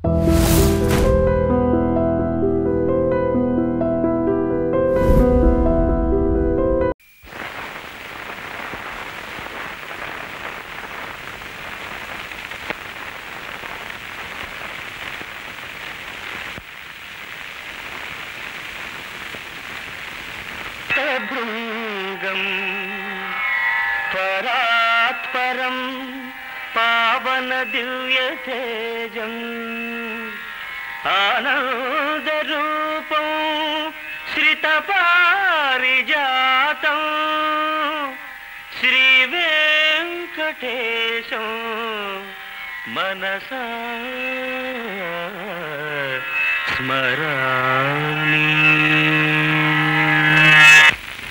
భృంగం పరాత్పరం పావన దివ్య తేజం ఆనంద రూపం శ్రిత పారిజాతం శ్రీ వెంకటేశం మనసా స్మరామి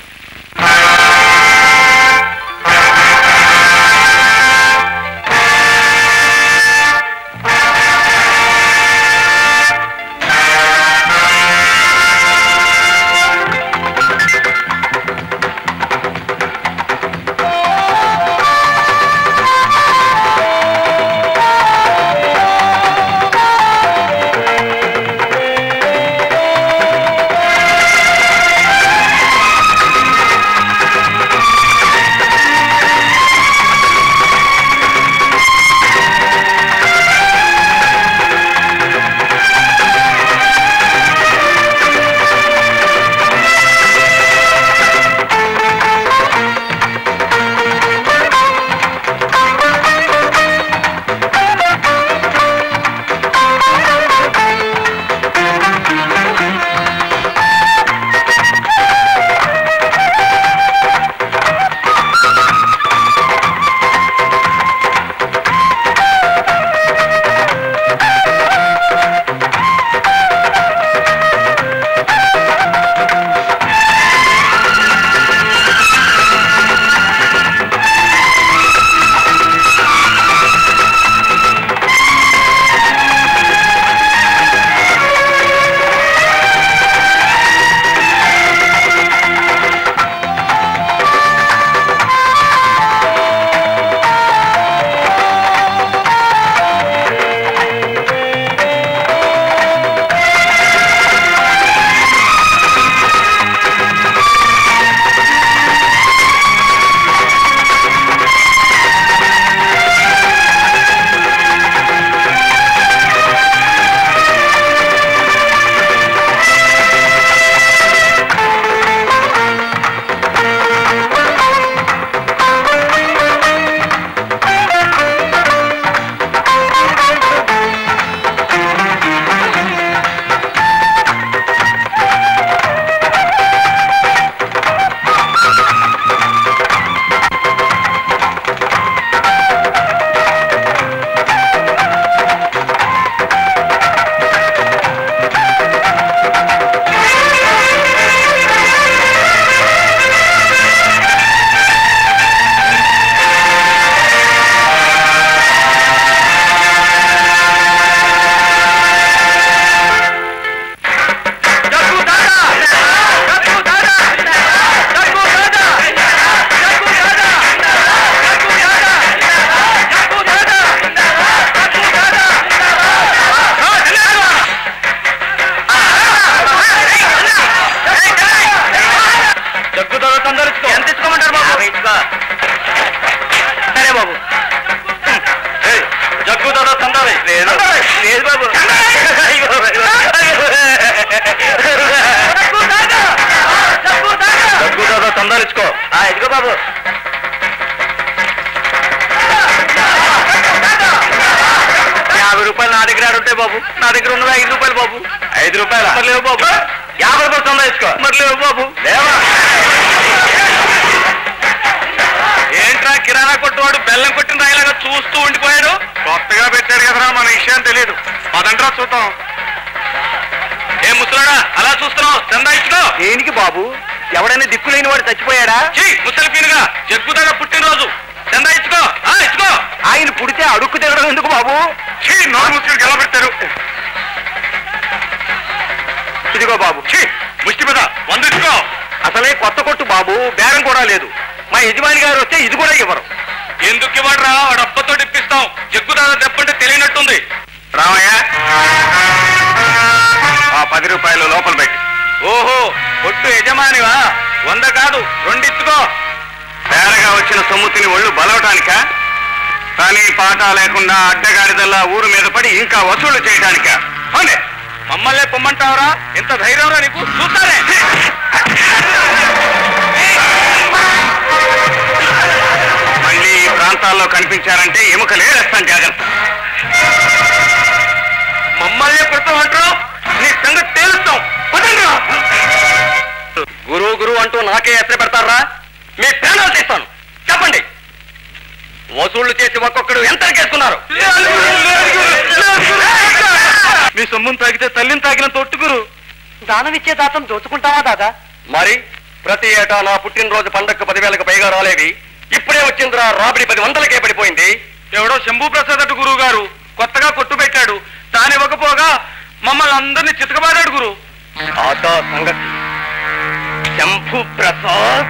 బాబు నా దగ్గర ఉన్నది ఐదు రూపాయలు బాబు ఐదు రూపాయలు మరి లేవు బాబు యాభై రూపాయలు తొందర ఇచ్చుకో మరి లేవు బాబు లేవా ఏంట్రా కిరాణా కొట్టువాడు బెల్లం కొట్టిన రాయిలాగా చూస్తూ ఉండిపోయాడు కొత్తగా పెట్టాడు కదరా మన విషయం తెలియదు పదంట్రా చూద్దాం ఏ ముసలాడా అలా చూస్తున్నావు చందా ఇచ్చుకో దేనికి బాబు ఎవడైనా దిక్కులేని వాడు చచ్చిపోయాడా ఛీ, ముసలి పీనుగా జగ్గుదాగా పుట్టినరోజు చందా ఇచ్చుకో ఆ, ఇచ్చుకో ఆయన పుడితే అడుక్కు తినడం ఎందుకు బాబు ఛీ, నోరు ముసుగులు ఎలా పెట్టారు ఇదిగో బాబు ఛీ, ముష్టి మీద వంద ఇచ్చుకో అసలే కొత్త కొట్టు బాబు బేరం కూడా లేదు మా యజమాని గారు వస్తే ఇది కూడా ఇవ్వరు ఎందుకు ఇవ్వడరా వాడు అబ్బతో ఇప్పిస్తాం జగ్గుదాదా దెబ్బంటే తెలియనట్టుంది రామయ్య పది రూపాయలు లోపల పెట్టి ఓహో కొట్టు యజమానివా వంద కాదు రెండిచ్చుకో తేరగా వచ్చిన సొమ్ముతిని ఒళ్ళు బలవటానిక కానీ పాట లేకుండా అడ్డగాడిదల్లా ఊరు మీద పడి ఇంకా వసూలు చేయటానిక అవునే మమ్మల్నే పొమ్మంటావరా ఎంత ధైర్యంరా నీకు చూస్తానే మళ్ళీ ఈ ప్రాంతాల్లో కనిపించారంటే ఎముక లేదేస్తాను జాగ్రత్త మమ్మల్ని కొడతామంటారు నీ సంగతి తేలుస్తాం పదండ్రా. గురువు గురువు అంటూ నాకే ఎత్ర పెడతారా మీ ప్రాణాలు తీస్తాను చెప్పండి వసూళ్లు చేసి ఒక్కొక్కడు ఎంత కేసుకున్నారు మీ సొమ్మును తాగితే తల్లిని తాగిన తొట్టుగురు దానం ఇచ్చే దాతం దోచుకుంటావా దాదా మరి ప్రతి ఏటా నా పుట్టినరోజు పండగకు పదివేలకు పైగా రాలేవి ఇప్పుడే వచ్చిందిరా రాబడి పది వందలకే పడిపోయింది ఎవడో శంభూ ప్రసాద్ అటు గురువు గారు కొత్తగా కొట్టు పెట్టాడు తానివ్వకపోగా మమ్మల్ని అందరినీ చితకబాడాడు గురు ఆదా సంగతి శంభు ప్రసాద్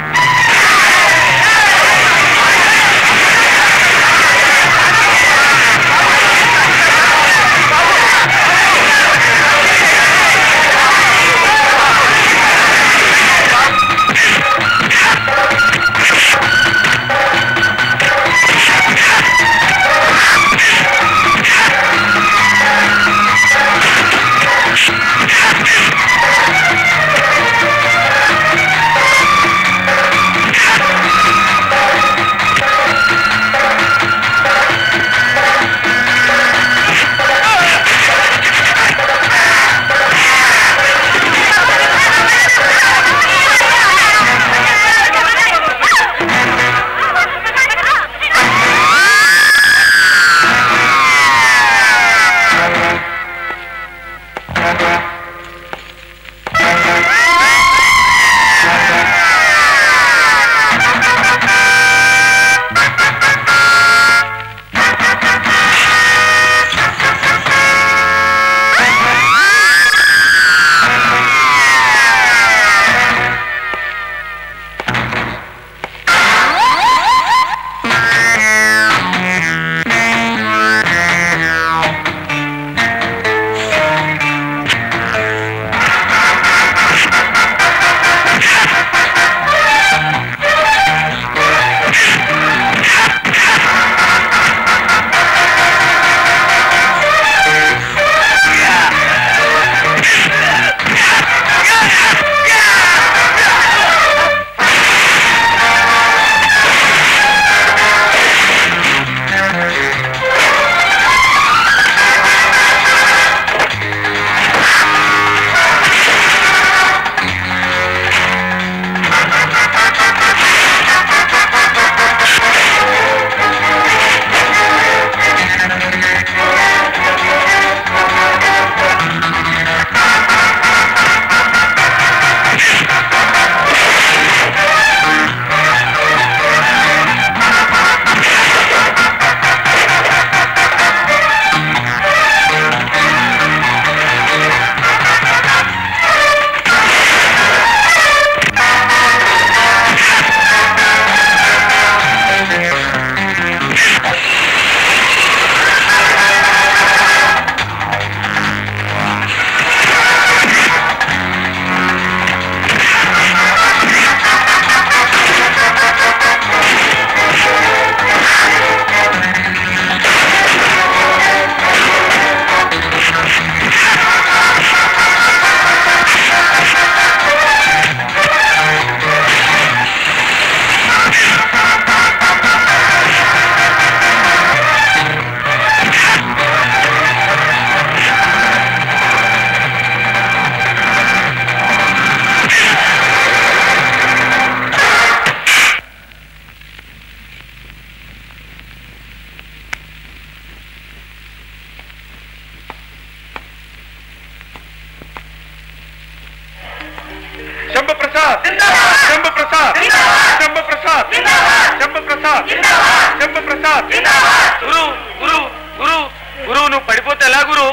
శంభప్రసాద్ శంభప్రసాద్ శంభప్రసాద్ శంభప్రసాద్ శంభప్రసాద్ గురు గురు గురు గురు నువ్వు పడిపోతే ఎలా గురు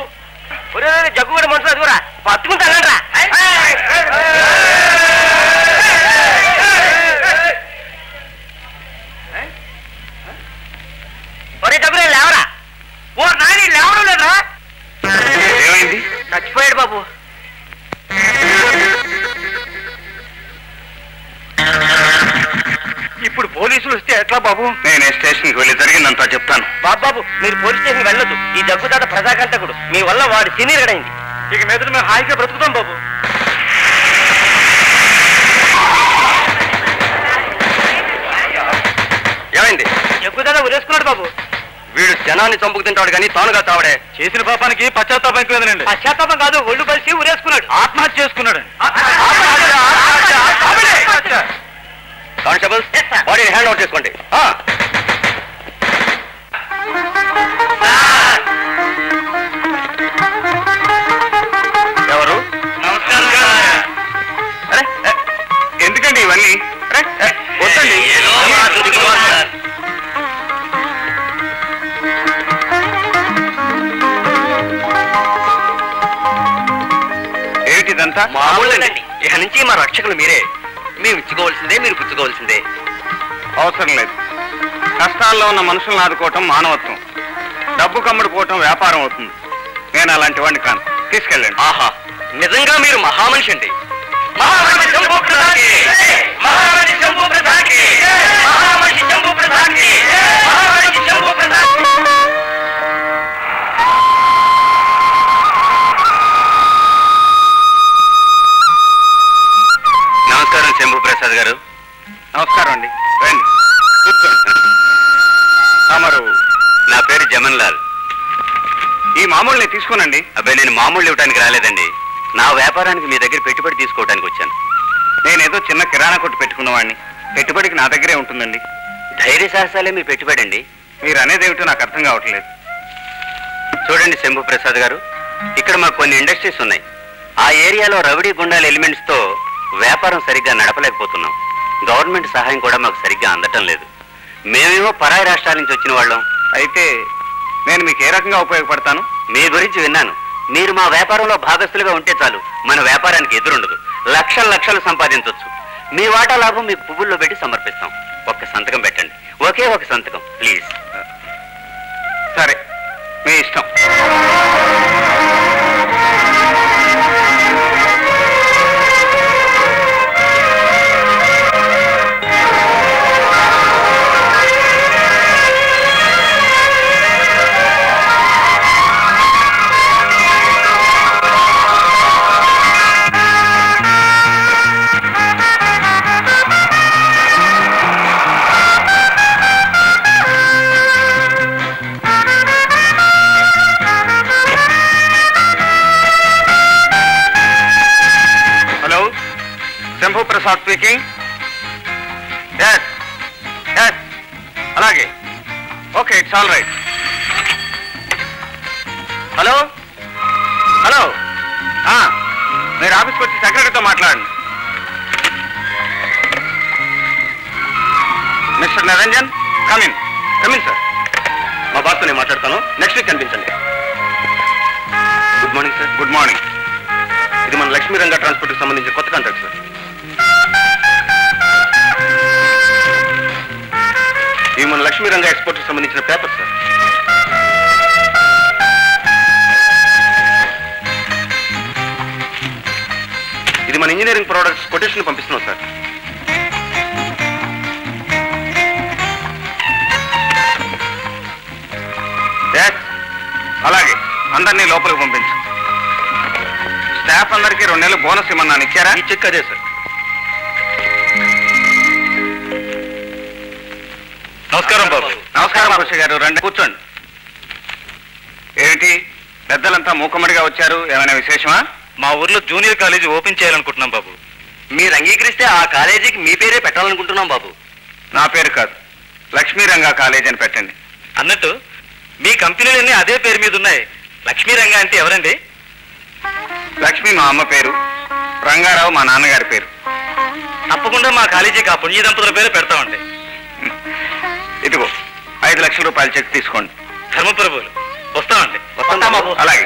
జగ్గు కూడా మనసు అదిగురా పట్టుకుంటానరా ఒరే జగ్గురే లేవరా ఓ నాని లేవడం లేదురా ఏమైంది చచ్చిపోయాడు బాబు ఎట్లా బాబు నేను స్టేషన్కి వెళ్ళి జరిగిందంతా చెప్తాను బాబాబు మీరు పోలీస్ స్టేషన్ వెళ్ళొద్దు ఈ జగ్గుదాత ప్రజాకంటకుడు మీ వల్ల వాడు సీనియర్ అయింది ఇక మీద మేము హాయిగా బ్రతుకుతాం బాబు ఏమైంది జగ్గుదాత ఉరేసుకున్నాడు బాబు వీడు జనాన్ని చంపుకు తింటాడు కానీ తానుగా తావడే చేసిన పాపానికి పశ్చాత్తాపం ఎక్కువ లేదండి పశ్చాత్తాపం కాదు ఒళ్ళు కలిసి ఉరేసుకున్నాడు ఆత్మహత్య చేసుకున్నాడు కానిస్టేబుల్ బాడీని హ్యాండ్ అవుట్ చేసుకోండి ఆ. ఎవరు అరే, ఏ, ఎందుకండి ఇవన్నీ అరే, ఏ, వద్దండి ఏమిటిదంతా మామూలేనండి ఇక నుంచి మా రక్షకులు మీరే మేము ఇచ్చుకోవాల్సిందే మీరు పుచ్చుకోవాల్సిందే అవసరం లేదు కష్టాల్లో ఉన్న మనుషులను ఆదుకోవటం మానవత్వం డబ్బు కమ్ముడు పోవటం వ్యాపారం అవుతుంది నేను అలాంటి వాడిని కాను తీసుకెళ్ళండి ఆహా నిజంగా మీరు మహామనిషి అండి మహామనిషి శంభు ప్రధానికి మహామనిషి శంభు ప్రధానికి మహామనిషి శంభు ప్రధానికి మహామనిషి శంభు ప్రధానికి నమస్కారం శంభు ప్రసాద్ గారు నమస్కారం అండి రండి కూర్చోండి తమరు నా పేరు జమన్ లాల్ ఈ మామూలుని తీసుకోనండి అబ్బాయి నేను మామూలు ఇవ్వడానికి రాలేదండి నా వ్యాపారానికి మీ దగ్గర పెట్టుబడి తీసుకోవడానికి వచ్చాను నేనేదో చిన్న కిరాణా కొట్టు పెట్టుకున్నవాడిని పెట్టుబడికి నా దగ్గరే ఉంటుందండి ధైర్య సాహసాలే మీ పెట్టుబడి అండి మీరు అనేది ఏమిటో నాకు అర్థం కావట్లేదు చూడండి శంభు ప్రసాద్ గారు ఇక్కడ మాకు కొన్ని ఇండస్ట్రీస్ ఉన్నాయి ఆ ఏరియాలో రౌడీ గుండాల ఎలిమెంట్స్ తో వ్యాపారం సరిగ్గా నడపలేకపోతున్నాం గవర్నమెంట్ సహాయం కూడా మాకు సరిగ్గా అందటం లేదు మేమేమో పరాయి రాష్ట్రాల నుంచి వచ్చిన వాళ్ళం అయితే నేను మీకు ఏ రకంగా ఉపయోగపడతాను మీ గురించి విన్నాను మీరు మా వ్యాపారంలో భాగస్తులుగా ఉంటే చాలు మన వ్యాపారానికి ఎదురుండదు లక్షల లక్షలు సంపాదించవచ్చు మీ వాటా లాభం మీకు పువ్వుల్లో పెట్టి సమర్పిస్తాం ఒక్క సంతకం పెట్టండి ఒకే ఒక సంతకం ప్లీజ్ సరే మీ ఇష్టం hello Shambhu Prasad speaking yes yes అలాగే okay it's all right hello hello మీరు ఆఫీస్కి వచ్చి సెక్రటరీతో మాట్లాడండి mister Niranjan come in come in sir మా బాస్తో నేను మాట్లాడతాను నెక్స్ట్ వీక్ కనిపించండి good morning sir good morning ఇది మన లక్ష్మీ రంగ ట్రాన్స్పోర్ట్ కి సంబంధించిన కొత్త కాంట్రాక్ట్ సార్ ఇది మన లక్ష్మీ రంగ ఎక్స్పోర్ట్ కి సంబంధించిన పేపర్ సార్ ఇది మన ఇంజనీరింగ్ ప్రోడక్ట్స్ కొటేషన్ పంపిస్తున్నాం సార్ Yes. అలాగే అందరినీ లోపలికి పంపించు స్టాఫ్ అందరికీ రెండు నెలలు బోనస్ ఇమ్మన్నాను ఇచ్చారా ఈ చెక్ అదే సార్ నమస్కారం బాబు నమస్కారం కృషి గారు రండి కూర్చోండి ఏమిటి పెద్దలంతా మూకమ్మడిగా వచ్చారు ఏమైనా విశేషమా మా ఊర్లో జూనియర్ కాలేజీ ఓపెన్ చేయాలనుకుంటున్నాం బాబు మీరు అంగీకరిస్తే ఆ కాలేజీకి మీ పేరే పెట్టాలనుకుంటున్నాం బాబు నా పేరు కాదు లక్ష్మీరంగా కాలేజ్ అని పెట్టండి అన్నట్టు మీ కంపెనీలన్నీ అదే పేరు మీద ఉన్నాయి లక్ష్మీ రంగ అంటే ఎవరండి లక్ష్మి మా అమ్మ పేరు రంగారావు మా నాన్నగారి పేరు తప్పకుండా మా కాలేజీకి ఆ పుణ్య దంపతుల పేరు పెడతామండి ఇదిగో ఐదు లక్షల రూపాయల చెక్ తీసుకోండి ధర్మప్రభువులు వస్తామండి వస్తాం బాబు అలాగే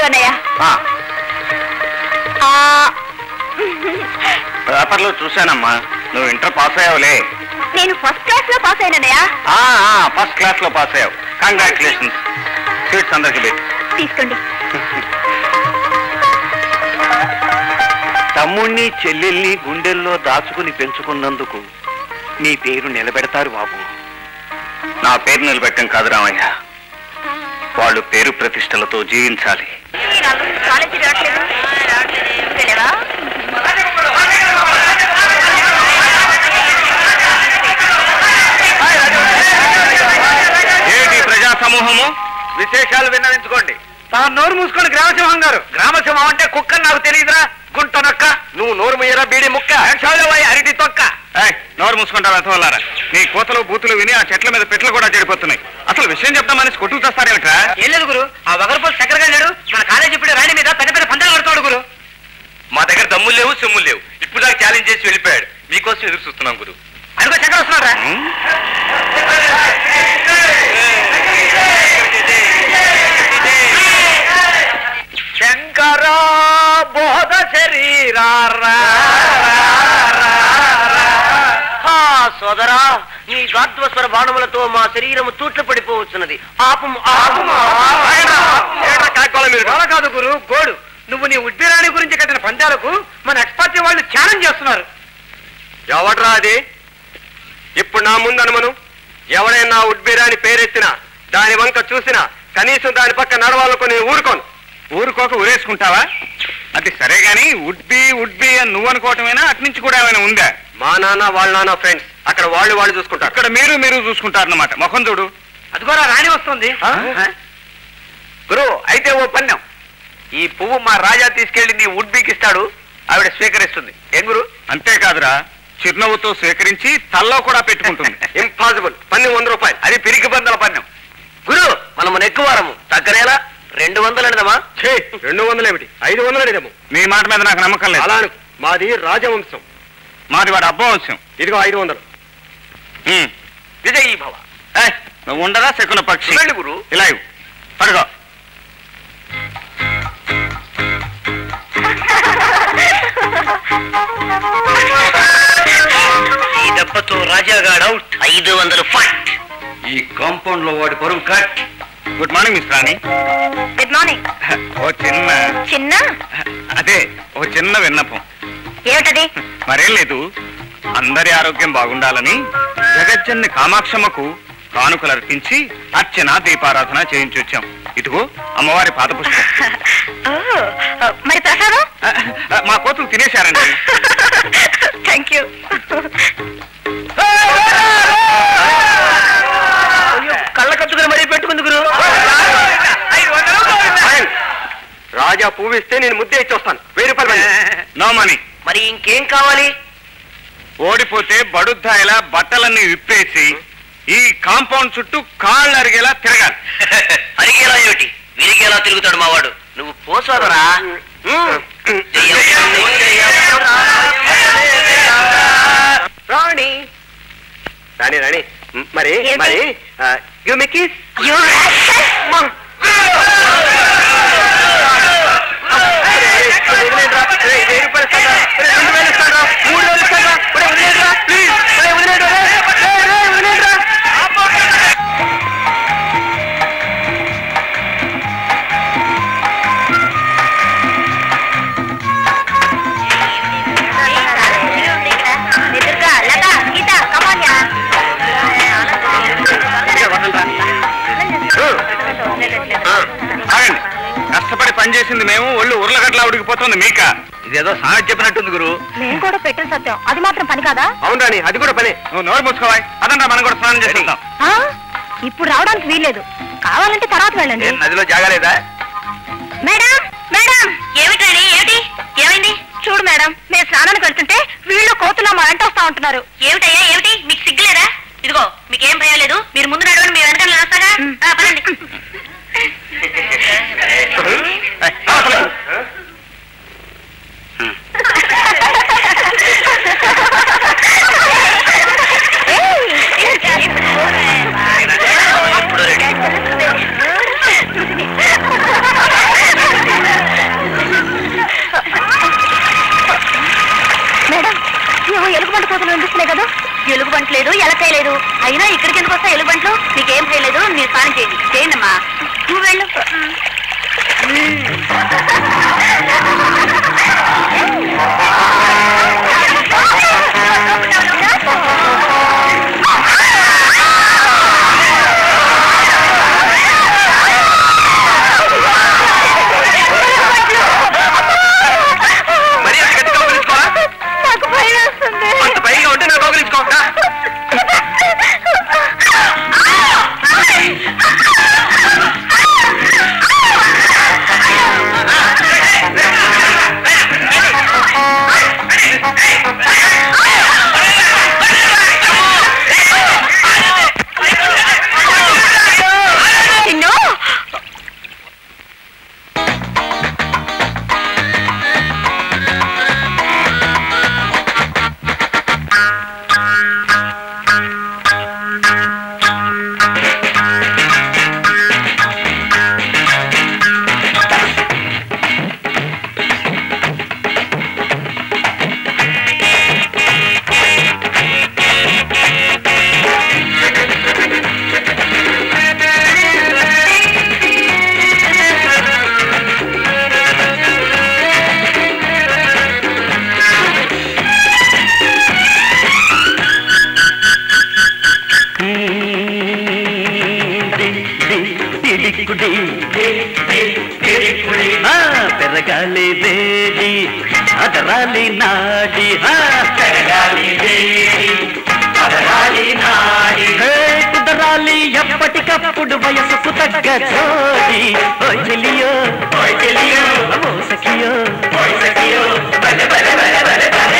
అన్నయ్య ఆ, ఆ, పేపర్లో చూశానమ్మా నువ్వు ఇంటర్ పాస్ అయ్యావులే నేను ఫస్ట్ క్లాస్ లో పాస్ అయినన్నయ్య ఆ, ఆ, ఫస్ట్ క్లాస్ లో పాస్ అయ్యావు కంగ్రాచులేషన్స్ స్వీట్స్ అందరికి పెట్టు తీసుకోండి తమ్ముణ్ణి చెల్లెల్ని గుండెల్లో దాచుకుని పెంచుకున్నందుకు నీ పేరు నిలబెడతారు బాబు నా పేరు నిలబెట్టం కాదు రామయ్య వాళ్ళు పేరు ప్రతిష్టలతో జీవించాలి కాలేజీ రావట్లేదు తెలియవా ఏమిటి ప్రజా సమూహము విశేషాలు విన్నవించుకోండి తాను నోరు మూసుకోండి గ్రామసింహం గారు గ్రామసింహం అంటే కుక్క నాకు తెలియదురా గుంట నొక్క నువ్వు నోరు మీయరా బీడి ముక్క అరటి తొక్క ఏయ్, నోరు మూసుకుంటారు అర్థమల్లారా నీ కోతలు బూతులు విని ఆ చెట్ల మీద పెట్లు కూడా చెడిపోతున్నాయి అసలు విషయం చెప్తామని కొట్టుకు తెస్తారేమిట్రా ఏం లేదు గురు ఆ వగరపోలు చక్కరగా లేడు మన కాలేజీ ఇప్పుడు రాణి మీద పెద్ద పెద్ద పందాలు కడతాడు గురు మా దగ్గర దమ్ములు లేవు సొమ్ములు లేవు ఇప్పుడు దాకా ఛాలెంజ్ చేసి వెళ్ళిపోయాడు మీకోసం ఎదురు చూస్తున్నాం గురు అదిగో చక్కర వస్తున్నాడు శంకర బోధ శరీరారా సోదరా నీ గాత్వస్వర బాణములతో మా శరీరము తూట్లు పడిపోవచ్చున్నది ఆపము ఆపము వాళ్ళ కాదు గురు గోడు నువ్వు నీ ఉద్బీరాణి గురించి కట్టిన పందాలకు మన ఎక్స్పర్ట్ వాళ్ళు ఛాలెంజ్ చేస్తున్నారు ఎవడ్రా అది ఇప్పుడు నా ముందు అనుమను ఎవడైనా ఉడ్బీరాని పేరెత్తినా దాని వంక చూసినా కనీసం దాని పక్క నడవాలనుకో నేను ఊరుకోను ఊరుకోక ఊరేసుకుంటావా అది సరే గాని వుడ్ బి వుడ్ బి అని నువ్వు అనుకోవటమేనా అటు నుంచి కూడా ఏమైనా ఉందా మా నాన్న వాళ్ళ నాన్న ఫ్రెండ్స్ అక్కడ వాళ్ళు వాళ్ళు చూసుకుంటారు అక్కడ మీరు మీరు చూసుకుంటారన్నమాట ముఖం చూడు అదిగోరా రాణి వస్తుంది గురు అయితే ఓ పన్యం ఈ పువ్వు మా రాజా తీసుకెళ్లి నీ ఉడ్బీకి ఇస్తాడు ఆవిడ స్వీకరిస్తుంది ఏం గురు అంతేకాదురా చిరునవ్వుతో స్వీకరించి తల్లో కూడా పెట్టుకుంటుంది ఇంపాసిబుల్ పన్ను వంద రూపాయలు అది పిరికి బందల పన్నం గురు మనము నెక్కువారము తగ్గనేలా రెండు వందలు అడిదమా రెండు వందలు ఏమిటి ఐదు వందలు అడిదాము నీ మాట మీద నాకు నమ్మకం లేదు అలా అనుకో. మాది రాజవంశం మాది వాడు అబ్బవంశం ఇదిగో ఐదు వందలు ఉమ్. విజయీ భవ ఏయ్, నువ్వు ఉండరా శకున పక్షి వెళ్ళి గురు ఇలా ఇవ్వు పడుకో ఈ దెబ్బతో రాజాగాడు అవుట్ ఐదు వందలు ఫట్ ఈ కాంపౌండ్ లో వాడి పరువు cut good morning miss Rani good morning ఓ చిన్న చిన్న అదే ఓ చిన్న విన్నపం ఏమిటది మరేం లేదు అందరి ఆరోగ్యం బాగుండాలని జగజ్జన్ని కామాక్షమ్మకు కానుకలు అర్పించి అర్చన దీపారాధన చేయించి వచ్చాం ఇదిగో అమ్మవారి పాద పుష్పం ఓ, మరి ప్రసాదం ఆ, ఆ, మా కోతులు తినేశారండి థ్యాంక్ యూ కళ్ళ కత్తుకుని మరీ పెట్టుకుంది గురు రాజా పువ్విస్తే నేను ముద్దే ఇచ్చి వస్తాను వెయ్యి రూపాయలు పన్ను. నో మనీ మరి ఇంకేం కావాలి ఓడిపోతే బడుద్దాయిలా బట్టలన్నీ విప్పేసి ఈ కాంపౌండ్ చుట్టూ కాళ్ళు అరిగేలా తిరగాలి అరిగేలా ఏమిటి విరిగేలా తిరుగుతాడు మావాడు నువ్వు పోసాదరా రాణి రాణి రాణి మ్, మరి ఏంటి? మరి యు మిక్కీస్ You rascal! ఎదురుగా లత గీత కమాన్ యా ఆగండి కష్టపడి పనిచేసింది మేము ఒళ్ళు ఉర్లగట్లా ఉడికిపోతుంది మీక ఇదేదో సామెత చెప్పినట్టుంది గురు నేను కూడా పెట్టిన సత్యం అది మాత్రం పని కాదా అవును రాణి అది కూడా పనే నువ్వు నోరు మూసుకోవాలి అదంతా మనం కూడా స్నానం చేస్తుంటాం ఆ? ఇప్పుడు రావడానికి వీల్లేదు కావాలంటే తర్వాత వెళ్ళండి ఏం నదిలో జాగలేదా మేడం మేడం ఏమిటండి ఏమిటి ఏమైంది చూడు మేడం మేము స్నానానికి వెళ్తుంటే వీళ్ళు కోతులా మా వెంట వస్తా ఉంటున్నారు ఏమిటయ్యా ఏమిటి మీకు సిగ్గులేదా ఇదిగో మీకేం భయం లేదు మీరు ముందు నడవండి మీ వెనకాల నడుస్తాగా ఆ, పదండి ఏయ్, అవతల. ఇప్పుడు రెడీ ఎలా చేయలేదు అయినా ఇక్కడికి ఎందుకు వస్తా ఎలుగుబంట్లు నీకేం చేయలేదు మీరు స్నానం చేయండి చేయండి అమ్మా నువ్వు వెళ్ళు మరి అంత గట్టిగా కౌగిలించుకోవాలా నాకు భయం వేస్తుంది అంత భయంగా ఉంటే నా కౌగిలించుకో రా. నిన్ను పెరగాలి వేడి అదరాలి నాడి పెరగాలి వేడి అదరాలి నాడి కుదరాలి ఎప్పటికప్పుడు వయసుకు తగ్గ జోడి ఓయ్ చెలియో ఓయ్ చెలియో ఓ సఖియో ఓయ్ సఖియో బలె బలె బలె బలె బలె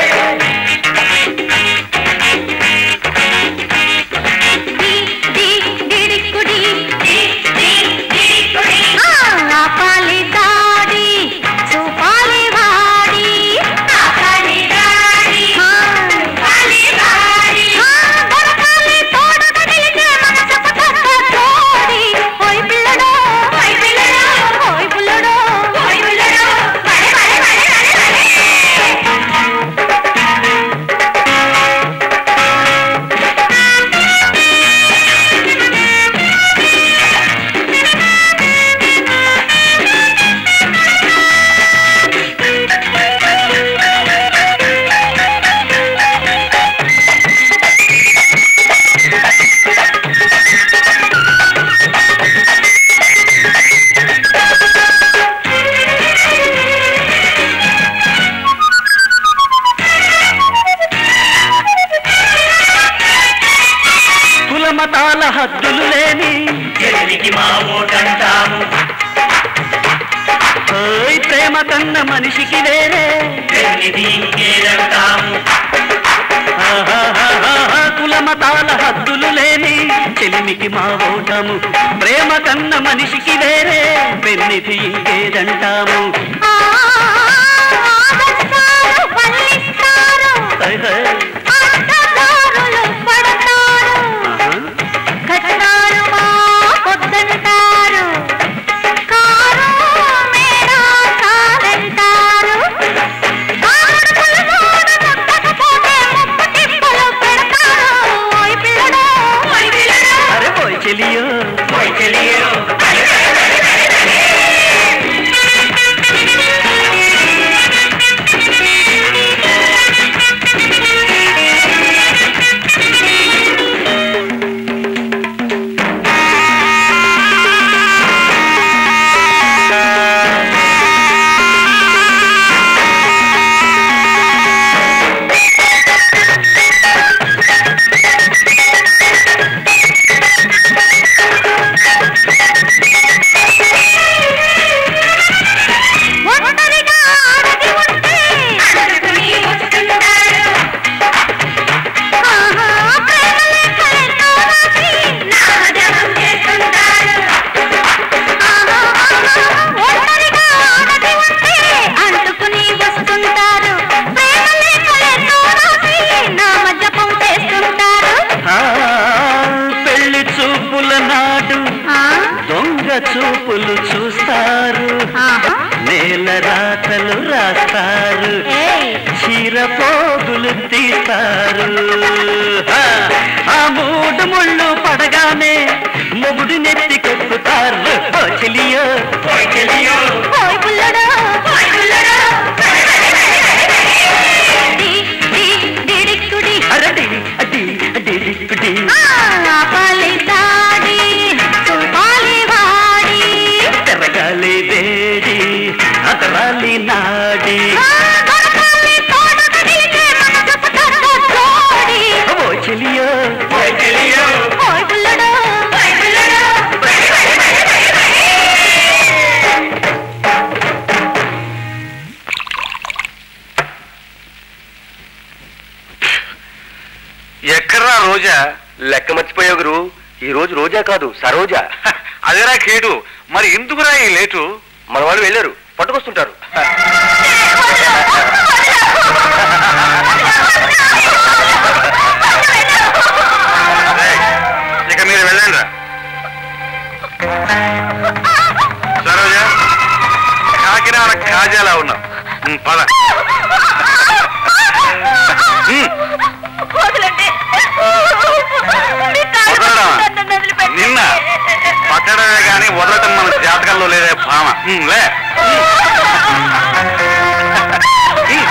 ఆపాలి దాడి చూపాలి వాడి ఆపాలి దాడి చూపాలి వాడి దొరకాలి తోడు తగిలితే మనసుకు తగ్గ జోడి ఓయ్ పిల్లడో ఓయ్ పిల్లడో ఓయ్ పుల్లడో ఓయ్ పుల్లడో బలె బలె బలె బలె బలె కులమతాల హద్దులు లేని చెల్లికి మా ఓటంటాము ఓయ్ ప్రేమ కన్న మనిషికి వేరే కులమతాల హద్దులు లేని చెలిమికి మా ఓటము ప్రేమ కన్న మనిషికి వేరే పెన్నిధి ఇంకేదంటాము ఆదర్శాలు పల్లిస్తారు హై హై. ఆటదారులు పడతారు ఆహా. కట్నాలు మా పొద్దంటారు కారు మేడా కాదంటారు ఆడుకులు నోడు నొక్కకపోతే ముప్పు తిప్పలు పెడతారు ఓయ్ పిల్లడో ఓయ్ పిల్లడో అరే పోయి చెలియో పోయి చెలియో ఒంటరిగా ఆడది ఉంటే అడుగుని వస్తుంటాడు ఆహా ప్రేమ లేఖలెన్నో రాసి నామజపం చేస్తుంటాడు ఆహా ఆహా ఒంటరిగా ఆడది ఉంటే అంటుకుని వస్తుంటారు ప్రేమ లేఖలెన్నో రాసి నామజపం చేస్తుంటారు ఆ, పెళ్లి చూపుల నాడు ఆ దొంగ చూపులు చూస్తారు ఆహా నేల రాతలు రాస్తారు చీర పోగులు తీస్తారు ఆ, ఆ మూడు ముళ్ళు పడగానే మొగుడు నెత్తి కొక్కుతారు ఓ చెలియో ఓ చెలియో ఓయ్ పుల్లడా ఓయ్ పుల్లడా డి డి డిడిక్కుడి అరడి అడి అడి దిక్కుడి ఆ పాలి దాడి పాలి వాడి తెరగాలి వేడి అతరాలి నాడి ఆ గొడపాలి తోడగడిగే మనసు తోడి ఓ చెలియో ఓ చెలియో ఓయ్ పుల్లడా ఓయ్ పుల్లడా ఎక్కడ్రా రోజా లెక్క మర్చిపోయావు గురు ఈ రోజు రోజా కాదు సరోజా అదేరా కేటు మరి ఎందుకురా ఈ లేటు మన వాళ్ళు వెళ్ళారు పట్టుకొస్తుంటారు ఏయ్, ఇక మీరు వెళ్ళండి రా సరోజా కాకినాడ కాజాలా ఉన్నావు ఉమ్, పద ఉమ్, వదలండి మీ కాళ్ళు వదలడా? పట్టుకుంటాను, నన్ను వదిలిపెట్టండి. నిన్న పట్టడమే కానీ వదలటం మన జాతకంలో లేదే భామ ఉమ్, లే ఉమ్.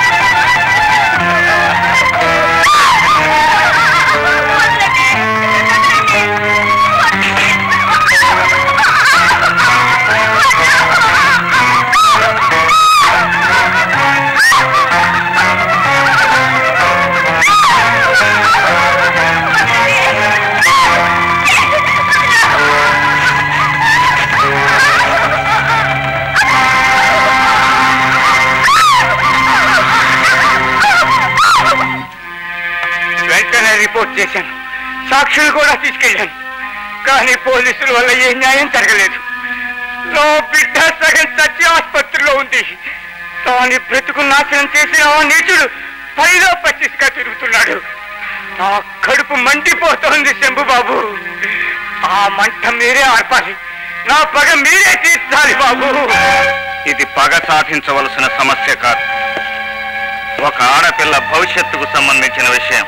వెంటనే రిపోర్ట్ చేశాను సాక్షులు కూడా తీసుకెళ్ళాను కానీ పోలీసుల వల్ల ఏ న్యాయం జరగలేదు నా బిడ్డ సగం చచ్చి ఆసుపత్రిలో ఉంది తాను బ్రతుకు నాశనం చేసిన ఆ నీచుడు పైలో పచ్చిగా తిరుగుతున్నాడు నా కడుపు మండిపోతోంది శంభుబాబు ఆ మంట మీరే ఆర్పాలి నా పగ మీరే తీర్చాలి బాబు ఇది పగ సాధించవలసిన సమస్య కాదు ఒక ఆడపిల్ల భవిష్యత్తుకు సంబంధించిన విషయం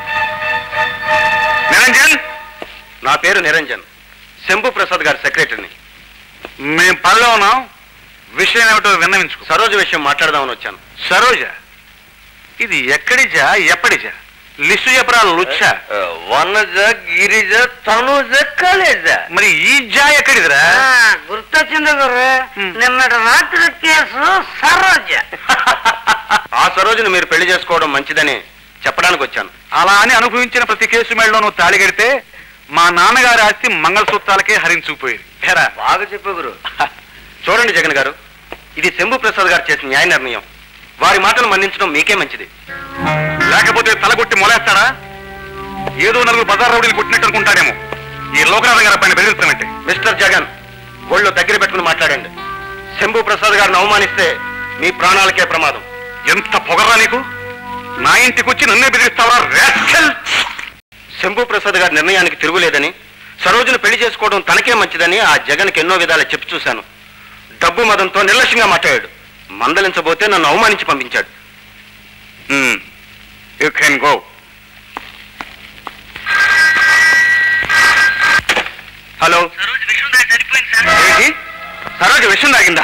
నిరంజన్ నా పేరు నిరంజన్ శంభు ప్రసాద్ గారి సెక్రటరీని మేం పనిలో ఉన్నాం విషయం ఏమిటో విన్నవించుకో సరోజ విషయం మాట్లాడదామని వచ్చాను సరోజ ఇది ఎక్కడిజా ఎప్పటిజా లిస్టు చెప్పరా లుచ్చ వనజ గిరిజ తనుజ కాలేజ మరి ఈ జా ఎక్కడిదిరా గుర్తొచ్చింది గురు హ్మ్. నిన్నటి రాత్రి కేసు సరోజ ఆ సరోజను మీరు పెళ్లి చేసుకోవడం మంచిదని చెప్పడానికి వచ్చాను అలా అని అనుభవించిన ప్రతి కేసు మేడలో నువ్వు తాళి కడితే మా నాన్నగారి ఆస్తి మంగళసూత్రాలకే హరించుకుపోయేది హేరా బాగా చెప్పు గురు చూడండి జగన్ గారు ఇది శంభు ప్రసాద్ గారు చేసిన న్యాయ నిర్ణయం వారి మాటను మన్నించడం మీకే మంచిది లేకపోతే తలగొట్టి మొలేస్తాడా ఏదో నలుగురు బజార్ రౌడీలు కొట్టినట్టు అనుకుంటాడేమో ఈ లోకనాథం గారు పైన బెదిరిస్తానంటే మిస్టర్ జగన్ ఒళ్ళు దగ్గర పెట్టుకుని మాట్లాడండి శంభు ప్రసాద్ గారిని అవమానిస్తే మీ ప్రాణాలకే ప్రమాదం ఎంత పొగరా నీకు నా ఇంటికి వచ్చి నన్నే బెదిరిస్తావా rascal? శంభు ప్రసాద్ గారి నిర్ణయానికి తిరుగులేదని సరోజను పెళ్లి చేసుకోవడం తనకే మంచిదని ఆ జగన్కి ఎన్నో విధాలు చెప్పి చూశాను డబ్బు మదంతో నిర్లక్ష్యంగా మాట్లాడాడు మందలించబోతే నన్ను అవమానించి పంపించాడు Hmm. You can go. Hello ఏంటి సరోజ విషయం తాగిందా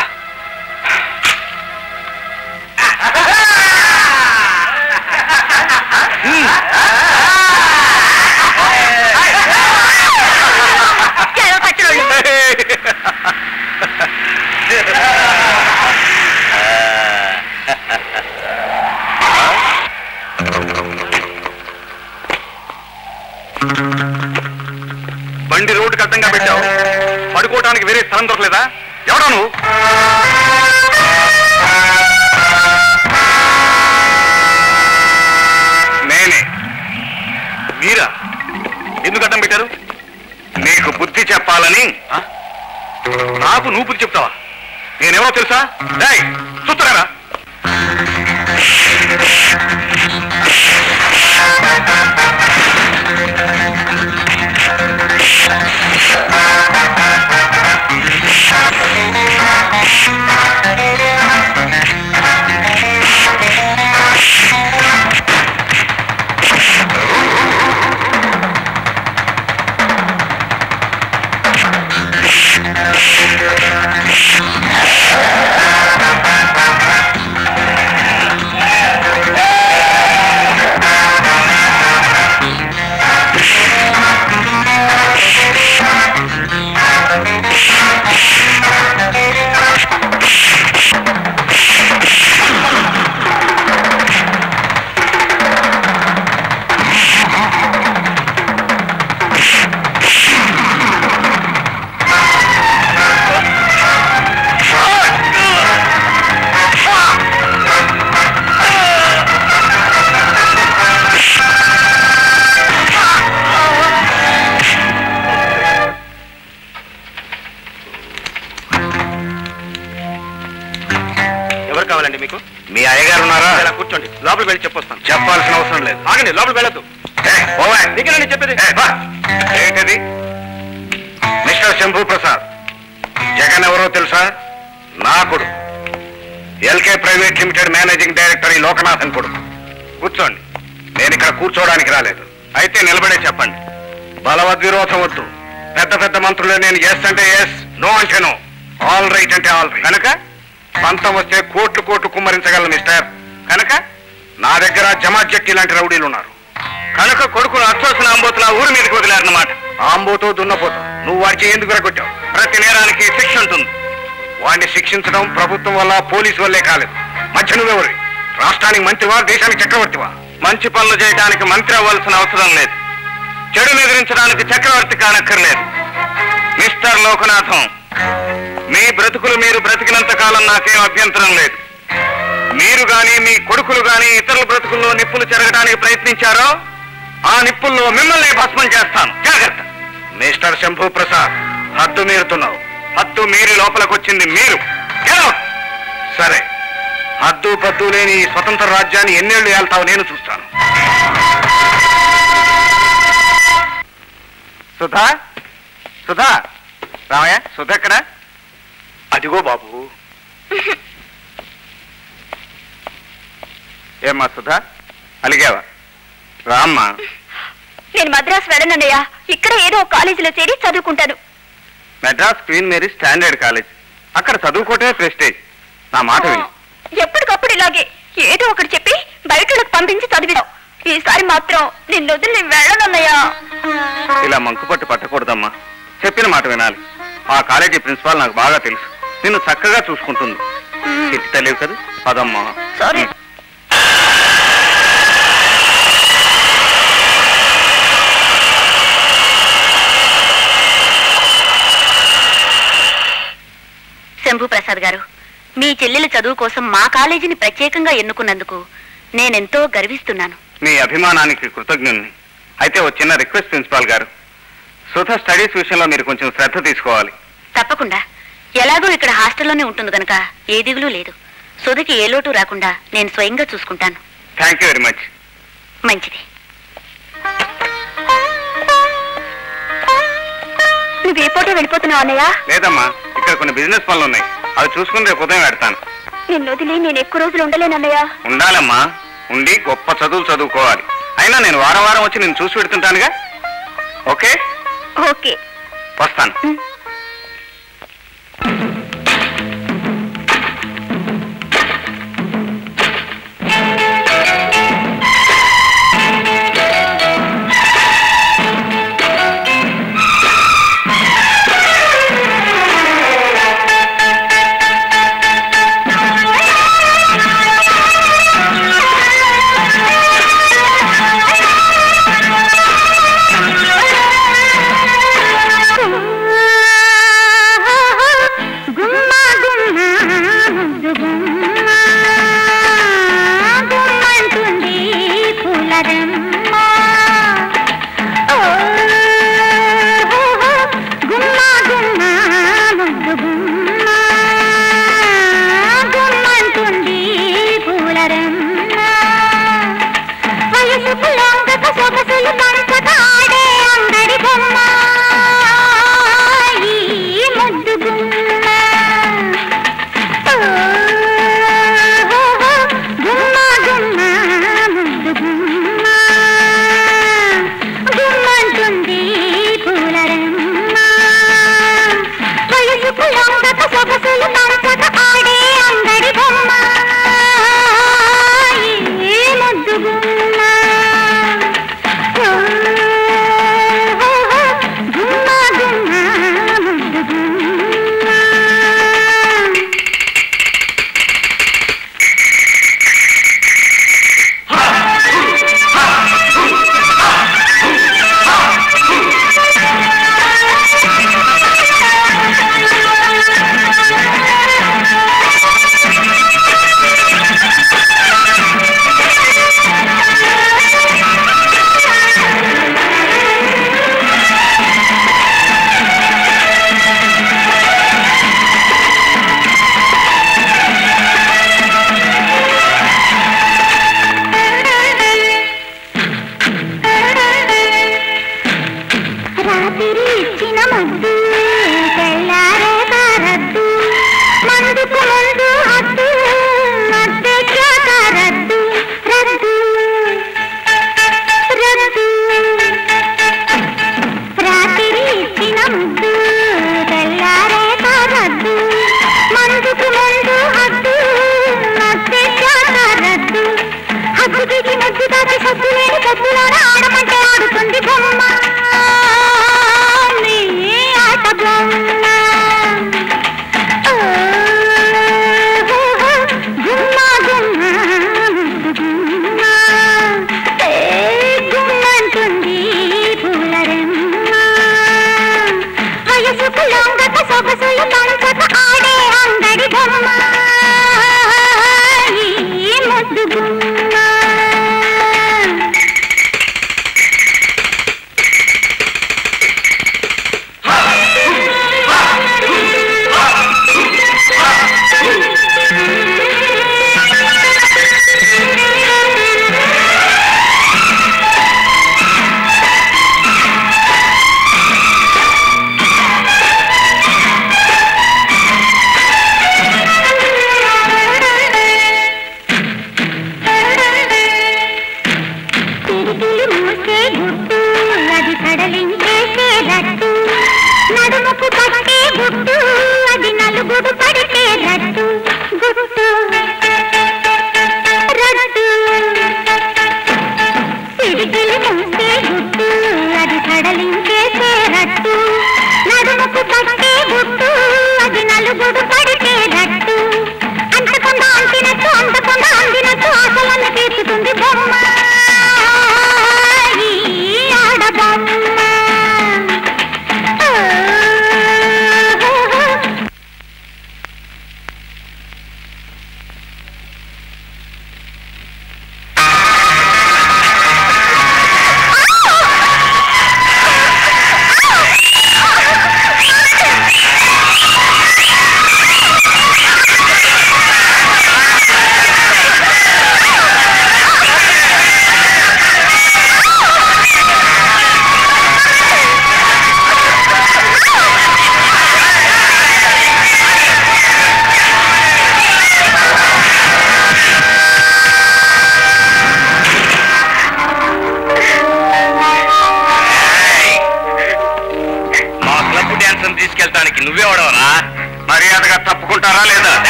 కేవలం పచ్చిరోళ్ళు. బండి రోడ్డుకి అడ్డంగా పెట్టావు పడుకోవడానికి వేరే స్థలం దొరకలేదా ఎవడా నువ్వు నేనే మీరా ఎందుకు అడ్డం పెట్టారు నీకు బుద్ధి చెప్పాలని ఆ? నాకు నువ్వు బుద్ధి చెప్తావా నేనెవరో తెలుసా డై చూస్తున్నారా ఆ కావాలండి మీకు మీ అయ్యగారు ఉన్నారా ఇలా కూర్చోండి లోపలికి వెళ్ళి చెప్పొస్తాను చెప్పాల్సిన అవసరం లేదు ఆగండి లోపలికి వెళ్ళొద్దు ఏయ్, పోవే. నీకేనండి చెప్పేది ఏయ్, బా. ఏంటది మిస్టర్ శంభు ప్రసాద్ జగన్ ఎవరో తెలుసా నా కొడుకు LK private limited managing director ఈ లోకనాథన్ కొడుకు కూర్చోండి నేను ఇక్కడ కూర్చోవడానికి రాలేదు అయితే నిలబడే చెప్పండి బలవద్విరోధం వద్దు పెద్ద పెద్ద మంత్రులే నేను ఎస్ అంటే ఎస్ నో అంటే నో ఆల్ రైట్ అంటే ఆల్ రైట్ కనుక పంతం వస్తే కోట్లు కోట్లు కుమ్మరించగలను మిస్టర్ కనుక నా దగ్గర జమాజట్టి లాంటి రౌడీలు ఉన్నారు కనుక కొడుకును అచ్చోసిన ఆంబోతులా ఊరి మీదకి వదిలారన్నమాట ఆంబోతో దున్నపోతూ నువ్వు వాడికి ఎందుకు రగొట్టావు ప్రతి నేరానికి శిక్ష ఉంటుంది వాడిని శిక్షించడం ప్రభుత్వం వల్ల పోలీసు వల్లే కాలేదు మధ్య నువ్వెవరి రాష్ట్రానికి మంత్రివా దేశానికి చక్రవర్తివా మంచి పనులు చేయడానికి మంత్రి అవ్వాల్సిన అవసరం లేదు చెడును ఎదిరించడానికి చక్రవర్తి కానక్కర్లేదు మిస్టర్ లోకనాథం మీ బ్రతుకులు మీరు బ్రతికినంత కాలం నాకేం అభ్యంతరం లేదు మీరు గాని మీ కొడుకులు గాని ఇతరుల బ్రతుకుల్లో నిప్పులు చెరగడానికి ప్రయత్నించారో ఆ నిప్పుల్లో మిమ్మల్ని భస్మం చేస్తాను జాగ్రత్త మిస్టర్ శంభు ప్రసాద్ హద్దు మీరుతున్నావు హద్దు మీరి లోపలికొచ్చింది మీరు Get out! సరే హద్దు పద్దు లేని ఈ స్వతంత్ర రాజ్యాన్ని ఎన్నేళ్లు ఏళ్తావు నేను చూస్తాను సుధా సుధా రామయ్య సుధ ఎక్కడ అదిగో బాబు ఏమ్మా సుధా అలిగావా రామ్మా నేను మద్రాసు వెళ్ళనన్నయ్య ఇక్కడ ఏదో ఒక కాలేజీలో చేరి చదువుకుంటాను Madras queen Mary standard college అక్కడ చదువుకోవటమే ప్రెస్టేజ్ నా మాట విని ఎప్పటికప్పుడు ఇలాగే ఏదో ఒకటి చెప్పి బయటలకు పంపించి చదివిదాం ఈసారి మాత్రం నిన్ను వదిలి నేను వెళ్ళనన్నయ్యా ఇలా మంకుపట్టు పట్టకూడదమ్మా చెప్పిన మాట వినాలి ఆ కాలేజీ ప్రిన్సిపాల్ నాకు బాగా తెలుసు నిన్ను చక్కగా చూసుకుంటుంది చిట్టి తెలియదు కదా పదమ్మా సారీ శంభు ప్రసాద్ గారు మీ చెల్లెల చదువు కోసం మా కాలేజీని ప్రత్యేకంగా ఎన్నుకున్నందుకు నేనెంతో గర్విస్తున్నాను మీ అభిమానానికి కృతజ్ఞుని అయితే ఓ చిన్న రిక్వెస్ట్ ప్రిన్సిపాల్ గారు సుధ స్టడీస్ విషయంలో మీరు కొంచెం శ్రద్ధ తీసుకోవాలి తప్పకుండా ఎలాగో ఇక్కడ హాస్టల్లోనే ఉంటుంది కనుక ఏ దిగులు లేదు సుధకి ఏ లోటు రాకుండా నేను స్వయంగా చూసుకుంటాను థ్యాంక్ యూ వెరీ మచ్ మంచిది నువ్వు ఏ పూట వెళ్ళిపోతున్నావు అన్నయ్య లేదమ్మా ఇక్కడ కొన్ని బిజినెస్ పనులు ఉన్నాయి అవి చూసుకుని రేపు ఉదయం పెడతాను నిన్ను వదిలి నేను ఎక్కువ రోజులు ఉండలేనన్నయ్య ఉండాలమ్మా ఉండి గొప్ప చదువులు చదువుకోవాలి అయినా నేను వారం వారం వచ్చి నేను చూసి పెడుతుంటానుగా ఓకే ఓకే వస్తాను ఆ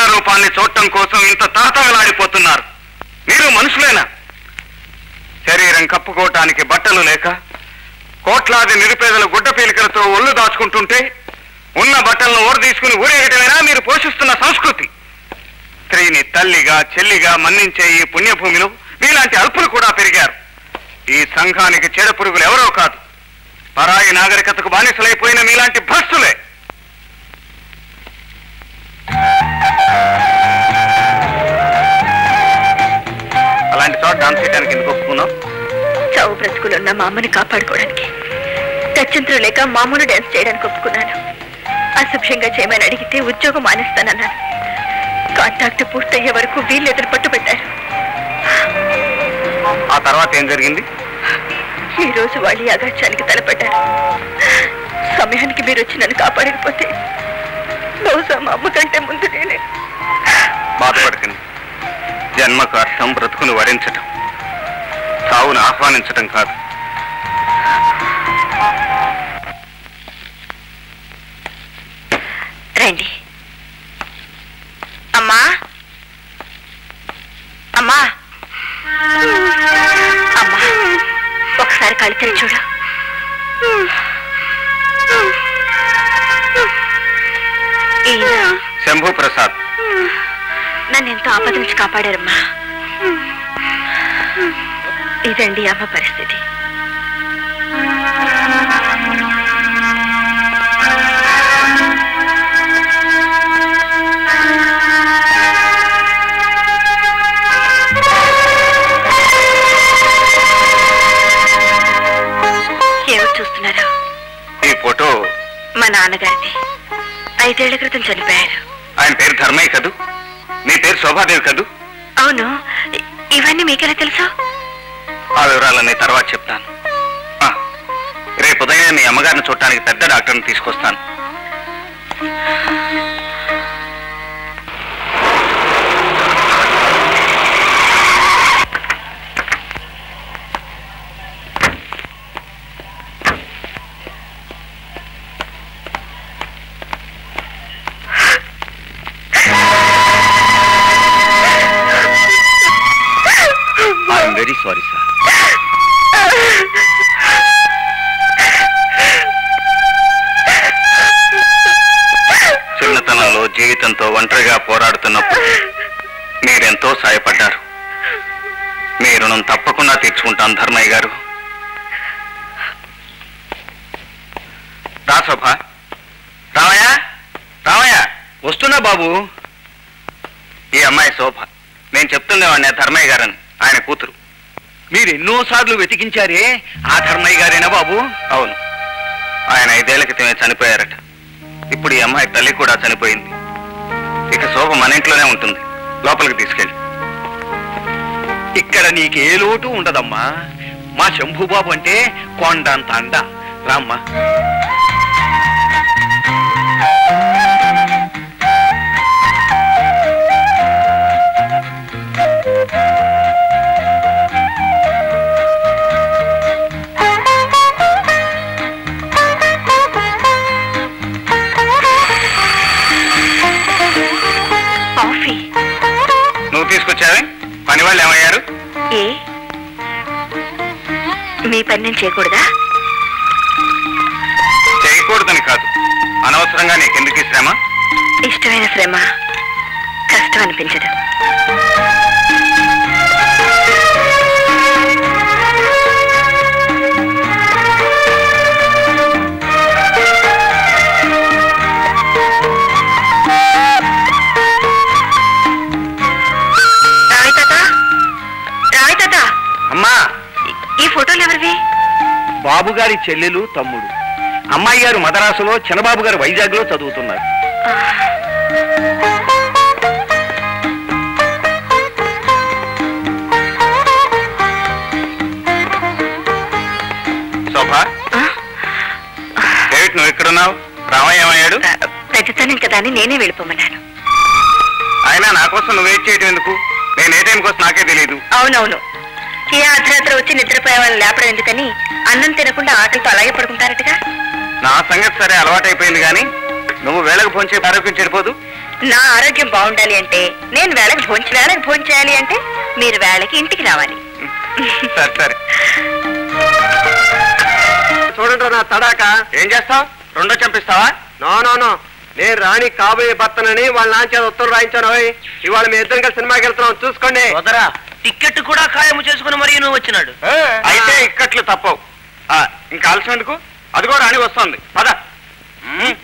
రూపాన్ని చూడటం కోసం ఇంత తాతగలాడిపోతున్నారు మీరు మనుషులేనా శరీరం కప్పుకోవటానికి బట్టలు లేక కోట్లాది నిరుపేదల గుడ్డ పీలికలతో ఒళ్ళు దాచుకుంటుంటే ఉన్న బట్టలను ఊరు తీసుకుని ఊరేగటమేనా మీరు పోషిస్తున్న సంస్కృతి స్త్రీని తల్లిగా చెల్లిగా మన్నించే ఈ పుణ్యభూమిలో మీలాంటి అల్పులు కూడా పెరిగారు ఈ సంఘానికి చెడ పురుగులు ఎవరో కాదు పరాయి నాగరికతకు బానిసలైపోయిన మీలాంటి భ్రష్టులే అలాంటి చోట డాన్స్ చేయడానికి ఎందుకు ఒప్పుకున్నావు చావు బ్రతుకులున్న మా అమ్మని కాపాడుకోవడానికి గత్యంతరం లేక మామూలు డాన్స్ చేయడానికి ఒప్పుకున్నాను అసభ్యంగా చేయమని అడిగితే ఉద్యోగం మానేస్తానన్నాను కాంటాక్ట్ పూర్తయ్యే వరకు వీళ్ళు ఎదురు పట్టుబట్టారు ఆ తర్వాత ఏం జరిగింది ఈ రోజు వాళ్ళు ఈ అగాత్యానికి తలపడ్డారు సమయానికి మీరు వచ్చి నన్ను కాపాడకపోతే బహుశా మా అమ్మ కంటే ముందు నేనే బాధపడకండి జన్మకు అర్థం బ్రతుకును వరించటం చావును ఆహ్వానించటం కాదు రండి అమ్మా అమ్మా అమ్మా ఒకసారి కళ్ళు తెరిచి చూడు ఈయన శంభు ప్రసాద్ నన్ను ఎంతో ఆపద నుంచి కాపాడారమ్మా ఇదండి అమ్మ పరిస్థితి ఏమిటి చూస్తున్నారు ఈ ఫోటో మా నాన్నగారిది ఐదేళ్ల క్రితం చనిపోయారు ఆయన పేరు ధర్మయ్య కదూ నీ పేరు శోభాదేవి కదూ అవును ఇ- ఇవన్నీ మీకెలా తెలుసు ఆ వివరాలన్నీ తర్వాత చెప్తాను ఆ, రేపు ఉదయం మీ అమ్మగారిని చూడటానికి పెద్ద డాక్టర్ని తీసుకొస్తాను ఐఎమ్ వెరీ సారీ సార్ చిన్నతనంలో జీవితంతో ఒంటరిగా పోరాడుతున్నప్పుడు మీరెంతో సాయపడ్డారు మీ రుణం తప్పకుండా తీర్చుకుంటాను ధర్మయ్య గారు రా శోభ రామయ్య రామయ్య వస్తున్నా బాబు ఈ అమ్మాయి శోభ నేను చెప్తుండేవాడిని ధర్మయ్య గారని ఆయన కూతురు మీరు ఎన్నోసార్లు వెతికించారే ఆ ధర్మయ్య గారేనా బాబు అవును ఆయన ఐదేళ్ల క్రితమే చనిపోయారట ఇప్పుడు ఈ అమ్మాయి తల్లి కూడా చనిపోయింది ఇక శోభ మన ఇంట్లోనే ఉంటుంది లోపలికి తీసుకెళ్ళి ఇక్కడ నీకే లోటు ఉండదమ్మా మా శంభుబాబు అంటే కొండంత అండ రామ్మా కాఫీ నువ్వు తీసుకొచ్చావే పని వాళ్ళు ఏమయ్యారు ఏ మీ పని నేను చేయకూడదా చేయకూడదని కాదు అనవసరంగా నీకెందుకు ఈ శ్రమ ఇష్టమైన శ్రమ కష్టం అనిపించదు రాయ్ తాత రాయ్ తాత అమ్మా ఈ- ఈ ఫోటోలు ఎవరివి బాబు గారి చెల్లెలు తమ్ముడు అమ్మాయి గారు మదరాసులో చిన్నబాబు గారు వైజాగ్ లో చదువుతున్నారు శోభ ఆ? డేవిడ్ నువ్వు ఎక్కడున్నావు రామయ్య ఏమయ్యాడు ఆ, పెద్దతనం కదా అని నేనే వెళ్ళిపోమన్నాను అయినా నా కోసం నువ్వు వెయిట్ చేయడం ఎందుకు నేను ఏ టైం కోసం నాకే తెలియదు అవునవును ఈ అర్ధరాత్రి వచ్చి నిద్రపోయే వాళ్ళని లేపడం ఎందుకని అన్నం తినకుండా ఆకలితో అలాగే పడుకుంటారటగా నా సంగతి సరే అలవాటైపోయింది కానీ నువ్వు వేళకు ఫోన్ చేసి ఆరోగ్యం చెడిపోదు నా ఆరోగ్యం బాగుండాలి అంటే నేను వేళకి భోంచి వేళకి భోజనం చేయాలి అంటే మీరు వేళకి ఇంటికి రావాలి సరే సరే చూడండి నా తడాక ఏం చేస్తావు రెండో చంపిస్తావా నో నో నో నేను రాణి కాబోయే భర్తనని వాళ్ళ నాంచేది ఉత్తరం రాయించాను ఓయ్. ఇవాళ మీ ఇద్దరం కలిసి సినిమాకి వెళ్తున్నాం చూసుకోండి సోదరా టికెట్ కూడా ఖాయము చేసుకుని మరి నువ్వు వచ్చినాడు అయితే ఇక్కట్లు తప్పవు ఆ, ఇంకా ఆలస్యం ఎందుకు అది కూడా రాణి వస్తుంది పద మ్మ్.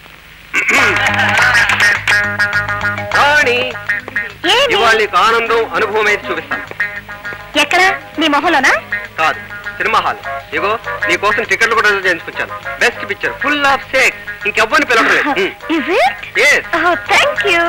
రాణి ఇవాళ నీకు ఆనందం అనుభవం అయితే చూపిస్తాను ఎక్కడ నీ మొహంలోనా కాదు సినిమా హాల్ ఇగో నీ కోసం టికెట్లు కూడా రిజర్వ్ చేయించుకొచ్చాను best picture full of sake ఇంకెవ్వరిని పిలవలేదు is it yes thank you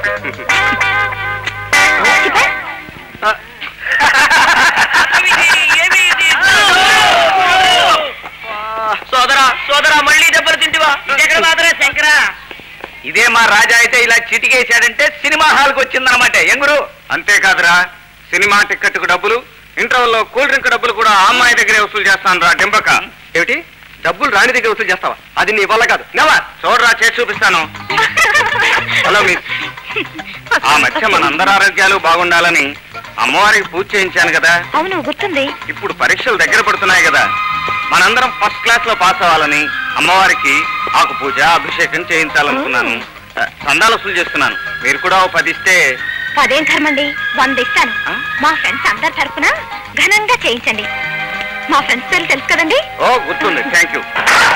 సోదరా సోదరా మళ్ళీ దెబ్బలు తింటివా ఎక్కడ మాత్రమే శంకరా ఇదే మా రాజా అయితే ఇలా చిటికేశాడంటే సినిమా హాల్కి వచ్చిందనమాట ఎంగురు అంతేకాదురా సినిమా టికెట్కు డబ్బులు ఇంటర్వెల్లో కూల్ డ్రింక్ డబ్బులు కూడా ఆ అమ్మాయి దగ్గరే వసూలు చేస్తాను రా డింబక ఏమిటి డబ్బులు రాణి దగ్గర వసూలు చేస్తావా అది నీ వల్ల కాదు నెవర్ చూడరా చేసి చూపిస్తాను హలో మిస్ ఆ మధ్య మనందరి ఆరోగ్యాలు బాగుండాలని అమ్మవారికి పూజ చేయించాను కదా అవును గుర్తుంది ఇప్పుడు పరీక్షలు దగ్గర పడుతున్నాయి కదా మనందరం ఫస్ట్ క్లాస్ లో పాస్ అవ్వాలని అమ్మవారికి ఆకు పూజ అభిషేకం చేయించాలనుకున్నాను ఆ, చందాలు వసూలు చేస్తున్నాను మీరు కూడా ఓ పది ఇస్తే పదేం కర్మండి వంద ఇస్తాను ఆ? మా ఫ్రెండ్స్ అందరి తరపున ఘనంగా చేయించండి మా ఫ్రెండ్స్ పేరు తెలుసు కదండి ఓ గుర్తుంది థ్యాంక్ యూ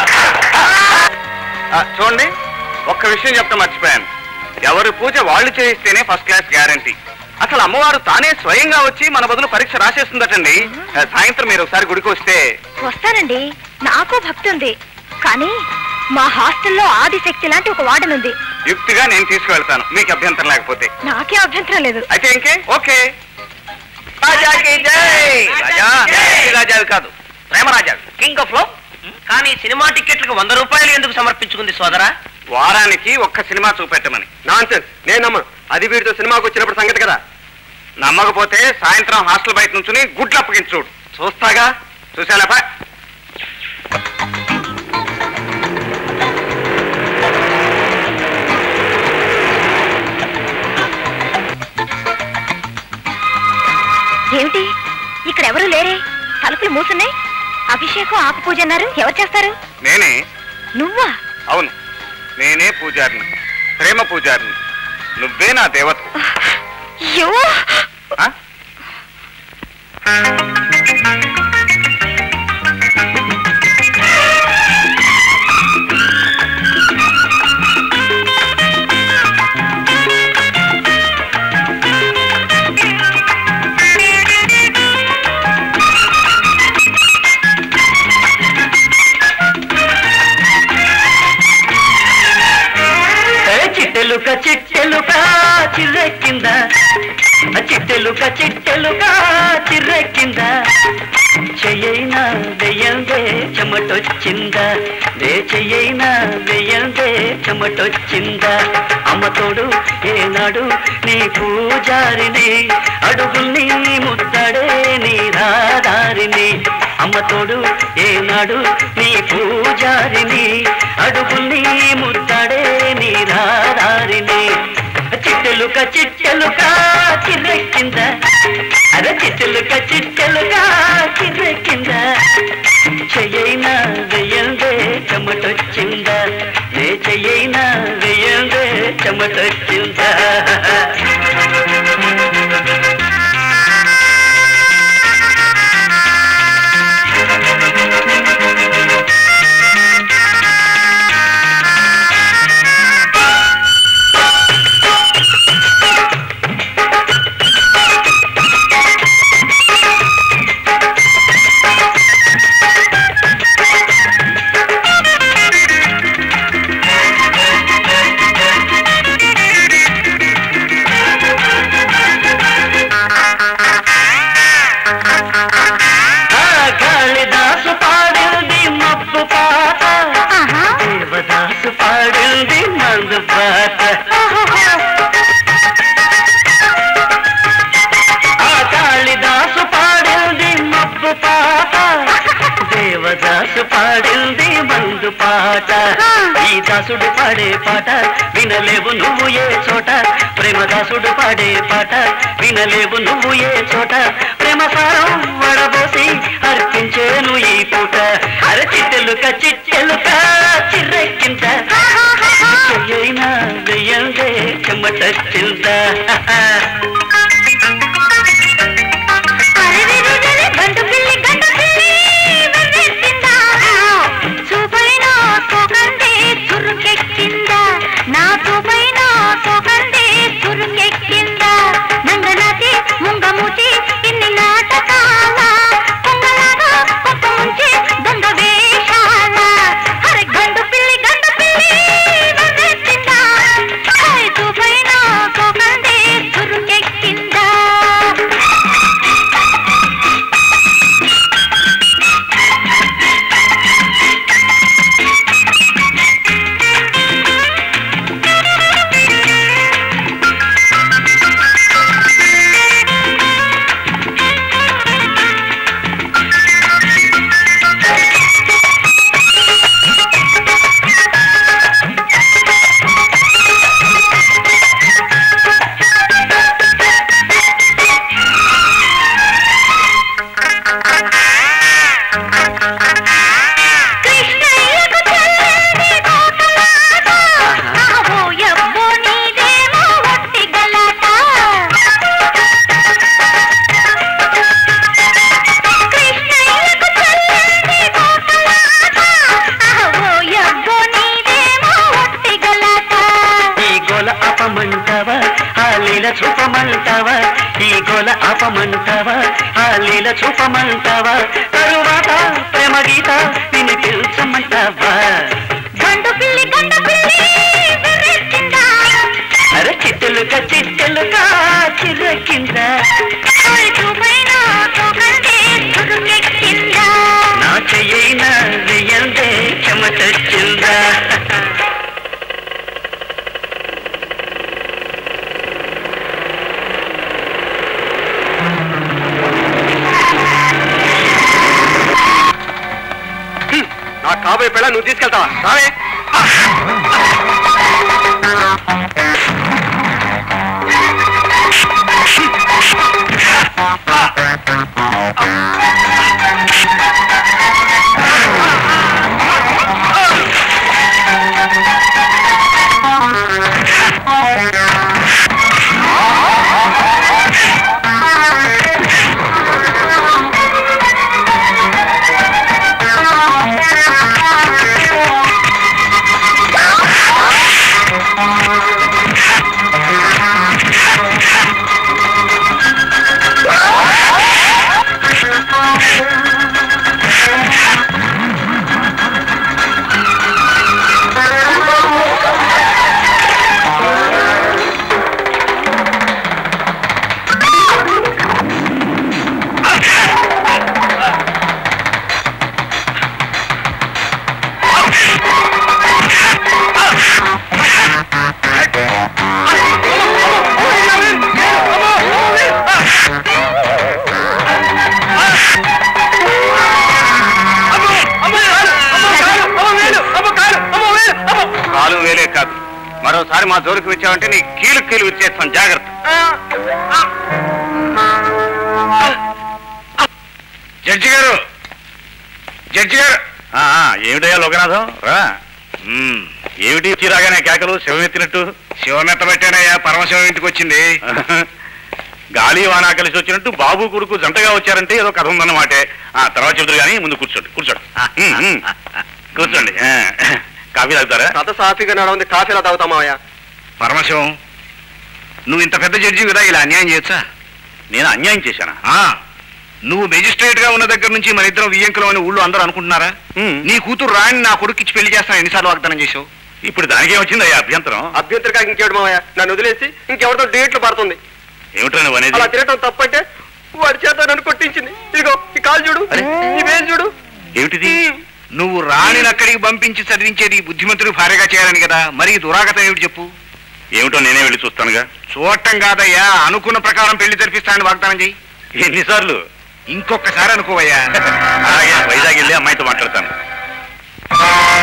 చూడండి ఒక్క విషయం చెప్తా మర్చిపోయాను ఎవరి పూజ వాళ్ళు చేయిస్తేనే ఫస్ట్ క్లాస్ గ్యారంటీ అసలు అమ్మవారు తానే స్వయంగా వచ్చి మన బదులు పరీక్ష రాసేస్తుందటండి ఆ, సాయంత్రం మీరు ఒకసారి గుడికి వస్తే వస్తానండి నాకు భక్తి ఉంది కానీ మా హాస్టల్లో ఆదిశక్తి లాంటి ఒక వార్డెన్ ఉంది యుక్తిగా నేను తీసుకువెళ్తాను మీకు అభ్యంతరం లేకపోతే నాకే అభ్యంతరం లేదు అయితే ఇంకే ఓకే రాజాకి జై రాజా ఈ రాజావి కాదు ప్రేమరాజా కింగ్ ఆఫ్ లవ్ కానీ సినిమా టికెట్లకు వంద రూపాయలు ఎందుకు సమర్పించుకుంది సోదరా వారానికి ఒక్క సినిమా చూపెట్టమని నాన్ నేను నమ్మను అది వీడితో సినిమాకి వచ్చినప్పుడు సంగతి కదా నమ్మకపోతే సాయంత్రం హాస్టల్ బయట నుంచుని గుడ్లు అప్పగించి చూడు చూస్తాగా చూసాలేపా ఏమిటి ఇక్కడ ఎవరు లేరే తలుపులు మూసున్నాయి అభిషేకం ఆకు పూజ అన్నారు ఎవరు చేస్తారు నేనే నువ్వా అవును నేనే పూజారిని ప్రేమ పూజారిని నువ్వే నా దేవత అయ్యో ఆ? ఏ చిట్టెలుక చిట్టెలుక చిర్రెక్కింద ఆ చిట్టెలుక చిట్టెలుక చిర్రెక్కింద చెయ్యైనా వెయ్యందే చెమటొచ్చిందా దే చెయ్యైనా వెయ్యందే చెమటొచ్చిందా అమ్మ తోడు ఏనాడు నీ పూజారిని అడుగుల్ని ముద్దడే నీ రాదారిని అమ్మ తోడు ఏనాడు నీ పూజారిని అడుగుల్ని ముద్దడే నీ రాదారిని చిట్టెలుక చిట్టెలుక చిర్రెక్కింద అరే చిట్టెలుక చిట్టెలుక చిర్రెక్కింద చెయ్యైనా వెయ్యందే చెమటొచ్చిందా నే చెయ్యైనా వెయ్యందే చెమటొచ్చిందా ఆ కాళిదాసు పాడింది మబ్బు పాట దేవదాసు పాడింది మందు పాట ఆ కాళిదాసు పాడింది మబ్బు పాట దేవదాసు పాడింది మందు పాట ఈ దాసుడు పాడే పాట వినలేవు నువ్వు ఏ చోట ప్రేమ దాసుడు పాడే పాట వినలేవు నువ్వు ఏ చోట ప్రేమ సారం వడబోసి అర్పించేను ఈ పూట అరే చిట్టెలుక చిట్టెలుక చిర్రెక్కింత చెయ్యైనా వెయ్యందే చెమట చింత అరెరెరెరెరె, గండు పిల్లి, గండు పిల్లి, వెర్రెత్తిందా? చూపైన సోకంది చురుకెక్కిందా? నా చూపైన సోకంది చురుకెక్కిందా? నంగనాచి, ముంగమూచి, ఇన్ని నాటకాల, పొంగలాగా పొట్ట ముంచి, దొంగ వేషాల. అరె, గండు పిల్లి, గండు పిల్లి, వెర్రెత్తిందా? ఓయ్, చూపైన సోకంది చురుకెక్కిందా కృష్ణయ్యకు చెల్లింది కోటలాట. ఆహోయబ్బో నీదేమో ఒట్టి గలాట. కృష్ణయ్యకు చెల్లింది కోటలాట. ఆహోయబ్బో నీదేమో ఒట్టి గలాట. ఈ గోల అపమంటావా ఆ లీల చూపమంటావా ఈ గోల అపమంటావా ఆ లీల చూపమంటావా తరువాత ప్రేమ గీత నిన్ను పిలుచమంటావా గండు పిల్లి గండు పిల్లి వెర్రెత్తిందా? అరే చిట్టెలుక చిట్టెలుక చిరకింద ఓయ్ చూపైన సోకంది చురుకెక్కిందా? నా చెయ్యైన వెయ్యందే చెమటొచ్చిందా నా కాబోయే పిల్ల నువ్వు తీసుకెళ్తావా రావే కాలు వేలే కాదు మరోసారి మా జోలికి వచ్చావంటే నీ కీలు కీలు ఇచ్చేస్తాను జాగ్రత్త జడ్జి గారు జడ్జి గారు ఆ, ఆ, ఏమిటయ్యా లోకనాథం రా ఉమ్, ఏమిటి చిరాగానే కేకలు శివమెత్తినట్టు శివమెత్త పెట్టానయ్యా పరమశివం ఇంటికి వచ్చింది గాలి వానా కలిసి వచ్చినట్టు బాబు కొడుకు జంటగా వచ్చారంటే ఏదో కథ ఉందన్నమాటే ఆ తర్వాత చెబుతారు కానీ ముందు కూర్చోండి కూర్చోండి ఉమ్, ఉమ్. కూర్చోండి ఆ, కాఫీ తాగుతారా కథ సాఫీగా నడవంది కాఫీలా తాగుతామావయ్యా పరమశివం నువ్వు ఇంత పెద్ద జడ్జి కదా ఇలా అన్యాయం చేయొచ్చా నేను అన్యాయం చేశానా ఆ, నువ్వు మెజిస్ట్రేట్ గా ఉన్న దగ్గర నుంచి మన ఇద్దరం వియ్యంకులం అని ఊళ్ళో అందరూ అనుకుంటున్నారా నీ కూతురు రాణి నా కొడుకిచ్చి పెళ్లి చేస్తాను ఎన్నిసార్లు వాగ్దానం చేసావు ఇప్పుడు దానికే వచ్చిందయ్యా అభ్యంతరం అభ్యంతరగా ఇంకేడు మావయ్య నన్ను వదిలేసి ఇంకెవరితో డేట్లు పడుతుంది ఏమిటో నువ్వు అనేది అలా తిరగటం తప్పంటే వాడి చేత నన్ను కొట్టించింది ఇదిగో ఈ కాలు చూడు అరే. ఈ వేలు చూడు ఏమిటిది నువ్వు రాణిని అక్కడికి పంపించి చదివించేది బుద్ధిమంతుడు భార్యగా చేయాలని కదా మరి ఈ దురాగతం ఏమిటి చెప్పు ఏమిటో నేనే వెళ్ళి చూస్తానుగా చూడటం కాదయ్యా అనుకున్న ప్రకారం పెళ్లి జరిపిస్తానని వాగ్దానం చెయ్యి ఎన్నిసార్లు ఇంకొకసారి అనుకోవయ్యా అలాగే వైజాగ్ వెళ్ళి అమ్మాయితో మాట్లాడతాను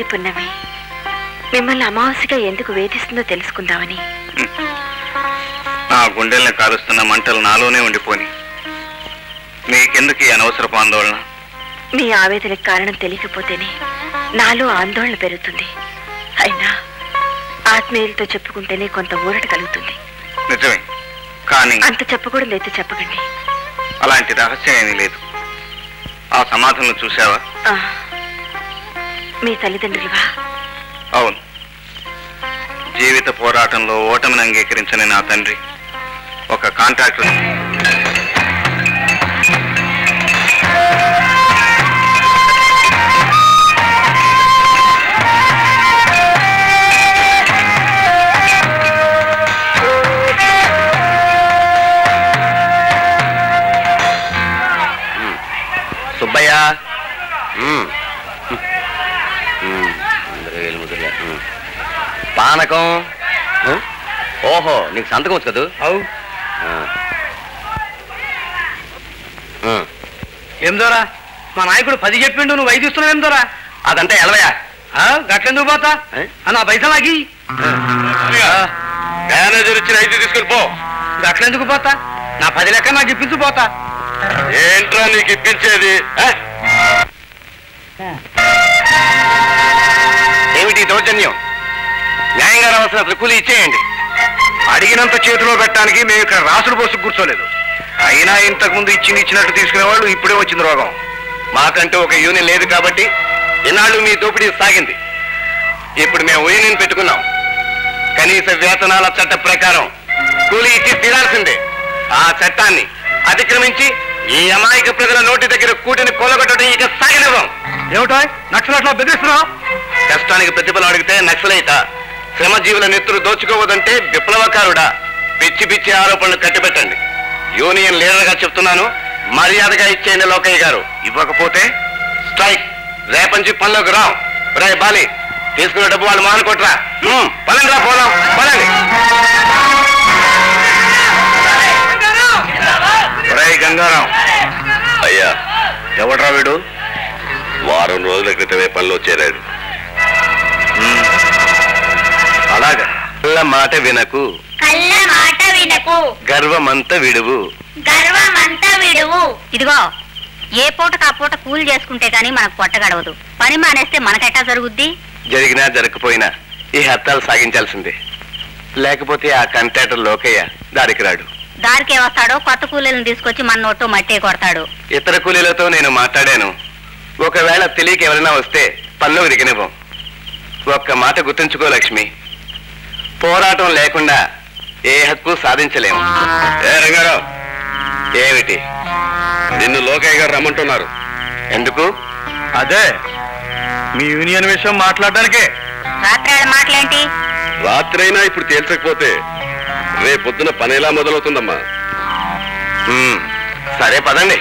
పున్నమి మిమ్మల్ని అమావాస్యగా ఎందుకు వేధిస్తుందో తెలుసుకుందామని నా గుండెల్ని కారుస్తున్న మంటలు నాలోనే ఉండిపోని మీకెందుకు ఈ అనవసరపు ఆందోళన మీ ఆవేదనకు కారణం తెలియకపోతేనే నాలో ఆందోళన పెరుగుతుంది అయినా ఆత్మీయులతో చెప్పుకుంటేనే కొంత ఊరట కలుగుతుంది నిజమే కానీ అంత చెప్పకూడదు అయితే చెప్పకండి అలాంటి రహస్యం ఏమీ లేదు ఆ సమాధులను చూసావా ఆ, మీ తల్లిదండ్రులువా అవును జీవిత పోరాటంలో ఓటమిని అంగీకరించని నా తండ్రి ఒక కాంట్రాక్టర్ సుబ్బయ్య మ్మ్. మ్మ్. అందరూ వేలు ముద్రలే. మ్మ్. పానకం మ్మ్. ఓహో నీకు సంతకం వచ్చు కదూ అవు ఆ. మ్మ్. ఏం దోరా మా నాయకుడు పది చెప్పిండు నువ్వు ఐదు ఇస్తున్నావు ఏం దోరా అదంతా ఎలవయా ఆ, గట్లెందుకు పోతా ఏ? ఆ, నా పైసలు నాకి మేనేజర్ ఇచ్చిన ఐదు తీసుకుని పో గట్లెందుకు పోతా నా పది లెక్క నాకు ఇప్పించు పోతా ఏంట్రా నీకు ఇప్పించేది ఆ? ఏమిటి ఈ దౌర్జన్యం న్యాయంగా రావాల్సిన త్రికులు ఇచ్చేయండి అడిగినంత చేతిలో పెట్టడానికి మేము ఇక్కడ రాసులు పోసి కూర్చోలేదు అయినా ఇంతకు ముందు ఇచ్చింది ఇచ్చినట్టు తీసుకునే వాళ్ళు ఇప్పుడే వచ్చింది రోగం మాకంటూ ఒక యూనియన్ లేదు కాబట్టి ఇన్నాళ్ళు మీ దోపిడీ సాగింది ఇప్పుడు మేము యూనియన్ పెట్టుకున్నాం కనీస వేతనాల చట్ట ప్రకారం కూలీ ఇచ్చి తీరాల్సిందే ఆ చట్టాన్ని అతిక్రమించి ఈ అమాయక ప్రజల నోటి దగ్గర కూటిని కొలగొట్టడం ఇక సాగనివ్వం ఏమిటో నక్సలట్లా బెదిరిస్తున్నావు కష్టానికి ప్రతిఫలం అడిగితే నక్సలైట శ్రమజీవుల నెత్తురు దోచుకోవదంటే విప్లవకారుడా పిచ్చి పిచ్చి ఆరోపణలు కట్టిపెట్టండి యూనియన్ లీడర్ గా చెప్తున్నాను మర్యాదగా ఇచ్చేయండి లోకయ్య గారు ఇవ్వకపోతే స్ట్రైక్ రేపంచి పనిలోకి రాం రే బాలి తీసుకున్న డబ్బు వాళ్ళు మానుకోట్రా పలండి రా పోదాం పలండి ఒరేయ్ గంగారాం అయ్యా ఎవడ్రా వీడు వారం రోజుల క్రితమే పనిలో చేరాడు అలాగా పిల్ల మాట వినకు కళ్ళ మాట వినకు గర్వమంత విడువు గర్వమంతా విడువు ఇదిగో ఏ పూటకు ఆ పూట కూలి చేసుకుంటే గానీ మనకు పొట్ట గడవదు పని మానేస్తే మనకెట్టా జరుగుద్ది జరిగినా జరగకపోయినా ఈ హత్తాలు సాగించాల్సిందే లేకపోతే ఆ కంట్రాక్టర్ లోకయ్య దారికి రాడు దారికి వస్తాడో కొత్త కూలీలను తీసుకొచ్చి మన నోటు మట్టే కొడతాడు ఇతర కూలీలతో నేను మాట్లాడాను ఒకవేళ తెలియక ఎవరైనా వస్తే పనిలోకి దిగనివ్వం ఒక్క మాట గుర్తుంచుకో లక్ష్మి పోరాటం లేకుండా ఏ హక్కు సాధించలేము ఏ రంగారావు ఏమిటి నిన్ను లోకయ్య గారు రమ్మంటున్నారు ఎందుకు అదే మీ యూనియన్ విషయం మాట్లాడడానికే రాత్రి ఆడ మాటలేంటి రాత్రైనా ఇప్పుడు తేల్చకపోతే రేపొద్దున పని ఎలా మొదలవుతుందమ్మా ఉమ్, సరే పదండి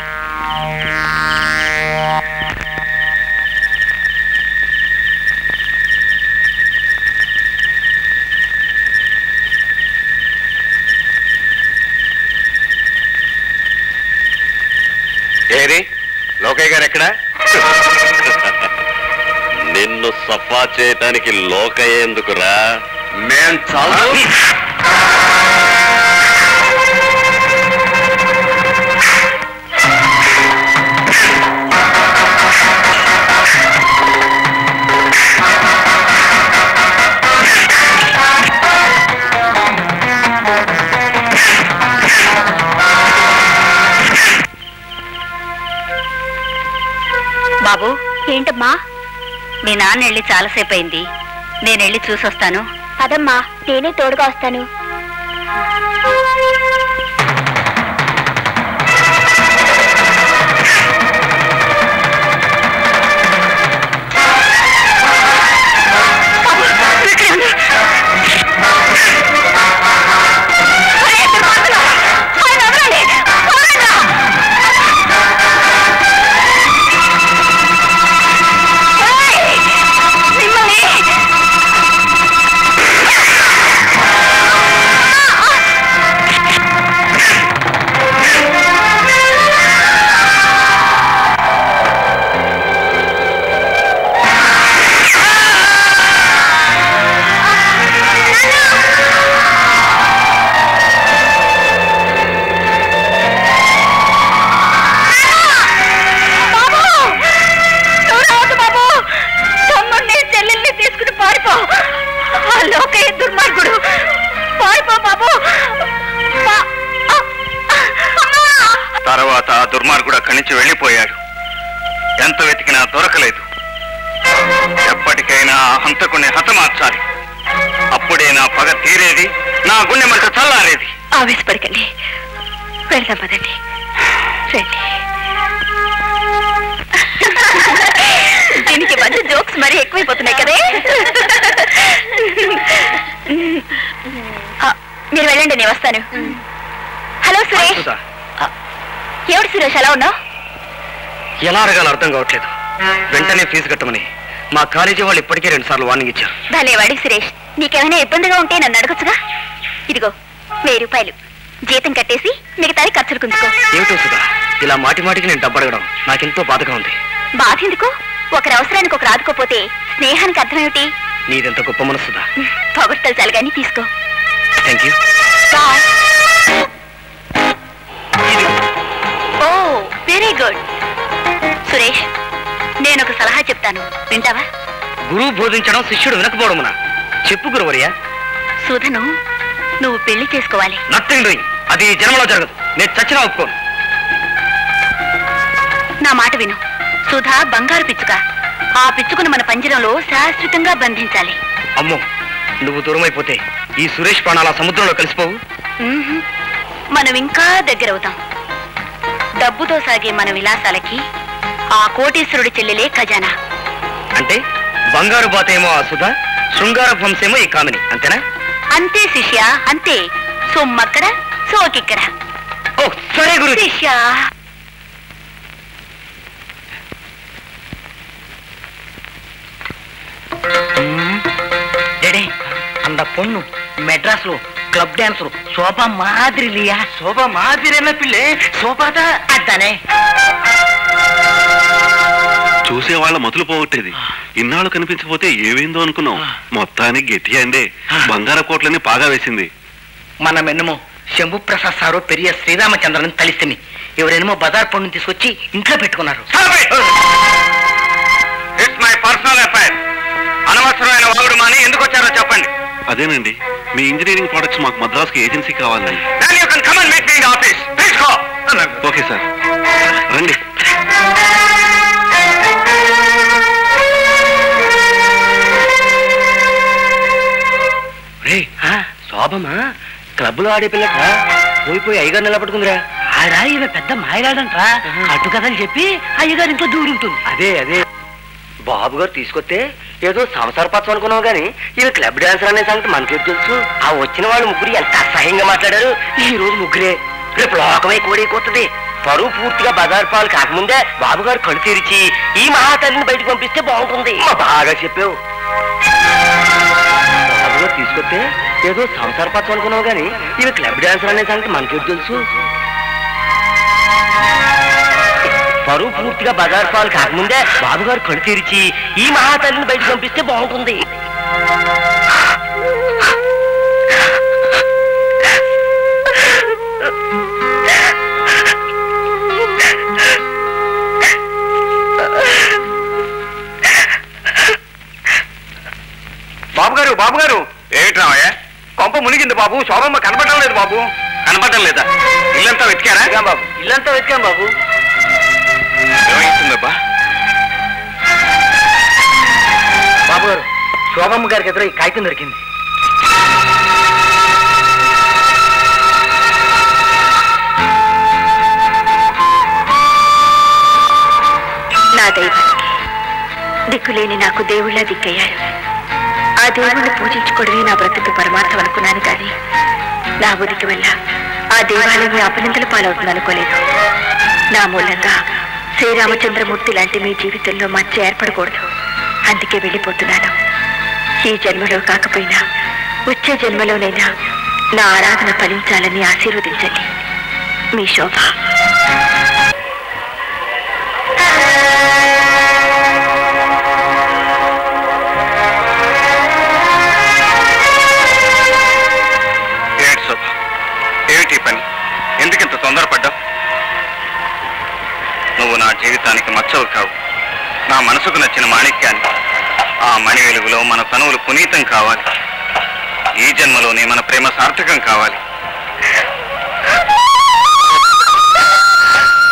ఏరి లోకయ్య గారు ఎక్కడా నిన్ను సఫా చేయటానికి లోకయ్య ఎందుకురా మేం చాలు బాబు ఏంటమ్మా మీ నాన్న వెళ్ళి చాలాసేపు అయింది నేను వెళ్ళి చూసొస్తాను అదమ్మా నేనే తోడుగా వస్తాను మిమ్మల్ని తర్వాత ఆ దుర్మార్గుడు అక్కడి నుంచి వెళ్ళిపోయాడు ఎంత వెతికినా దొరకలేదు ఎప్పటికైనా ఆ హంతకుని హతమార్చాలి అప్పుడే నా పగ తీరేది నా గుండె మంట చల్లారేది ఆవేశపడకండి వెళ్దాం పదండి రండి దీనికి మధ్య జోక్స్ మరీ ఎక్కువైపోతున్నాయి కదే ఆ, మీరు వెళ్ళండి నేను వస్తాను హలో సురేష్ ఆ, ఏమిటి సురేష్ ఎలా ఉన్నావు ఎలా అడగాలో అర్థం కావట్లేదు వెంటనే ఫీజు కట్టమని మా కాలేజీ వాళ్ళు ఇప్పటికే రెండు సార్లు వార్నింగ్ ఇచ్చారు భలేవాడి సురేష్ నీకేమైనా ఇబ్బందిగా ఉంటే నన్ను అడగచ్చుగా ఇదిగో వెయ్యి రూపాయలు జీతం కట్టేసి మిగతాది ఖర్చులు కుంచుకో ఏమిటో సుధా ఇలా మాటి మాటికి నేను డబ్బు అడగడం నాకెంతో బాధగా ఉంది బాధ ఎందుకు ఒకరి అవసరానికి ఒకరు ఆదుకోపోతే స్నేహానికి అర్థం ఏమిటి నీదెంత గొప్ప మనసు సుధా పొగడ్తలు చాలు కానీ తీసుకో thank you boy oh very good Suresh నేను ఒక సలహా చెప్తాను వింటావా గురువు బోధించడం శిష్యుడు వినకపోవడమునా చెప్పు గురువర్య సుధను నువ్వు పెళ్లి చేసుకోవాలి నథింగ్ డూయింగ్ అది ఈ జన్మలో జరగదు నేను చచ్చినా ఒప్పుకోను నా మాట విను సుధా బంగారు పిచ్చుక ఆ పిచ్చుకును మన పంజరంలో శాశ్వతంగా బంధించాలి అమ్మో నువ్వు దూరం అయిపోతే ఈ సురేష్ ప్రాణాల సముద్రంలో కలిసిపోవు మ్మ్హ్. మనం ఇంకా దగ్గరవుతాం డబ్బుతో సాగే మన విలాసాలకి ఆ కోటీశ్వరుడి చెల్లెలే ఖజానా అంటే బంగారు బాత ఏమో ఆ సుధ శృంగార వంశేమో ఈ కామిని అంతేనా అంతే శిష్య అంతే సొమ్మక్కడ సోకిక్కడ ఓ సరే గురు శిష్య டேடே அந்த பொண்ணு மெட்ராஸ்ல கிளப் டான்ஸர் சோபா மாதிரி இல்லையா சோபா மாதிரி என்ன பிள்ளை சோபா தான் அதானே చూసేవాళ్ళ మొదలు పోగొట్టేది ఇన్నాళ్ళు కనిపించకపోతే ఏమైందో అనుకున్నాం మొత్తానికి గట్టి అయిందే బంగార కోట్లని పాగా వేసింది మనమేనేమో శంభు ప్రసాద్ సారు పెరియ శ్రీరామచంద్రన్ తలిస్తిని ఎవరేనేమో బజార్ పండుని తీసుకొచ్చి ఇంట్లో పెట్టుకున్నారు ఇట్స్ మై పర్సనల్ అఫైర్ అనవసరమైన వాగుడు మాని ఎందుకు వచ్చారో చెప్పండి అదేనండి మీ ఇంజనీరింగ్ ప్రొడక్ట్స్ మాకు మద్రాస్కి ఏజెన్సీ కావాలండి ఆఫీస్ ఓకే సార్ రండి రే శోభమా క్లబ్లో ఆడే పిల్లట పోయిపోయి అయ్యగారు నిలబడుకుందిరా ఆడా ఈమె పెద్ద మాయగాడంట్రా అటు కథలు చెప్పి అయ్యగారి ఇంట్లో దూరుంటుంది అదే అదే బాబు గారు తీసుకొస్తే ఏదో సంసార పచ్చం అనుకున్నావు గానీ ఇవి క్లబ్ డాన్సర్ అనే సంగతి మనకేం తెలుసు ఆ వచ్చిన వాళ్ళు ముగ్గురు ఎంత అసహ్యంగా మాట్లాడారు ఈ రోజు ముగ్గురే రేపు లోకమై కోడైపోతుంది పరువు పూర్తిగా బజార్ పాలు కాకముందే బాబు గారు కళ్ళు తెరిచి ఈ మహాతల్లిని బయటకు పంపిస్తే బాగుంటుంది మా బాగా చెప్పావు బాబు గారు తీసుకొస్తే ఏదో సంసార పచ్చం అనుకున్నావు గానీ ఇవి క్లబ్ డాన్సర్ అనే సంగతి మనకేం తెలుసు పరువు పూర్తిగా బజార్ పాలు కాకముందే బాబు గారు కళ్ళు తెరిచి ఈ మహాతల్లిని బయటకు పంపిస్తే బాగుంటుంది బాబు గారు బాబు గారు ఏమిటి రామయ్య కొంప మునిగింది బాబు శోభమ్మ కనపడడం లేదు బాబు కనపడడం లేదా ఇల్లంతా వెతికారా బాబు ఇల్లంతా వెతికాం బాబు ఏమైతుందబ్బా బాబు గారు శోభమ్మ గారికి ఎదురు ఈ కాగితం దొరికింది నా దైవానికి దిక్కులేని నాకు దేవుళ్ళ దిక్కయ్యాడు ఆ దేవుణ్ణి పూజించుకోవడమే నా బ్రతుకు పరమార్థం అనుకున్నాను కానీ నా ఉనికి వల్ల ఆ దేవాలయం అపనిందల పాలవుతుంది అనుకోలేదు నా మూలంగా శ్రీరామచంద్రమూర్తి లాంటి మీ జీవితంలో మచ్చ ఏర్పడకూడదు అందుకే వెళ్ళిపోతున్నాను ఈ జన్మలో కాకపోయినా వచ్చే జన్మలోనైనా నా ఆరాధన ఫలించాలని ఆశీర్వదించండి మీ శోభ ఏమిటి శోభ ఏమిటి ఈ పని ఎందుకింత తొందరపడ్డావు నువ్వు నా జీవితానికి మచ్చవు కావు నా మనసుకు నచ్చిన మాణిక్యాన్ని ఆ మణి వెలుగులో మన తనువులు పునీతం కావాలి ఈ జన్మలోనే మన ప్రేమ సార్థకం కావాలి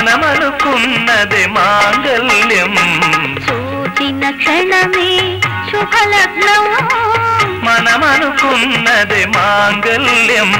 మనమనుకున్నది మాంగల్యం చూచిన క్షణమే శుభలగ్నం మనమనుకున్నది మాంగల్యం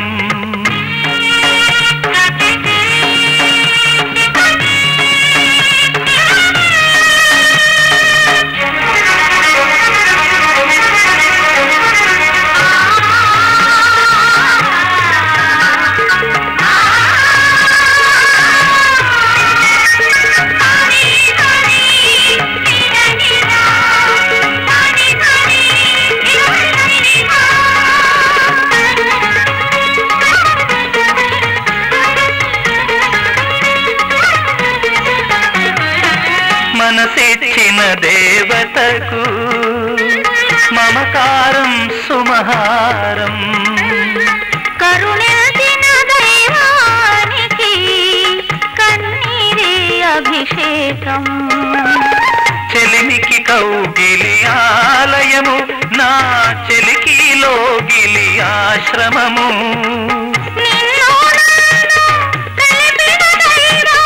మనసిచ్చిన దేవతకు మమకారం సుమహారం కరుణించిన దైవానికి కన్నీరే అభిషేకం చెలిమికి కౌగిలి ఆలయము నా చెలికి లోగిలి ఆశ్రమము నిన్ను నన్ను కలిపిన దైవం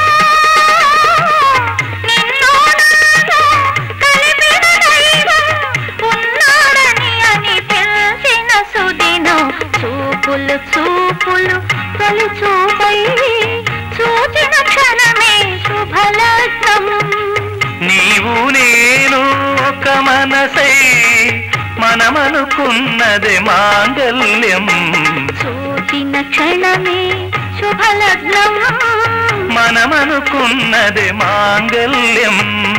నిన్ను నన్ను కలిపిన దైవం ఉన్నాడని అని తెలిసిన సుదినం చూపులు చూపులు తొలి చూపై చూచిన క్షణమే శుభలగ్నం నీవు నేను ఒక మనసై మనమనుకున్నది మాంగల్యం చూచిన క్షణమే శుభలగ్నం మనమనుకున్నది మాంగల్యం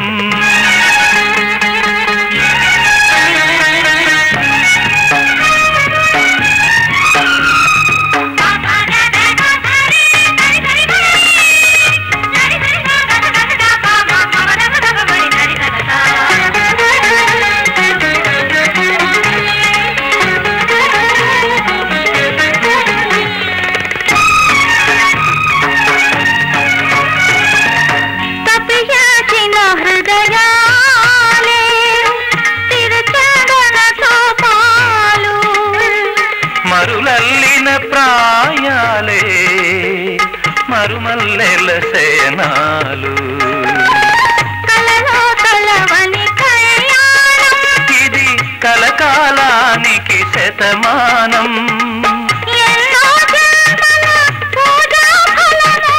తప్పించిన హృదయాలే తిరుచగల తోపాలు మరులల్లిన ప్రాయాలే మరుమల్లెల శయనాలు కలలో కలవని కళ్యాణం ఇది కలకాలానికి శతమానం ఎన్నో జన్మల పూజా ఫలము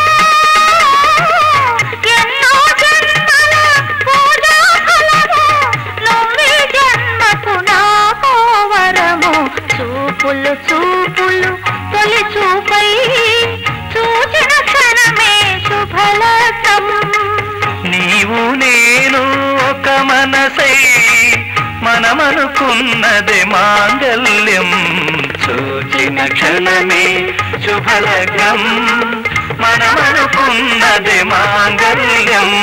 ఎన్నో జన్మల పూజా ఫలము నువ్వే జన్మకు నాకో వరము చూపులు చూపులు తొలి చూపై చూచిన క్షణమే శుభలతం నీవు నేను ఒక మనసై మనమనుకున్నది మాంగల్యం చూచిన క్షణమే శుభలగ్నం మనమనుకున్నది మాంగల్యం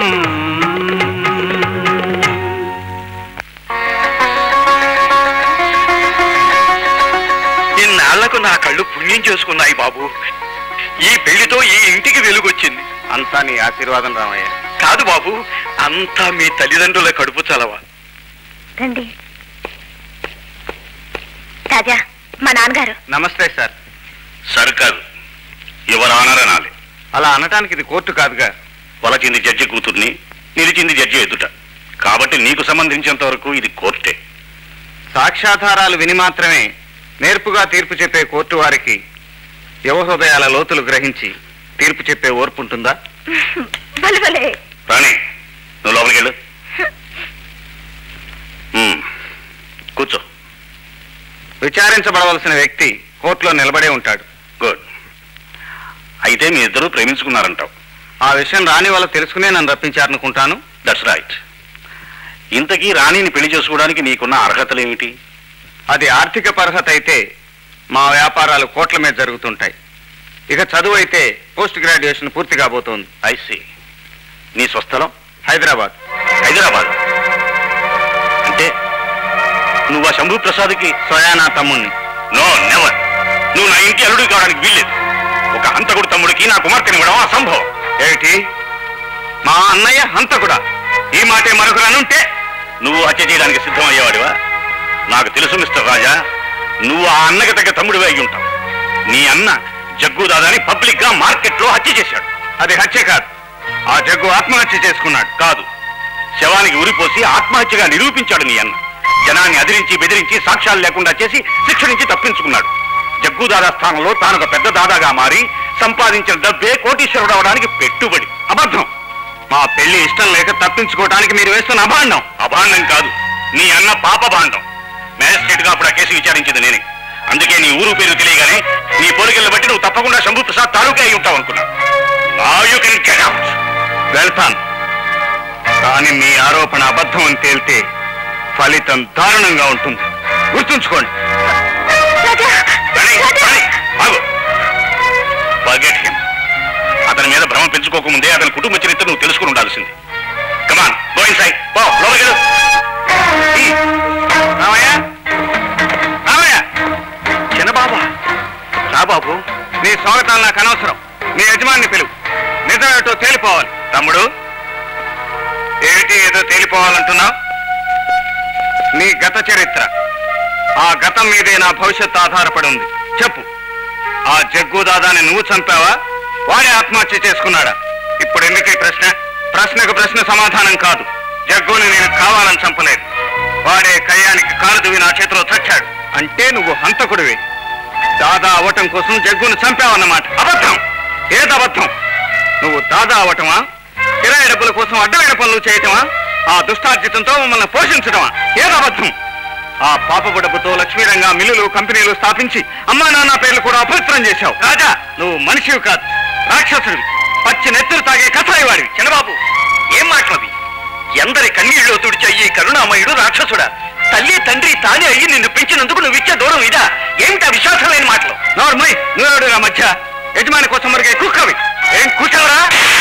ఇన్నాళ్లకు నా కళ్ళు పుణ్యం చేసుకున్నాయి బాబు ఈ పెళ్లితో ఈ ఇంటికి వెలుగొచ్చింది అంతా నీ ఆశీర్వాదం రామయ్య కాదు బాబు అంతా మీ తల్లిదండ్రుల కడుపు చలవ రండి రాజా మా నాన్నగారు నమస్తే సార్ సర్కారు ఎవరు ఆనర్ అనాలి అలా అనటానికి ఇది కోర్టు కాదుగా పలకింది జడ్జి కూతుర్ని నిలిచింది జడ్జి ఎదుట కాబట్టి నీకు సంబంధించినంత వరకు ఇది కోర్టే సాక్ష్యాధారాలు విని మాత్రమే నేర్పుగా తీర్పు చెప్పే కోర్టు వారికి యువ హృదయాల లోతులు గ్రహించి తీర్పు చెప్పే ఓర్పు ఉంటుందా బలబలే రాణి నువ్వు లోపలికి వెళ్ళు ఉమ్, కూర్చో విచారించబడవలసిన వ్యక్తి కోర్టులో నిలబడే ఉంటాడు గుడ్ అయితే మీ ఇద్దరు ప్రేమించుకున్నారంటావు ఆ విషయం రాని వాళ్ళు తెలుసుకునే నన్ను రప్పించారనుకుంటాను దట్స్ రైట్ ఇంతకీ రాణిని పెళ్లి చేసుకోవడానికి నీకున్న అర్హతలు ఏమిటి అది ఆర్థిక పర్హత అయితే మా వ్యాపారాలు కోట్ల మీద జరుగుతుంటాయి ఇక చదువు అయితే పోస్ట్ గ్రాడ్యుయేషన్ పూర్తి కాబోతోంది ఐసి నీ స్వస్థలం హైదరాబాద్ హైదరాబాద్ అంటే నువ్వు ఆ శంభు ప్రసాద్కి స్వయానా తమ్ముణ్ణి నో నెవర్ నువ్వు నా ఇంటి అల్లుడు కావడానికి వీల్లేదు ఒక హంతకుడు తమ్ముడికి నా కుమార్తెని ఇవ్వడం అసంభవం ఏమిటి మా అన్నయ్య హంతకుడా ఈ మాటే మరొకరు అనుంటే నువ్వు హత్య చేయడానికి సిద్ధమయ్యేవాడివా నాకు తెలుసు మిస్టర్ రాజా నువ్వు ఆ అన్నకి తగ్గ తమ్ముడివి అయి ఉంటావు నీ అన్న జగ్గు దాదాని పబ్లిక్ గా మార్కెట్ లో హత్య చేశాడు అది హత్య కాదు ఆ జగ్గు ఆత్మహత్య చేసుకున్నాడు కాదు శవానికి ఉరిపోసి ఆత్మహత్యగా నిరూపించాడు నీ అన్న జనాన్ని అదిరించి బెదిరించి సాక్ష్యాలు లేకుండా చేసి శిక్ష నుంచి తప్పించుకున్నాడు జగ్గు దాదా స్థానంలో తాను ఒక పెద్ద దాదాగా మారి సంపాదించిన డబ్బే కోటీశ్వరుడు అవడానికి పెట్టుబడి అబద్ధం మా పెళ్లి ఇష్టం లేక తప్పించుకోవడానికి మీరు వేస్తున్న అభాండం అభాండం కాదు నీ అన్న పాప భాండం మ్యాజిస్ట్రేట్ గా అప్పుడు ఆ కేసు విచారించింది నేనే అందుకే నీ ఊరు పేరు తెలియగానే నీ పోలికలను బట్టి నువ్వు తప్పకుండా శంభు ప్రసాద్ తాలూకే అయి ఉంటావు అనుకున్నా Now you can get out. వెళ్తాను కానీ మీ ఆరోపణ అబద్ధం అని తేలితే ఫలితం దారుణంగా ఉంటుంది గుర్తుంచుకోండి రణి, రణి, ఆగు. Forget him. అతని మీద భ్రమ పెంచుకోకముందే అతని కుటుంబ చరిత్ర నువ్వు తెలుసుకుని ఉండాల్సింది కమాన్ గో ఇన్సైడ్ పో లోపలికి వెళ్ళు. ఈ. రామయ్య రామయ్య చిన్నబాబు రా బాబు నీ స్వాగతాలు నాకు అనవసరం నీ యజమాని పిలువు నిజమేటో తేలిపోవాలి తమ్ముడు ఏమిటి ఏదో తేలిపోవాలంటున్నావు నీ గత చరిత్ర ఆ గతం మీదే నా భవిష్యత్తు ఆధారపడి ఉంది చెప్పు ఆ జగ్గు దాదాని నువ్వు చంపావా వాడే ఆత్మహత్య చేసుకున్నాడా ఇప్పుడు ఎందుకు ఈ ప్రశ్న ప్రశ్నకు ప్రశ్న సమాధానం కాదు జగ్గుని నేను కావాలని చంపలేదు వాడే కయ్యానికి కాలు దువ్వి నా చేతిలో చచ్చాడు అంటే నువ్వు హంతకుడివి దాదా అవటం కోసం జగ్గును చంపావన్నమాట అబద్ధం ఏది అబద్ధం నువ్వు దాదా అవటమా కిరాయి డబ్బుల కోసం అడ్డమైన పనులు చేయటమా ఆ దుష్టార్జితంతో మమ్మల్ని పోషించడమా ఏది అబద్ధం ఆ పాపపు డబ్బుతో లక్ష్మీరంగా మిల్లులు కంపెనీలు స్థాపించి అమ్మా నాన్న పేర్లు కూడా అపవిత్రం చేశావు రాజా నువ్వు మనిషివి కాదు రాక్షసుడివి పచ్చి నెత్తురు తాగే కథాయివాడివి చిన్నబాబు ఏం మాటలవి ఎందరి కన్నీళ్ళు తుడిచే ఈ కరుణామయుడు రాక్షసుడా తల్లి తండ్రి తానే అయ్యి నిన్ను పెంచినందుకు నువ్వు ఇచ్చే దూరం ఇదా ఏమిటా విశ్వాసమైన మాటలు నోర్మై నువ్వెవడు నా మధ్య యజమాని కోసం మరిగే కుక్కవి ఏం కూర్చోవరా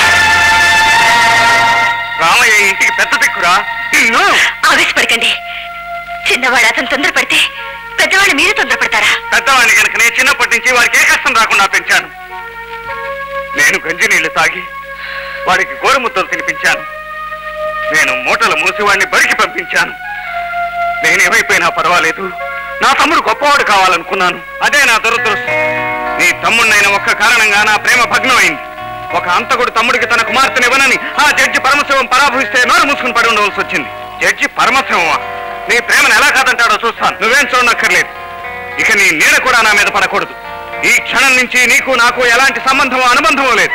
రామయ్య ఇంటికి పెద్ద దిక్కురా నిన్ను ఆవేశపడకండి చిన్నవాడు అతను తొందరపడితే పెద్దవాళ్ళు మీరు తొందరపడతారా పెద్దవాడిని కనుక నేను చిన్నప్పటి నుంచి వాడికి ఏ కష్టం రాకుండా పెంచాను నేను గంజి నీళ్లు తాగి వాడికి గోరుముద్దలు తినిపించాను నేను మూటలు మూసి వాడిని బడికి పంపించాను నేనేమైపోయినా పర్వాలేదు నా తమ్ముడు గొప్పవాడు కావాలనుకున్నాను అదే నా దురదృష్టం నీ తమ్ముడినైన ఒక్క కారణంగా నా ప్రేమ భగ్నమైంది ఒక అంతకుడు తమ్ముడికి తన కుమార్తెనివ్వనని ఆ జడ్జి పరమశివం పరాభవిస్తే నోరు మూసుకుని పడి ఉండవలసి వచ్చింది జడ్జి పరమశివమా నీ ప్రేమను ఎలా కాదంటాడో చూస్తాను నువ్వేం చూడనక్కర్లేదు ఇక నీ నీడ కూడా నా మీద పడకూడదు ఈ క్షణం నుంచి నీకు నాకు ఎలాంటి సంబంధమో అనుబంధమో లేదు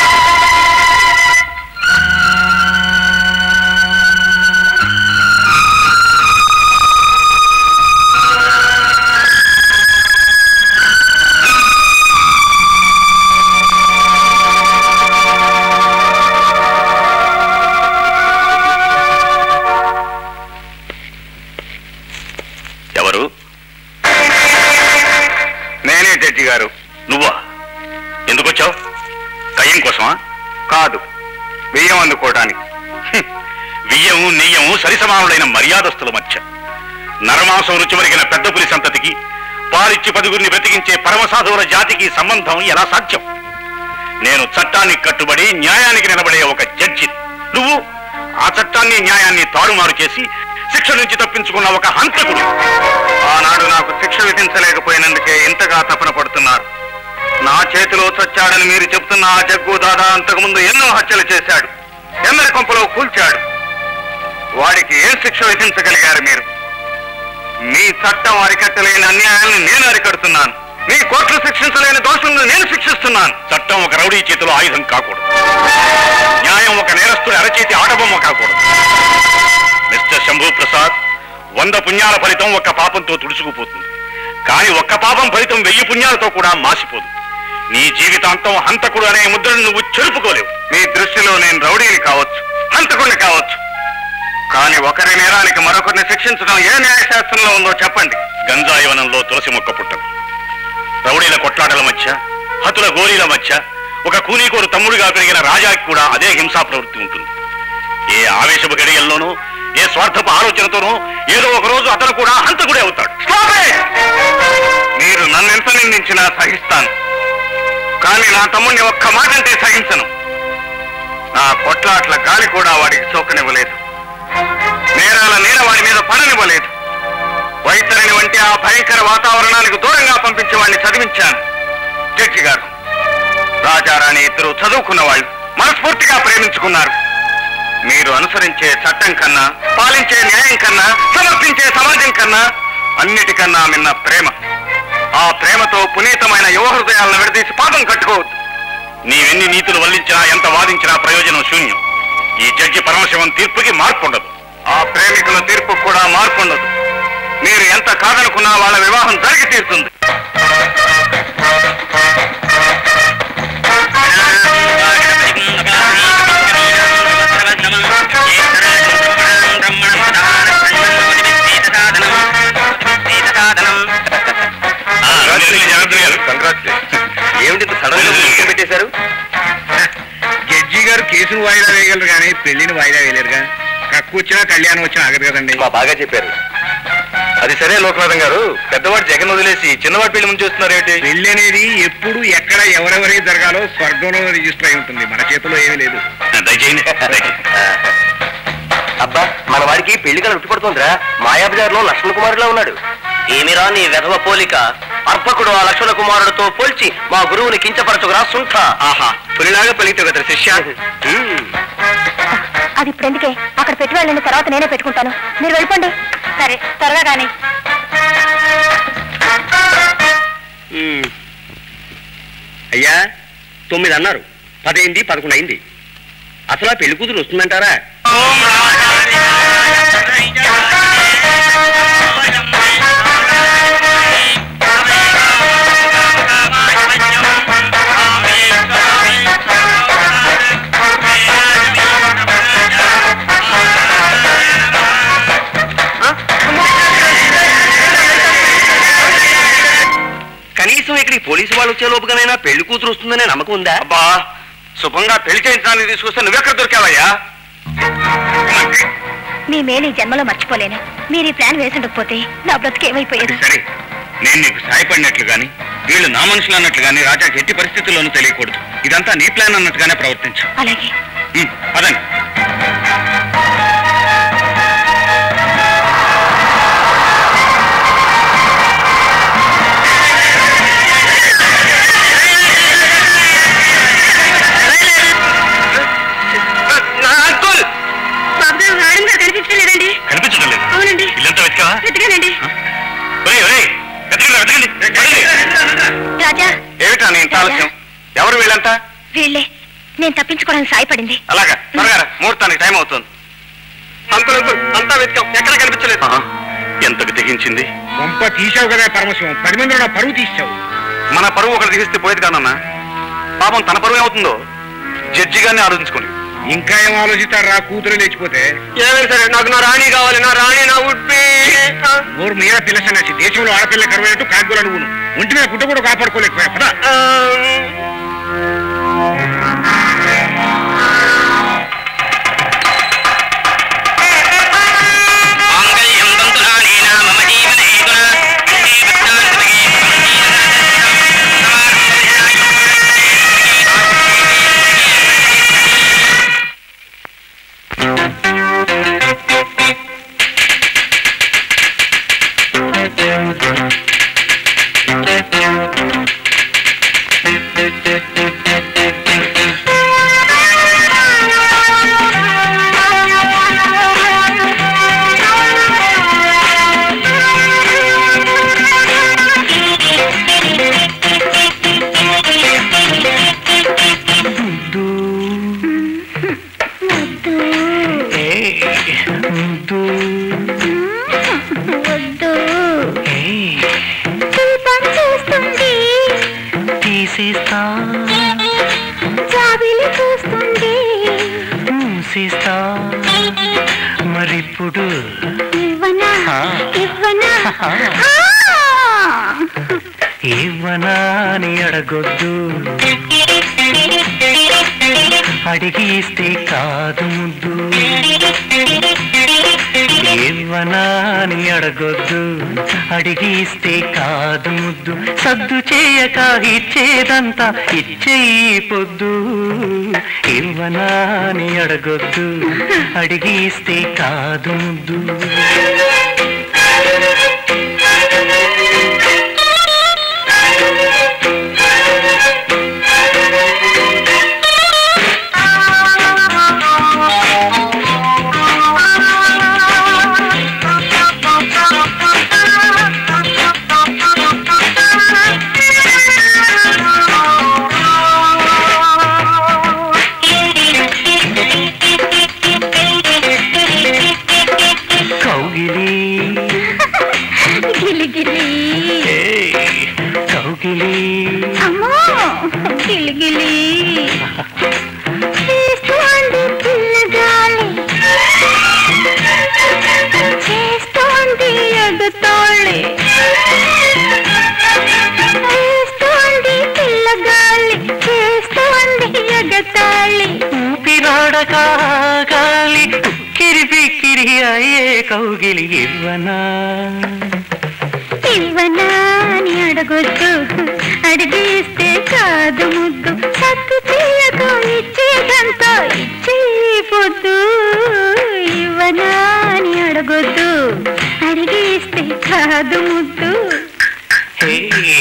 ఎవరు నేనే జడ్జి గారు నువ్వా ఎందుకు వచ్చావు కయ్యం కోసమా కాదు బియ్యం అందుకోవడానికి హ్మ్. బియ్యము నెయ్యము సరిసమానులైన మర్యాదస్తుల మధ్య నరమాంసం రుచి మరిగిన పెద్ద పులి సంతతికి పాలిచ్చి పదుగురిని బ్రతికించే పరమసాధువుల జాతికి సంబంధం ఎలా సాధ్యం నేను చట్టానికి కట్టుబడి న్యాయానికి నిలబడే ఒక జడ్జి నువ్వు ఆ చట్టాన్ని న్యాయాన్ని తారుమారు చేసి శిక్ష నుంచి తప్పించుకున్న ఒక హంతకుడు ఆనాడు నాకు శిక్ష విధించలేకపోయినందుకే ఇంతగా తపన పడుతున్నారు నా చేతిలో చచ్చాడని మీరు చెప్తున్న ఆ జగ్గు దాదా అంతకుముందు ఎన్నో హత్యలు చేశాడు ఎందరి కొంపలో కూల్చాడు వాడికి ఏం శిక్ష విధించగలిగారు మీరు మీ చట్టం అరికట్టలేని అన్యాయాన్ని నేను అరికడుతున్నాను మీ కోర్టులు శిక్షించలేని దోషులను నేను శిక్షిస్తున్నాను చట్టం ఒక రౌడీ చేతిలో ఆయుధం కాకూడదు న్యాయం ఒక నేరస్తుడి అరచేతి ఆటబొమ్మ కాకూడదు మిస్టర్ శంభు ప్రసాద్ వంద పుణ్యాల ఫలితం ఒక్క పాపంతో తుడుచుకుపోతుంది కానీ ఒక్క పాపం ఫలితం వెయ్యి పుణ్యాలతో కూడా మాసిపోదు నీ జీవితాంతం హంతకుడు అనే ముద్రను నువ్వు చెరుపుకోలేవు నీ దృష్టిలో నేను రౌడీని కావచ్చు హంతకుడిని కావచ్చు కానీ ఒకరి నేరానికి మరొకరిని శిక్షించడం ఏ న్యాయశాస్త్రంలో ఉందో చెప్పండి గంజాయి వనంలో తులసి మొక్క పుట్టదు రౌడీల కొట్లాటల మధ్య హతుల గోరీల మధ్య ఒక కూనీకోరు తమ్ముడిగా పెరిగిన రాజాకి కూడా అదే హింసా ప్రవృత్తి ఉంటుంది ఏ ఆవేశపు గడియల్లోనూ ఏ స్వార్థపు ఆలోచనతోనూ ఏదో ఒక రోజు అతను కూడా హంతకుడే అవుతాడు Stop it! మీరు నన్నెంత నిందించినా సహిస్తాను కానీ నా తమ్ముడిని ఒక్క మాట అంటే సహించను నా కొట్లాట్ల గాలి కూడా వాడికి సోకనివ్వలేదు నేరాల నీడ వాడి మీద పడనివ్వలేదు వైతరిని వంటి ఆ భయంకర వాతావరణానికి దూరంగా పంపించి వాడిని చదివించాను జడ్జి గారు రాజారాణి ఇద్దరు చదువుకున్న వాళ్ళు మనస్ఫూర్తిగా ప్రేమించుకున్నారు మీరు అనుసరించే చట్టం కన్నా పాలించే న్యాయం కన్నా సమర్పించే సమాజం కన్నా అన్నిటికన్నా మిన్న ప్రేమ ఆ ప్రేమతో పునీతమైన యువ హృదయాలను విడదీసి పాపం కట్టుకోవద్దు నీవెన్ని నీతులు వల్లించినా ఎంత వాదించినా ప్రయోజనం శూన్యం ఈ జడ్జి పరమశివం తీర్పుకి మార్పు ఉండదు ఆ ప్రేమికుల తీర్పు కూడా మార్పు ఉండదు మీరు ఎంత కాదనుకున్నా వాళ్ళ వివాహం జరిగి తీరుతుంది ఏమిటి ఇంత సడన్ గా ముసుగు పెట్టేశారు జడ్జి గారు కేసును వాయిదా వేయగలరు కానీ పెళ్లిని వాయిదా వేయలేరుగా కక్కు వచ్చినా కళ్యాణం వచ్చినా ఆగదు కదండి మా బాగా చెప్పారు అది సరే లోకనాథం గారు పెద్దవాడు జగన్ వదిలేసి చిన్నవాడి పెళ్లి ముందు చూస్తున్నారు ఏంటి పెళ్లి అనేది ఎప్పుడు ఎక్కడ ఎవరెవరికి జరగాలో స్వర్గంలో రిజిస్టర్ అయి ఉంటుంది మన చేతిలో ఏమీ లేదు దయచేయండి దయచేయండి. అబ్బా మన వాడికి పెళ్లి కల ఉట్టిపడుతుందిరా మాయాబజార్ లో లక్ష్మణ కుమారులా ఉన్నాడు ఏమిరా నీ వెధవ పోలిక అర్పకుడు ఆ లక్ష్మణ కుమారుడితో పోల్చి మా గురువుని కించపరచుకురా సుంఠ ఆహా పులిలాగా పలికితే కదా శిష్య అది ఇప్పుడు ఎందుకే అక్కడ పెట్టి వెళ్ళండి తర్వాత నేనే పెట్టుకుంటాను మీరు వెళ్ళిపోండి సరే త్వరగా కానీ అయ్యా తొమ్మిది అన్నారు పదైంది పదకొండు అయింది అసలు ఆ పెళ్లి కూతురు వస్తుందంటారా కనీసం ఇక్కడికి పోలీసు వాళ్ళు వచ్చే లోపుగానైనా పెళ్లి కూతురు వస్తుందనే నమ్మకం ఉందా అబ్బా శుభంగా పెళ్లి చేయించడానికి తీసుకొస్తే నువ్వెక్కడ దొరికావయ్యా మీ మేలు ఈ జన్మలో మర్చిపోలేను మీరు ఈ ప్లాన్ వేసుండకపోతే నా బ్రతికి ఏమైపోయేది సరే నేను నీకు సాయపడినట్లు గాని వీళ్ళు నా మనుషులు అన్నట్లు గాని రాజాకి ఎట్టి పరిస్థితుల్లోనూ తెలియకూడదు ఇదంతా నీ ప్లాన్ అన్నట్టుగానే ప్రవర్తించు అలాగే ఉమ్, పదండి బాబు గారు మేడం గారు కనిపించలేదండి కనిపించడం లేదు అవునండి ఇల్లంతా వెతికావా వెతికానండి ఒరేయ్, ఒరేయ్, వెతకండి, వెతకండి, వెతకండి. రాజా ఏమిటా నీ ఇంత ఆలస్యం ఎవరు వీళ్ళంతా వీళ్ళే నేను తప్పించుకోవడానికి సాయపడింది అలాగా త్వరగా రా, ముహూర్తానికి టైం అవుతుంది అంకుల్ అంకుల్ అంతా వెతికాం ఎక్కడ కనిపించలేదు ఎంతకు తెగించింది గొంప తీసావు కదా పరమశివం పది మందిలో నా పరువు తీసావు మన పరువు ఒకటి దిగిస్తే పోయేది కానన్నా పాపం తన పరువు ఏమవుతుందో జడ్జి గారిని ఆలోచించుకోండి ఇంకా ఏం ఆలోచిస్తారు రా కూతురు లేచిపోతే ఏమైనా సరే నాకు నా రాణి కావాలి నా రాణి నా ఉడ్పి ఊరు మీద పిల్ల సన్నాసి దేశంలో ఆడపిల్ల కరువైనట్టు కాకుల నువ్వును ఒంటి మీద గుడ్డ కూడా కాపాడుకోలేకపోయా పదా వద్దు దీపం చూస్తుంది తీసేస్తా జాబిలి చూస్తుంది మూసేస్తా మరిప్పుడు ఇవ్వనా ఆ. ఇవ్వనా ఆ. ఆ! ఇవ్వనా అని అడగొద్దు అడిగి ఇస్తే కాదు ముద్దు ఇవ్వనా అని అడగొద్దు అడిగి ఇస్తే కాదు ముద్దు సద్దు చేయక ఇచ్చేదంతా ఇచ్చేయి పొద్దు ఇవ్వనా అని అడగొద్దు అడిగి ఇస్తే కాదు ముద్దు అయ్యే కౌగిలి ఇవ్వనా ఇవ్వనా అని అడగొద్దు అడిగిస్తే కాదు ముద్దు సత్తు తీయకు ఇచ్చేదంతా ఇచ్చే పొద్దు ఇవ్వనా అని అడగొద్దు అడిగిస్తే కాదు ముద్దు హే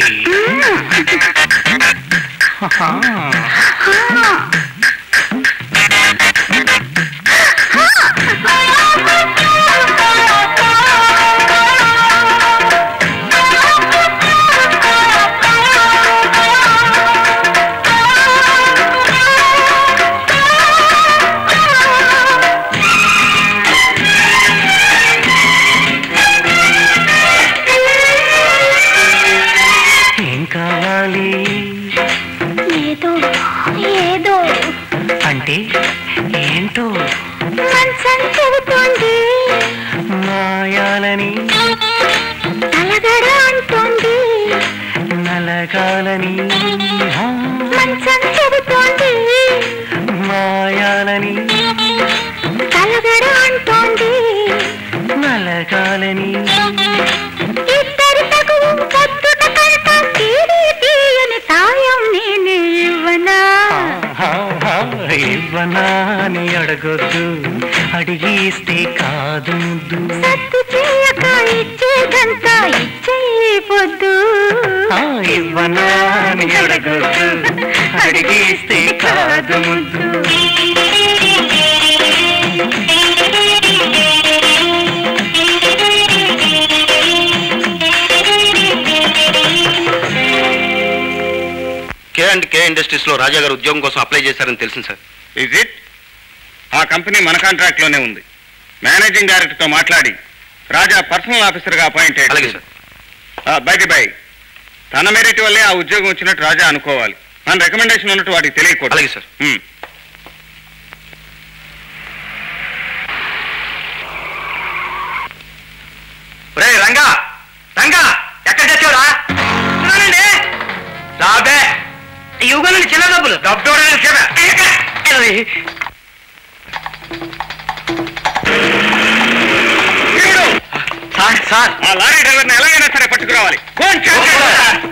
ఏం కావాలి ఏదో ఏదో అంటే ఏంటో మంచం చెబుతోంది మాయాలని అలగడ అంటోంది నలగాలని ఆ, మంచం చెబుతోంది మాయాలని కలగడ అంటోంది నలగాలని ఇద్దరి తగువు పొద్దుట కడత తీరి తీయని సాయం నేనే ఇవ్వనా ఆహా, ఇవ్వనా అని అడగొద్దు అడిగిస్తే కాదు ముద్దు సత్తు చేయక ఇచ్చేదంతా ఇచ్చే పొద్దు ఆ, ఇవ్వనా అని అడగొద్దు అడిగిస్తే కాదు ముద్దు కే అండ్ కే ఇండస్ట్రీస్ లో రాజా గారు ఉద్యోగం కోసం అప్లై చేశారని తెలిసింది సార్ ఇజ్ ఇట్ ఆ కంపెనీ మన కాంట్రాక్ట్ లోనే ఉంది మేనేజింగ్ డైరెక్టర్ తో మాట్లాడి రాజా పర్సనల్ ఆఫీసర్ గా అపాయింట్ అలాగే సార్ బయట బై తన మెరిట్ వల్లే ఆ ఉద్యోగం వచ్చినట్టు రాజా అనుకోవాలి మన రికమెండేషన్ ఉన్నట్టు వాడికి తెలియకూడదు అలాగే సార్ హ్మ్. రే రంగా రంగా ఎక్కడ తెచ్చావురా చూడండి రాబే ఇవ్వగలని చిన్న డబ్బులు డబ్బు ఇవ్వడానికి వచ్చావా? వీడు! సార్ సార్ ఆ లారీ డ్రైవర్ని ఎలాగైనా సరే పట్టుకురావాలి Go and check it. Okay sir.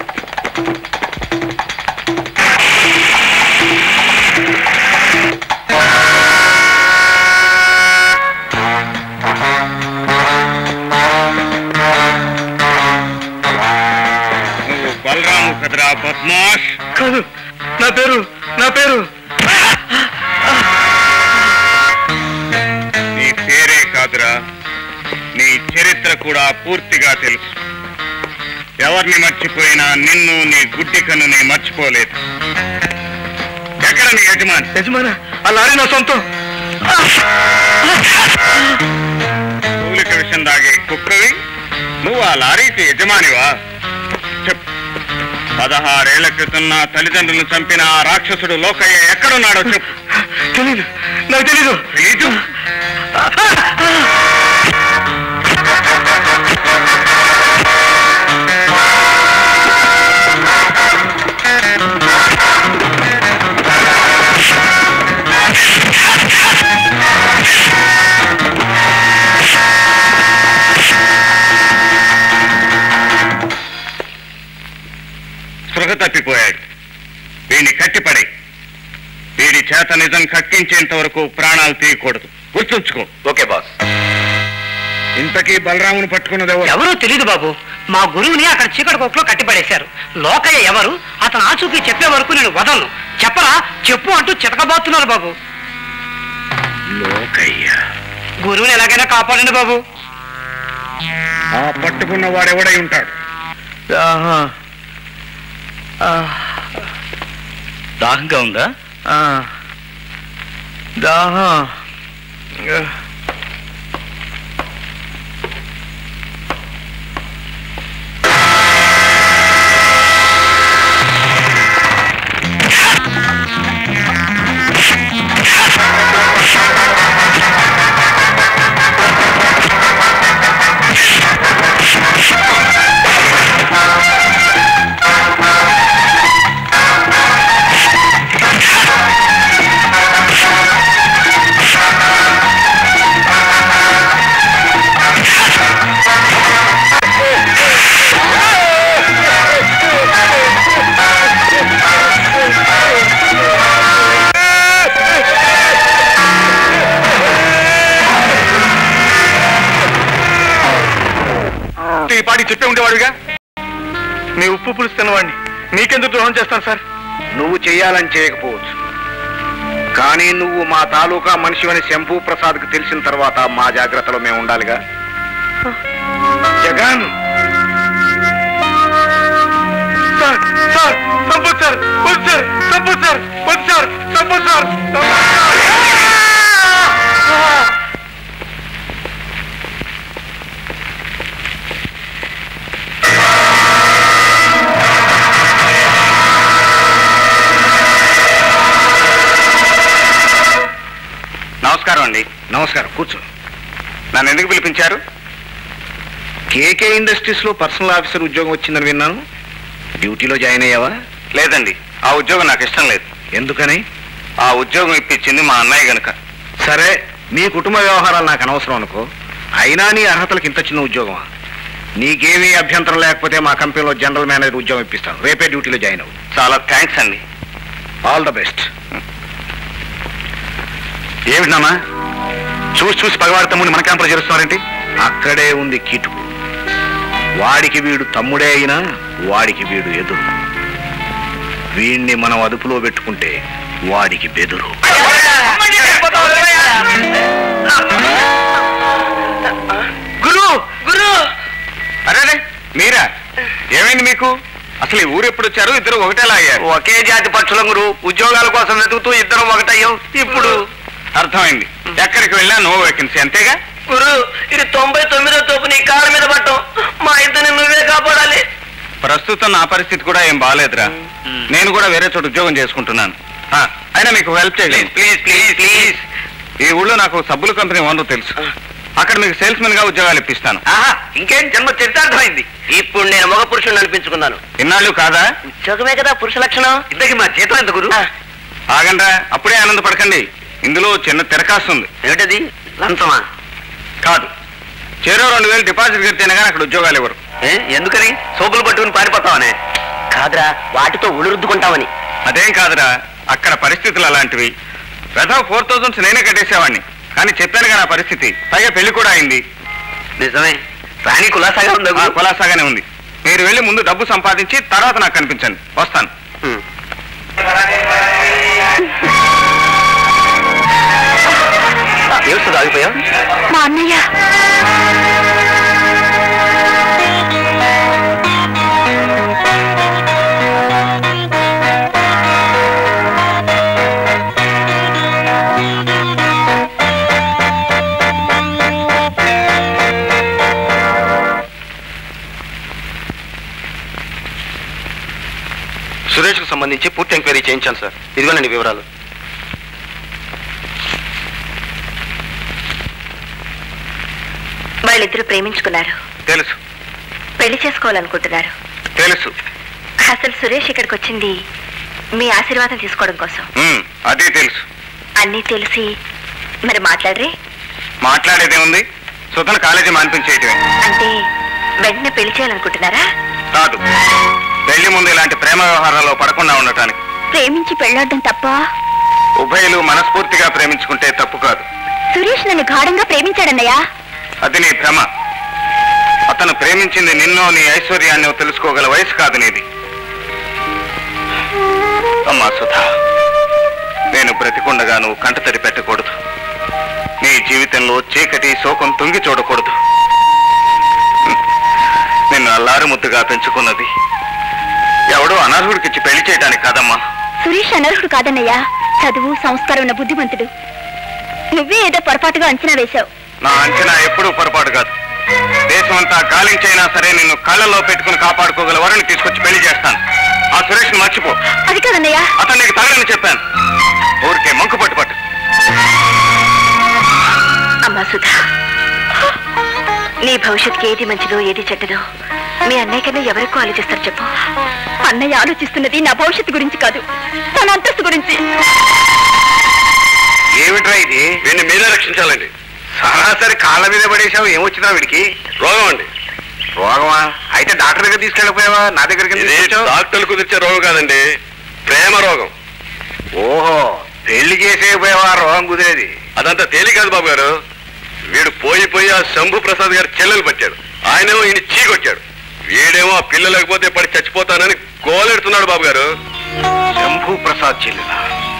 నువ్వు బలరాము కదరా బద్మాష్ కాదు నా పేరు నా పేరు నీ పేరే కాదురా నీ చరిత్ర కూడా పూర్తిగా తెలుసు ఎవరిని మర్చిపోయినా నిన్ను నీ గుడ్డి కన్నుని మర్చిపోలేదు ఎక్కడ నీ యజమాని యజమాన ఆ లారీ నా సొంతం కూలిక విషయం దాగే కుక్కవి నువ్వు ఆ లారీకి యజమానివా చెప్పు పదహారేళ్ల క్రితం నా తల్లిదండ్రులను చంపిన ఆ రాక్షసుడు లోకయ్య ఎక్కడున్నాడో చెప్పు తెలీదు నాకు తెలీదు తెలీదు స్పృహ తప్పిపోయాడు వీడిని కట్టిపడే వీడి చేత నిజం కక్కించేంత వరకు ప్రాణాలు తీయకూడదు గుర్తుంచుకో ఓకే బాస్ ఇంతకీ బలరామును పట్టుకున్నది ఎవరు ఎవరో తెలియదు బాబు మా గురువుని అక్కడ చీకటి కొట్లో కట్టిపడేశారు లోకయ్య ఎవరు అతను ఆచూకీ చెప్పే వరకు నేను వదలను చెప్పరా చెప్పు అంటూ చితకబాతున్నారు బాబు లోకయ్య గురువుని ఎలాగైనా కాపాడండి బాబు ఆ పట్టుకున్న వాడెవడై ఉంటాడు దాహంగా ఉందా దాహం ఆ చెప్పే ఉండేవాడుగా మీ ఉప్పు పులుసు తిన్నవాడిని మీకెందుకు ద్రోహం చేస్తాను సార్ నువ్వు చెయ్యాలని చేయకపోవచ్చు కానీ నువ్వు మా తాలూకా మనిషివని శంభూ ప్రసాద్కి తెలిసిన తర్వాత మా జాగ్రత్తలో మేము ఉండాలిగా Jagan sir sir Sampath sir వద్దు సార్ సంపత్ సార్ వద్దు సార్ సంపత్ సార్ నమస్కారం అండి నమస్కారం కూర్చో నన్ను ఎందుకు పిలిపించారు కేకే ఇండస్ట్రీస్ లో పర్సనల్ ఆఫీసర్ ఉద్యోగం వచ్చిందని విన్నాను డ్యూటీలో జాయిన్ అయ్యావా లేదండి ఆ ఉద్యోగం నాకు ఇష్టం లేదు ఎందుకని ఆ ఉద్యోగం ఇప్పించింది మా అన్నయ్య గనుక సరే నీ కుటుంబ వ్యవహారాలు నాకు అనవసరం అనుకో అయినా నీ అర్హతలకు ఇంత చిన్న ఉద్యోగమా నీకేమీ అభ్యంతరం లేకపోతే మా కంపెనీలో జనరల్ మేనేజర్ ఉద్యోగం ఇప్పిస్తాను రేపే డ్యూటీలో జాయిన్ అవ్వు చాలా థ్యాంక్స్ అండి ఆల్ ద బెస్ట్ ఏమిటి నాన్న చూసి చూసి పగవాడి తమ్ముడిని మన క్యాంపులో చేరుస్తున్నారేంటి అక్కడే ఉంది కిటుకు వాడికి వీడు తమ్ముడే అయినా వాడికి వీడు ఎదురు వీణ్ణి మనం అదుపులో పెట్టుకుంటే వాడికి బెదురు గురు గురు అరే మీరా ఏమైంది మీకు అసలు ఈ ఊరు ఎప్పుడు వచ్చారు ఇద్దరు ఒకటేలా అయ్యారు ఒకే జాతి పక్షులం గురు ఉద్యోగాల కోసం వెతుకుతూ ఇద్దరం ఒకటయ్యాం ఇప్పుడు అర్థమైంది ఎక్కడికి వెళ్ళా నో వేకెన్సీ అంతేగా గురు ఇది తొంభై తొమ్మిదో తోపు నీ కాళ్ళ మీద పట్టం మా ఇద్దరిని నువ్వే కాపాడాలి ప్రస్తుతం నా పరిస్థితి కూడా ఏం బాగాలేదురా నేను కూడా వేరే చోట ఉద్యోగం చేసుకుంటున్నాను ఆ, అయినా మీకు హెల్ప్ చేయలేదు ప్లీజ్ ప్లీజ్ ప్లీజ్ ఈ ఊళ్ళో నాకు సబ్బుల కంపెనీ ఓనర్ తెలుసు అక్కడ మీకు సేల్స్ మెన్ గా ఉద్యోగాలు ఇప్పిస్తాను ఆహా ఇంకేం జన్మ చరితార్థమైంది ఇప్పుడు నేను మగ పురుషుని అనిపించుకున్నాను ఇన్నాళ్ళు కాదా ఉద్యోగమే కదా పురుష లక్షణం ఇంతకి మా జీతం ఎంత గురు ఆగండ్రా అప్పుడే ఆనందపడకండి ఇందులో చిన్న తిరకాసు ఉంది ఏమిటది లంచమా కాదు చేరో రెండు వేలు డిపాజిట్ కడితేనే కానీ అక్కడ ఉద్యోగాలు ఇవ్వరు ఏ? ఎందుకని సోపులు పట్టుకుని పారిపోతావనే కాదురా వాటితో ఉడురుద్దుకుంటామని అదేం కాదురా అక్కడ పరిస్థితులు అలాంటివి వెధ ఫోర్ థౌజండ్స్ నేనే కట్టేసేవాడిని కానీ చెప్పాను కదా నా పరిస్థితి పైగా పెళ్లి కూడా అయింది నిజమే రాణి కులాసాగా ఉందా ఆ, కులాసాగానే ఉంది మీరు వెళ్ళి ముందు డబ్బు సంపాదించి తర్వాత నాకు కనిపించండి వస్తాను ఏడుస్తుంది ఆగిపోయావు మా అన్నయ్య సురేష్ కు సంబంధించి పూర్తి ఎంక్వైరీ చేయించాను సార్ ఇదిగోనండి వివరాలు వాళ్ళిద్దరూ ప్రేమించుకున్నారు తెలుసు పెళ్లి చేసుకోవాలనుకుంటున్నారు తెలుసు అసలు సురేష్ ఇక్కడికి వచ్చింది మీ ఆశీర్వాదం తీసుకోవడం కోసం ఉమ్, అది తెలుసు అన్నీ తెలిసి మరి మాట్లాడరే మాట్లాడేదే ఉంది సుతన కాలేజీ మానిపించేయటమే అంటే వెంటనే పెళ్లి చేయాలనుకుంటున్నారా కాదు పెళ్లి ముందు ఇలాంటి ప్రేమ వ్యవహారాల్లో పడకుండా ఉండటానికి ప్రేమించి పెళ్ళాడడం తప్ప ఉభయలు మనస్ఫూర్తిగా ప్రేమించుకుంటే తప్పు కాదు సురేష్ నన్ను గాఢంగా ప్రేమించాడన్నయ్యా అది నీ భ్రమ అతను ప్రేమించింది నిన్నో నీ ఐశ్వర్యాన్ని తెలుసుకోగల వయసు కాదు నీది అమ్మా సుధా నేను బ్రతికుండగా నువ్వు కంటతడి పెట్టకూడదు నీ జీవితంలో చీకటి శోకం తొంగి చూడకూడదు నిన్ను అల్లారు ముద్దుగా పెంచుకున్నది ఎవడో అనర్హుడికిచ్చి పెళ్లి చేయడానికి కాదమ్మా సురేష్ అనర్హుడు కాదన్నయ్యా చదువు సంస్కారం ఉన్న బుద్ధిమంతుడు నువ్వే ఏదో పొరపాటుగా అంచనా వేశావు నా అంచనా ఎప్పుడూ పొరపాటు కాదు దేశమంతా గాలించైనా సరే నిన్ను కళ్ళలో పెట్టుకుని కాపాడుకోగల వరని తీసుకొచ్చి పెళ్లి చేస్తాను ఆ సురేష్ని మర్చిపో అది కాదన్నయ్యా అతను నీకు తగలని చెప్పాను ఊరికే మంకు పట్టు పట్టు అమ్మా సుధా నీ భవిష్యత్తుకి ఏది మంచిదో ఏది చెడ్డదో మీ అన్నయ్య కన్నా ఎవరికో ఆలోచిస్తారు చెప్పు అన్నయ్య ఆలోచిస్తున్నది నా భవిష్యత్తు గురించి కాదు తన అంతస్తు గురించి ఏమిట్రా ఇది వీడిని మీరే రక్షించాలండి సరాసరి కాళ్ళ మీద పడేసావు ఏమొచ్చిందా వీడికి రోగం అండి రోగమా అయితే డాక్టర్ దగ్గర తీసుకెళ్ళిపోయావా నా దగ్గరికి డాక్టర్లు కుదిర్చే రోగం కాదండి ప్రేమ రోగం ఓహో పెళ్లి చేసేపోయావా రోగం కుదిరేది అదంతా తేలి కాదు బాబు గారు వీడు పోయి పోయి ఆ శంభు ప్రసాద్ గారి చెల్లెలు పట్టాడు ఆయనేమో ఈయన చీకొచ్చాడు వీడేమో ఆ పిల్ల లేకపోతే పడి చచ్చిపోతానని గోలెడుతున్నాడు బాబు గారు శంభు ప్రసాద్ చెల్లెల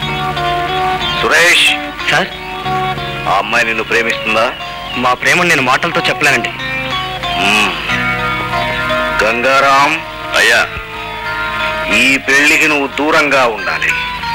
సురేష్ సార్ ఆ అమ్మాయి నిన్ను ప్రేమిస్తుందా మా ప్రేమను నేను మాటలతో చెప్పలేనండి మ్మ్. గంగారాం అయ్యా ఈ పెళ్లికి నువ్వు దూరంగా ఉండాలి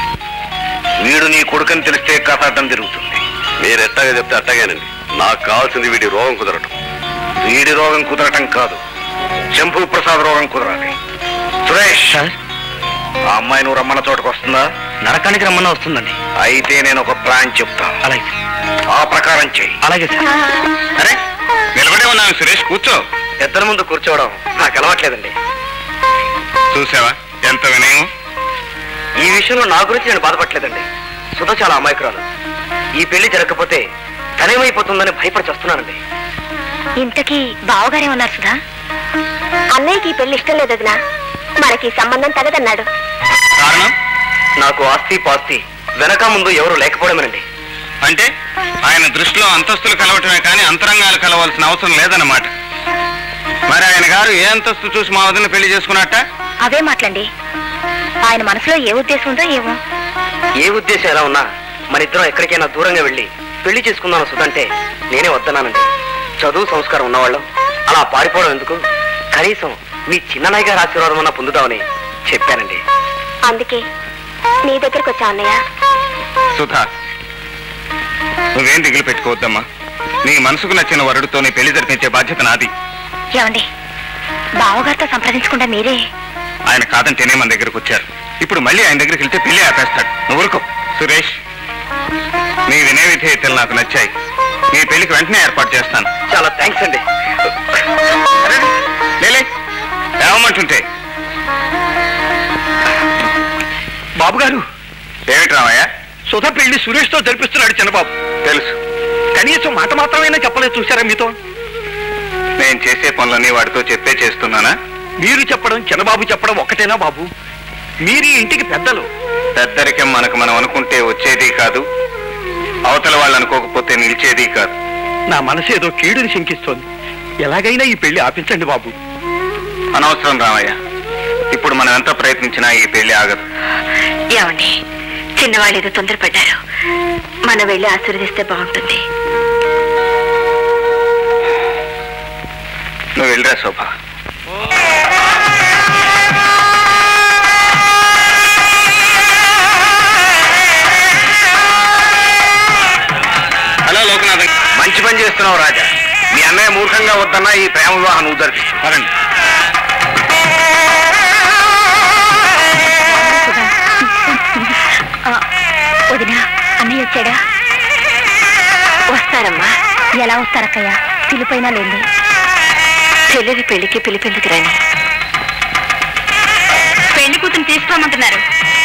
వీడు నీ కొడుకని తెలిస్తే కథ అడ్డం తిరుగుతుంది మీరు ఎట్టాగా చెప్తే అట్టగానండి నాకు కావాల్సింది వీడి రోగం కుదరటం వీడి రోగం కుదరటం కాదు శంభు ప్రసాద్ రోగం కుదరాలి సురేష్ సార్ ఆ అమ్మాయి నువ్వు రమ్మన్న చోటకు వస్తుందా నరకానికి రమ్మన్నా వస్తుందండి అయితే నేను ఒక ప్లాన్ చెప్తాను అలాగే ఆ ప్రకారం చెయ్యి అలాగే సార్ అరే నిలబడే ఉన్నాను సురేష్ కూర్చో ఇద్దరి ముందు కూర్చోవడం నాకు అలవాట్లేదండి చూసావా ఎంత వినయం ఈ విషయంలో నా గురించి నేను బాధపడలేదండి సుధ చాలా అమాయకురాలు ఈ పెళ్లి జరగకపోతే తనేమైపోతుందని భయపడి వస్తున్నానండి ఇంతకీ బావగారే ఉన్నారు సుధా అన్నయ్యకి ఈ పెళ్లి ఇష్టం లేదు వదినా మనకి ఈ సంబంధం తగదన్నాడు కారణం నాకు ఆస్తి పాస్తి వెనక ముందు ఎవరు లేకపోవడమేనండి అంటే ఆయన దృష్టిలో అంతస్తులు కలవటమే కానీ అంతరంగాలు కలవాల్సిన అవసరం లేదన్నమాట మరి ఆయన గారు ఏ అంతస్తు చూసి మా వదిన పెళ్లి చేసుకున్నట్ట అవే మాటలండి ఆయన మనసులో ఏ ఉద్దేశం ఉందో ఏమో ఏ ఉద్దేశం ఎలా ఉన్నా మన ఇద్దరం ఎక్కడికైనా దూరంగా వెళ్ళి పెళ్లి చేసుకుందాను సుధంటే నేనే వద్దన్నానండి చదువు సంస్కారం ఉన్నవాళ్ళం అలా పారిపోవడం ఎందుకు కనీసం మీ చిన్ననాయ్ గారి ఆశీర్వాదం అన్నా పొందుదామని చెప్పానండి అందుకే నీ దగ్గరికి వచ్చా అన్నయ్య సుధా నువ్వేం దిగులు పెట్టుకోవద్దమ్మా నీ మనసుకు నచ్చిన వరుడితో నీ పెళ్లి జరిపించే బాధ్యత నాది ఏమండి బావగారితో సంప్రదించకుండా మీరే ఆయన కాదంటేనే మన దగ్గరకు వచ్చారు ఇప్పుడు మళ్ళీ ఆయన దగ్గరికి వెళ్తే పెళ్లి ఆపేస్తాడు నువ్వు ఊరుకో సురేష్ నీ వినయ విధేయతలు నాకు నచ్చాయి నీ పెళ్లికి వెంటనే ఏర్పాటు చేస్తాను చాలా థ్యాంక్స్ అండి అరే, లేలే ఏమంటుంటే బాబు గారు ఏమిటి రామయ్య సుధ పెళ్లి సురేష్ తో జరిపిస్తున్నాడు చిన్నబాబు తెలుసు కనీసం మాట మాత్రమైనా చెప్పలేదు చూసారా మీతో నేను చేసే పనులన్నీ వాడితో చెప్పే చేస్తున్నానా మీరు చెప్పడం చిన్నబాబు చెప్పడం ఒక్కటేనా బాబు మీరు ఈ ఇంటికి పెద్దలు పెద్దరికం మనకు మనం అనుకుంటే వచ్చేది కాదు అవతల వాళ్ళు అనుకోకపోతే నిలిచేది కాదు నా మనసు ఏదో కీడుని శంకిస్తోంది ఎలాగైనా ఈ పెళ్లి ఆపించండి బాబు అనవసరం రామయ్య ఇప్పుడు మనం ఎంత ప్రయత్నించినా ఈ పెళ్లి ఆగదు ఏమండి చిన్నవాళ్ళు ఏదో తొందరపడ్డారు మనం వెళ్ళి ఆశీర్వదిస్తే బాగుంటుంది నువ్వు వెళ్ళరా శోభ హలో లోకనాథన్ మంచి పని చేస్తున్నావు రాజా మీ అన్నయ్య మూర్ఖంగా వద్దన్నా ఈ ప్రేమ వివాహం నువ్వు జరిపిస్తున్నావు వదినా అన్నయ్య వచ్చాడా వస్తారమ్మా ఎలా వస్తారక్కయ్య పిలిపైనా లేండి చెల్లెలి పెళ్లికి పిలిపెందుకు రాని పెళ్లి కూతురు తీసుకోమంటున్నారు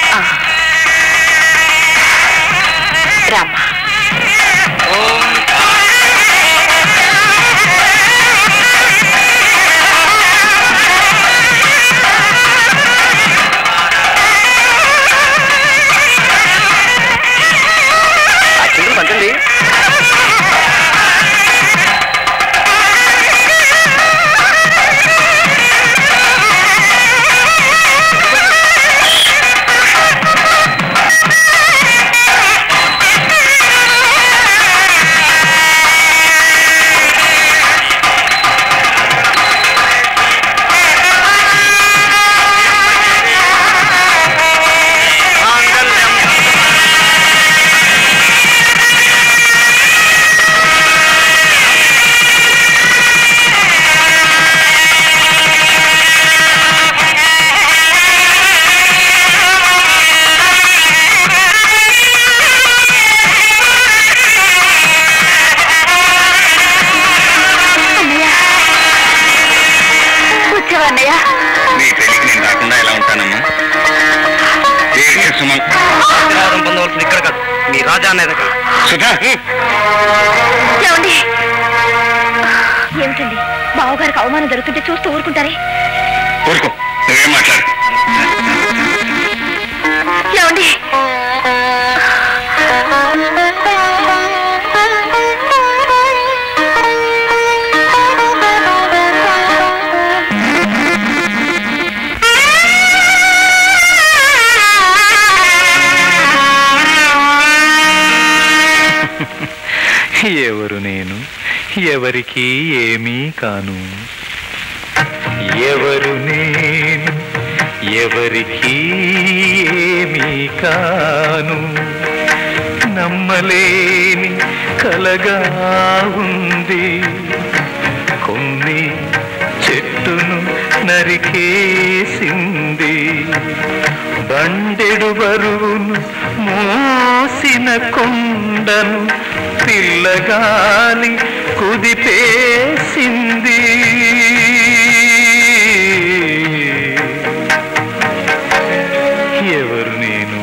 రామ్మా ఆ చిందులు పంచండి వచ్చావా అన్నయ్య నీ పెళ్లికి నేను రాకుండా ఎలా ఉంటానమ్మా ఏ సుమన్ ఆశీర్వాదం పొందవలసింది ఇక్కడ కాదు మీ రాజా అన్నయ్య దగ్గర సుధా ఏమండి ఏమిటండి బావగారికి అవమానం జరుగుతుంటే చూస్తూ ఊరుకుంటారే ఊరుకో నువ్వేం మాట్లాడు ఏమండి ఎవరు నేను ఎవరికి ఏమీ కాను ఎవరు నేను ఎవరికి ఏమీ కాను నమ్మలేని కలగా ఉంది కొన్ని చెట్టును నరికేసింది బండెడు బరువును మోసిన కొండను పిల్లగాలి కుదిపేసింది ఎవరు నేను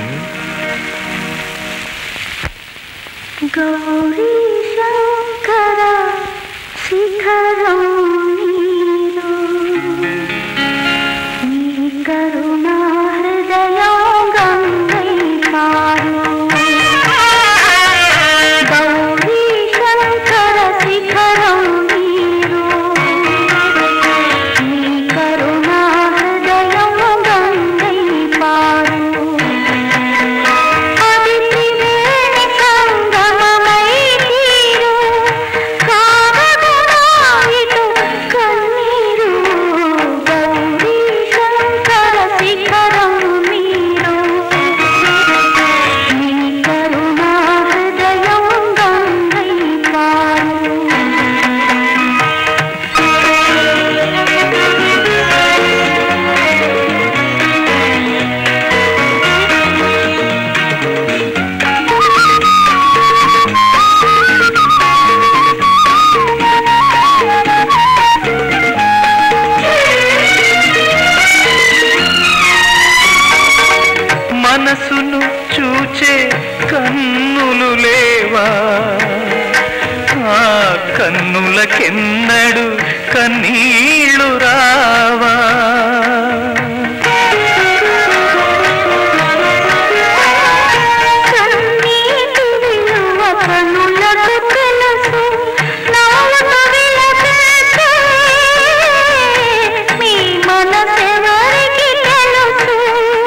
గౌరీ శంకర శిఖరం నీలో నీ కరుణా హృదయం గంగై పారు గౌరీ శంకర శిఖరం నీలో నీ కరుణా హృదయం గంగై పారు అది త్రివేణి సంగమమై తీరు కామగుణాయిటు కన్నీరు గౌరీ శంకర శిఖరం మీరు నీ కరుణా హృదయం గంగై పారు మనసును చూచే కన్నులు లేవా ఆ కన్నులకెన్నడు కన్నీళ్ళు రావా కన్నీటి విలువ కనులకు తెలుసు నాలుక విలపిస్తే మీ మనసెవరికి తెలుసు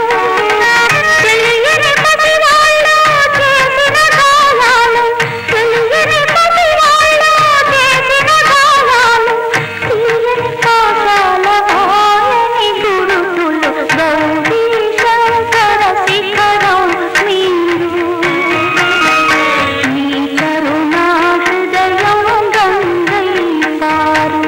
తెలియని పసివాళ్ళు చేసిన గాయాలు తెలియని పసివాళ్ళు చేసిన గాయాలు తీయని పాఠాల ఆయని గురుతులు గౌరీ శంకర శిఖరం మీరు నీ కరుణా హృదయం గంగై పారు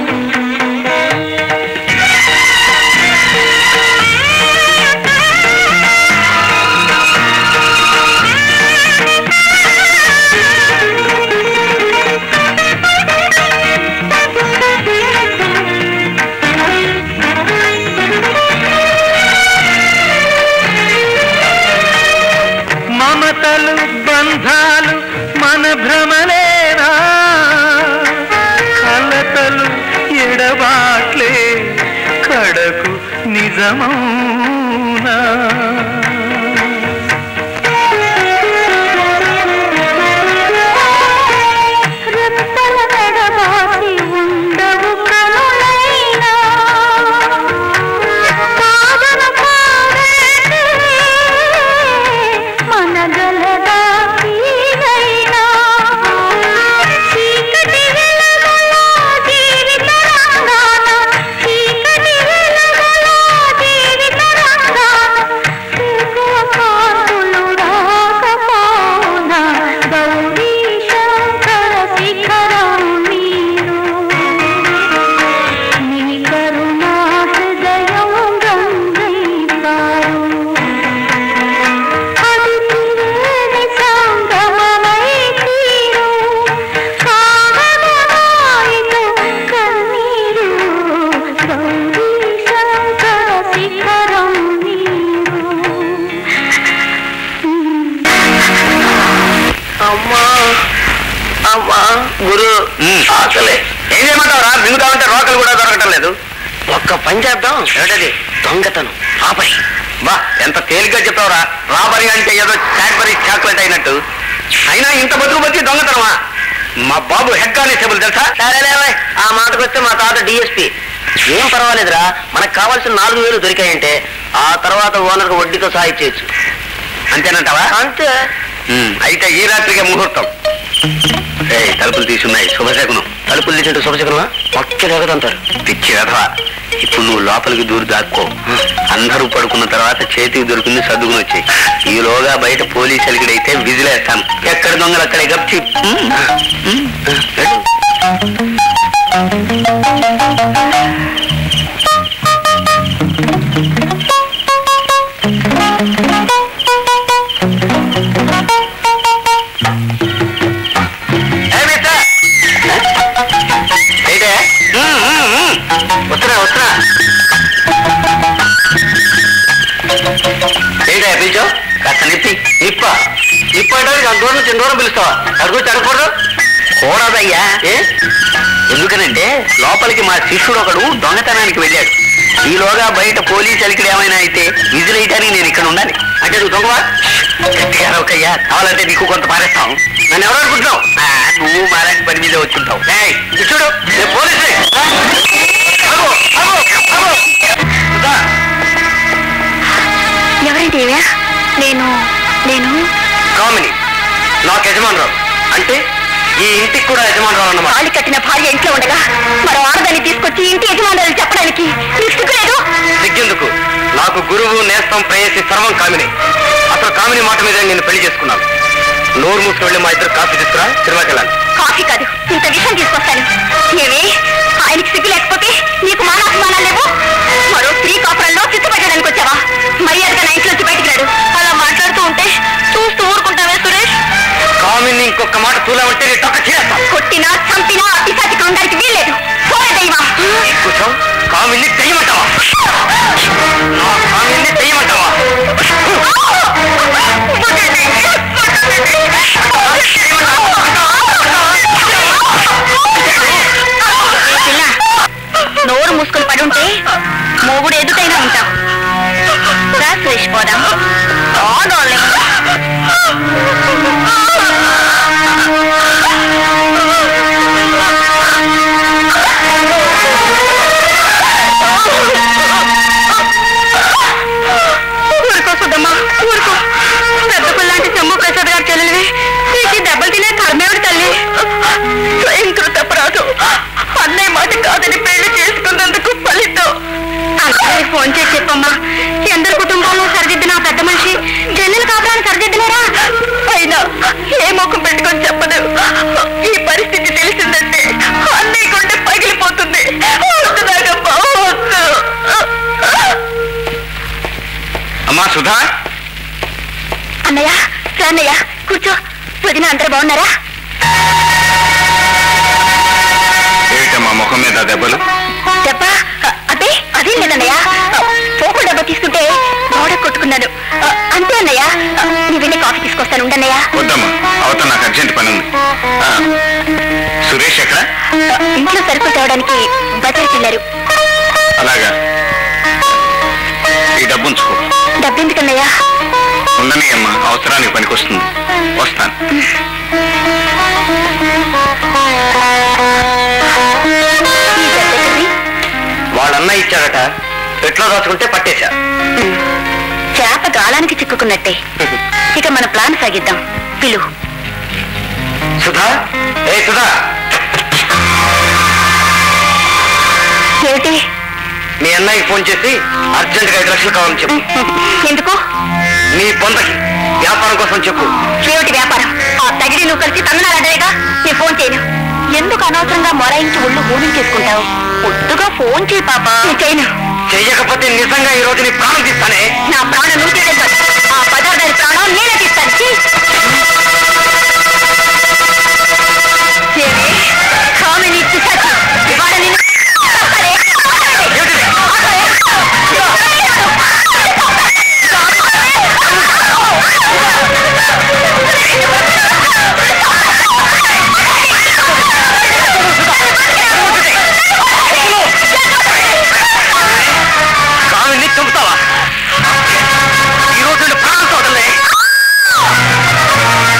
మమతలు బంధాలు మన భ్రమలేనా కలతలు ఎడబాట్లే కడకు నిజమౌనా రెప్పల మెడబాసి ఉండవు కనులైనా కాదన కాదంటే మనగలదా తీరైనా చీకటి వెలుగుల జీవిత రంగాన చీకటి వెలుగుల జీవిత రంగాన ఎక్కువ కాంతులు రాకపోనా గౌరీ శంకర శిఖరం మీరు నీ కరుణా హృదయం గంగై పారు అది త్రివేణి సంగమమై తీరు కామగమాయిటు కన్నీరు గౌరీ శంకర శిఖరం మీరు అమ్మా అమ్మా గురు ఆకలే ఏం చేయమంటావు రా మింగుతామంటే రోకలు కూడా దొరకటం లేదు ఒక్క పని చేద్దాం ఏమిటది దొంగతనం ఆపై బా ఎంత తేలిగ్గా చెప్పావురా రాబరీ అంటే ఏదో క్యాడ్బరీ చాక్లెట్ అయినట్టు అయినా ఇంత బతుకు బతి దొంగతనమా మా బాబు హెడ్ కానిస్టేబుల్ తెలుసా సరేలేవే ఆ మాటకొస్తే మా తాత డిఎస్పి ఏం పర్వాలేదురా మనకు కావాల్సిన నాలుగు వేలు దొరికాయంటే ఆ తర్వాత ఓనర్కి వడ్డీతో సాయి చేయొచ్చు అంతేనంటావా అంతే ఉమ్, అయితే ఈ రాత్రికే ముహూర్తం ఏయ్, తలుపులు తీసున్నాయి శుభశకునం తలుపులు తీసింటూ శుభశకరమా పక్క లేకదంటారు పిచ్చి వెధవా ఇప్పుడు నువ్వు లోపలికి దూరి దాక్కో అందరూ పడుకున్న తర్వాత చేతికి దొరికింది సర్దుకుని వచ్చాయి ఈలోగా బయట పోలీసు అలిగిడైతే విజిలేస్తాను ఎక్కడ దొంగలు అక్కడే గప్చి ఏంటే వస్తున్నా వస్తున్నా ఏంటా పిలిచావు కాస్త నిప్పి నిప్ప నిప్ప అంటే అంత దూరం నుంచి దూరం పిలుస్తావా అడుగు చడకూడదు కూడదయ్యా ఏ ఎందుకనంటే లోపలికి మా శిష్యుడు ఒకడు దొంగతనానికి వెళ్ళాడు ఈలోగా బయట పోలీసు అలికిడి ఏమైనా అయితే విజిల్ వేయడానికి నేను ఇక్కడ ఉండాలి అంటే నువ్వు దొంగవా గట్టిగా అరవకయ్యా కావాలంటే నీకు కొంత పారేస్తాం నన్ను ఎవరు అనుకుంటున్నావు ఆ, నువ్వు మాలాంటి పని మీద వచ్చుంటావు ఏయ్, ఇటు చూడు నేను పోలీసుని. ఆగు, ఆగు, ఆగు. సుధా, ఎవరండి ఇవే నేను నేను కామిని నాకు యజమానురాలు అంటే ఈ ఇంటికి కూడా యజమానురాలు అన్నమాట తాళి కట్టిన భార్య ఇంట్లో ఉండగా మరో ఆడదాన్ని తీసుకొచ్చి ఇంటి యజమానులు చెప్పడానికి నీకు సిగ్గులేదు సిగ్గెందుకు నాకు గురువు నేస్తం ప్రేయసి సర్వం కామిని అసలు కామిని మాట మీద నేను పెళ్లి చేసుకున్నాను నోరు మూసుకు వెళ్ళి మా ఇద్దరు కాఫీ తీసుకురా సినిమాకి వెళ్ళాలి కాఫీ కాదు ఇంత విషయం తీసుకొస్తాను ఏమి ఆయనకి సిగ్గు లేకపోతే నీకు మానాభిమానాలు లేవు మరో స్త్రీ కాపురంలో చిత్తుపట్టడానికి వచ్చావా మర్యాదగా నా ఇంట్లోంచి బయటికి రాడు అలా మాట్లాడుతూ ఉంటే చూస్తూ ఊరుకుంటావే సురేష్ కామిని ఇంకొక మాట తూలామంటే నీ తొక్క చేస్తా కొట్టినా చంపినా అతిశాచికి ఉండడానికి వీల్లేదు పోలే దైవా కూర్చో కామిని తెయ్యమంటావా నా కామిని తెయ్యమంటావా పిల్ల నోరు మూసుకొని పడి ఉంటే మొగుడు ఎదుటైనా ఉంటాం రా సురేష్ పోదాం ఆ, darling. ఊరుకో సుద్దమ్మా ఊరుకో పెద్ద పిల్లాంటి శంభు ప్రసాద్ గారు చెల్లెలివి నీకు ఈ దెబ్బలు తినే కర్మేవిడి తల్లి స్వయంకృత అపరాధం అన్నయ్య మాట కాదని పెళ్లి చేసుకున్నందుకు ఫలితం అన్నయ్యకి ఫోన్ చేసి చెప్పమ్మా ఎందరి కుటుంబాల్లో సరిదిద్దిన ఆ పెద్ద మనిషి జల్లెలు కాపురాన్ని సరిదిద్దలేరా అయినా ఏ ముఖం పెట్టుకొని చెప్పదు ఈ పరిస్థితి తెలిసిందంటే అన్నయ్య కొంటే పగిలిపోతుంది వద్దు నాగమ్మ, వద్దు అమ్మా సుధా అన్నయ్య రా అన్నయ్య కూర్చో వదిన అందరూ బాగున్నారా ఏమిటమ్మా ముఖం మీద దెబ్బలు దెబ్బ అ- అదే అదేం లేదన్నయ్య పోపు డబ్బా తీసుకుంటే గోడ కొట్టుకున్నాను అ, అంతే అన్నయ్య అ, నీ వెళ్ళి కాఫీ తీసుకొస్తాను ఉండన్నయ్య వద్దమ్మా అవతల నాకు అర్జెంట్ పని ఉంది ఆ, సురేష్ ఎక్కడ అ, ఇంట్లో సరుకులు తేవడానికి బజార్కి వెళ్ళారు అలాగా ఈ డబ్బు ఉంచుకో డబ్బెందుకన్నయ్య ఉండని అమ్మా అవసరానికి పనికొస్తుంది వస్తాను ఈ డబ్బెక్కడిది? వాళ్ళ అన్న ఇచ్చాడట ఎట్లా దాచుకుంటే పట్టేశా ఉమ్, చేప గాలానికి చిక్కుకున్నట్టే ఇక మన ప్లాన్ సాగిద్దాం పిలు సుధా ఏ సుధా ఏమిటి మీ అన్నయ్యకి ఫోన్ చేసి అర్జెంట్ గా ఐదు లక్షలు కావాలని చెప్పు ఎందుకు నీ పొందకి వ్యాపారం కోసం చెప్పు ఏమిటి వ్యాపారం ఆ తగిడి నువ్వు కలిసి తమిళనాడేగా నేను ఫోన్ చేయను ఎందుకు అనవసరంగా మొరాయించి ఒళ్ళు ఊరిని చేసుకుంటావు పొద్దుగా ఫోన్ చేయి పాప చేయను చెయ్యకపోతే నిజంగా ఈ రోజు నీ ప్రాణం తీస్తానే నా ప్రాణం నువ్వు తీయలేదు ఆ పదార్థాల ప్రాణం నేనే తీస్తాను ఛీ! ఏమి? కామిని పిశాచి. ఇవాళ నిన్ను ఆపరే, ఆపరే. ఆపరే. కామిని చంపుతావా ఈ రోజు నీ ప్రాణం చూడలే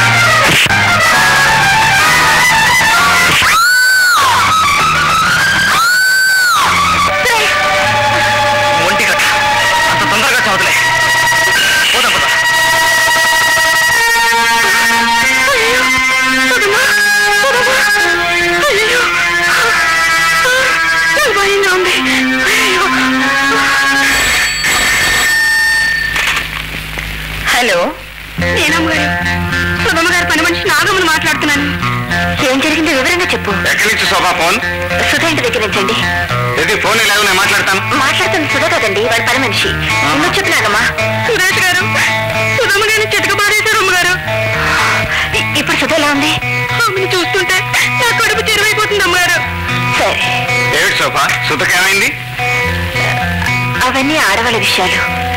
ఏం జరిగిందో వివరంగా చెప్పు ఎక్కడి నుంచి శోభా ఫోన్ సుధా ఇంటి దగ్గర నుంచండి ఇది ఫోన్ లేదు నేను మాట్లాడతాను మాట్లాడుతుంది సుధా కదండి వాడి పని మనిషి నువ్వు చెప్పినానమ్మా సురేష్ గారు సుధమ్మ గారిని చితక పారేశారు అమ్మగారు ఇప్పుడు సుధ ఎలా ఉంది ఆమెను చూస్తుంటే నా కడుపు చెరువైపోతుంది అమ్మగారు సరే ఏమిటి శోభా సుతకు ఏమైంది అవన్నీ ఆడవాళ్ళ విషయాలు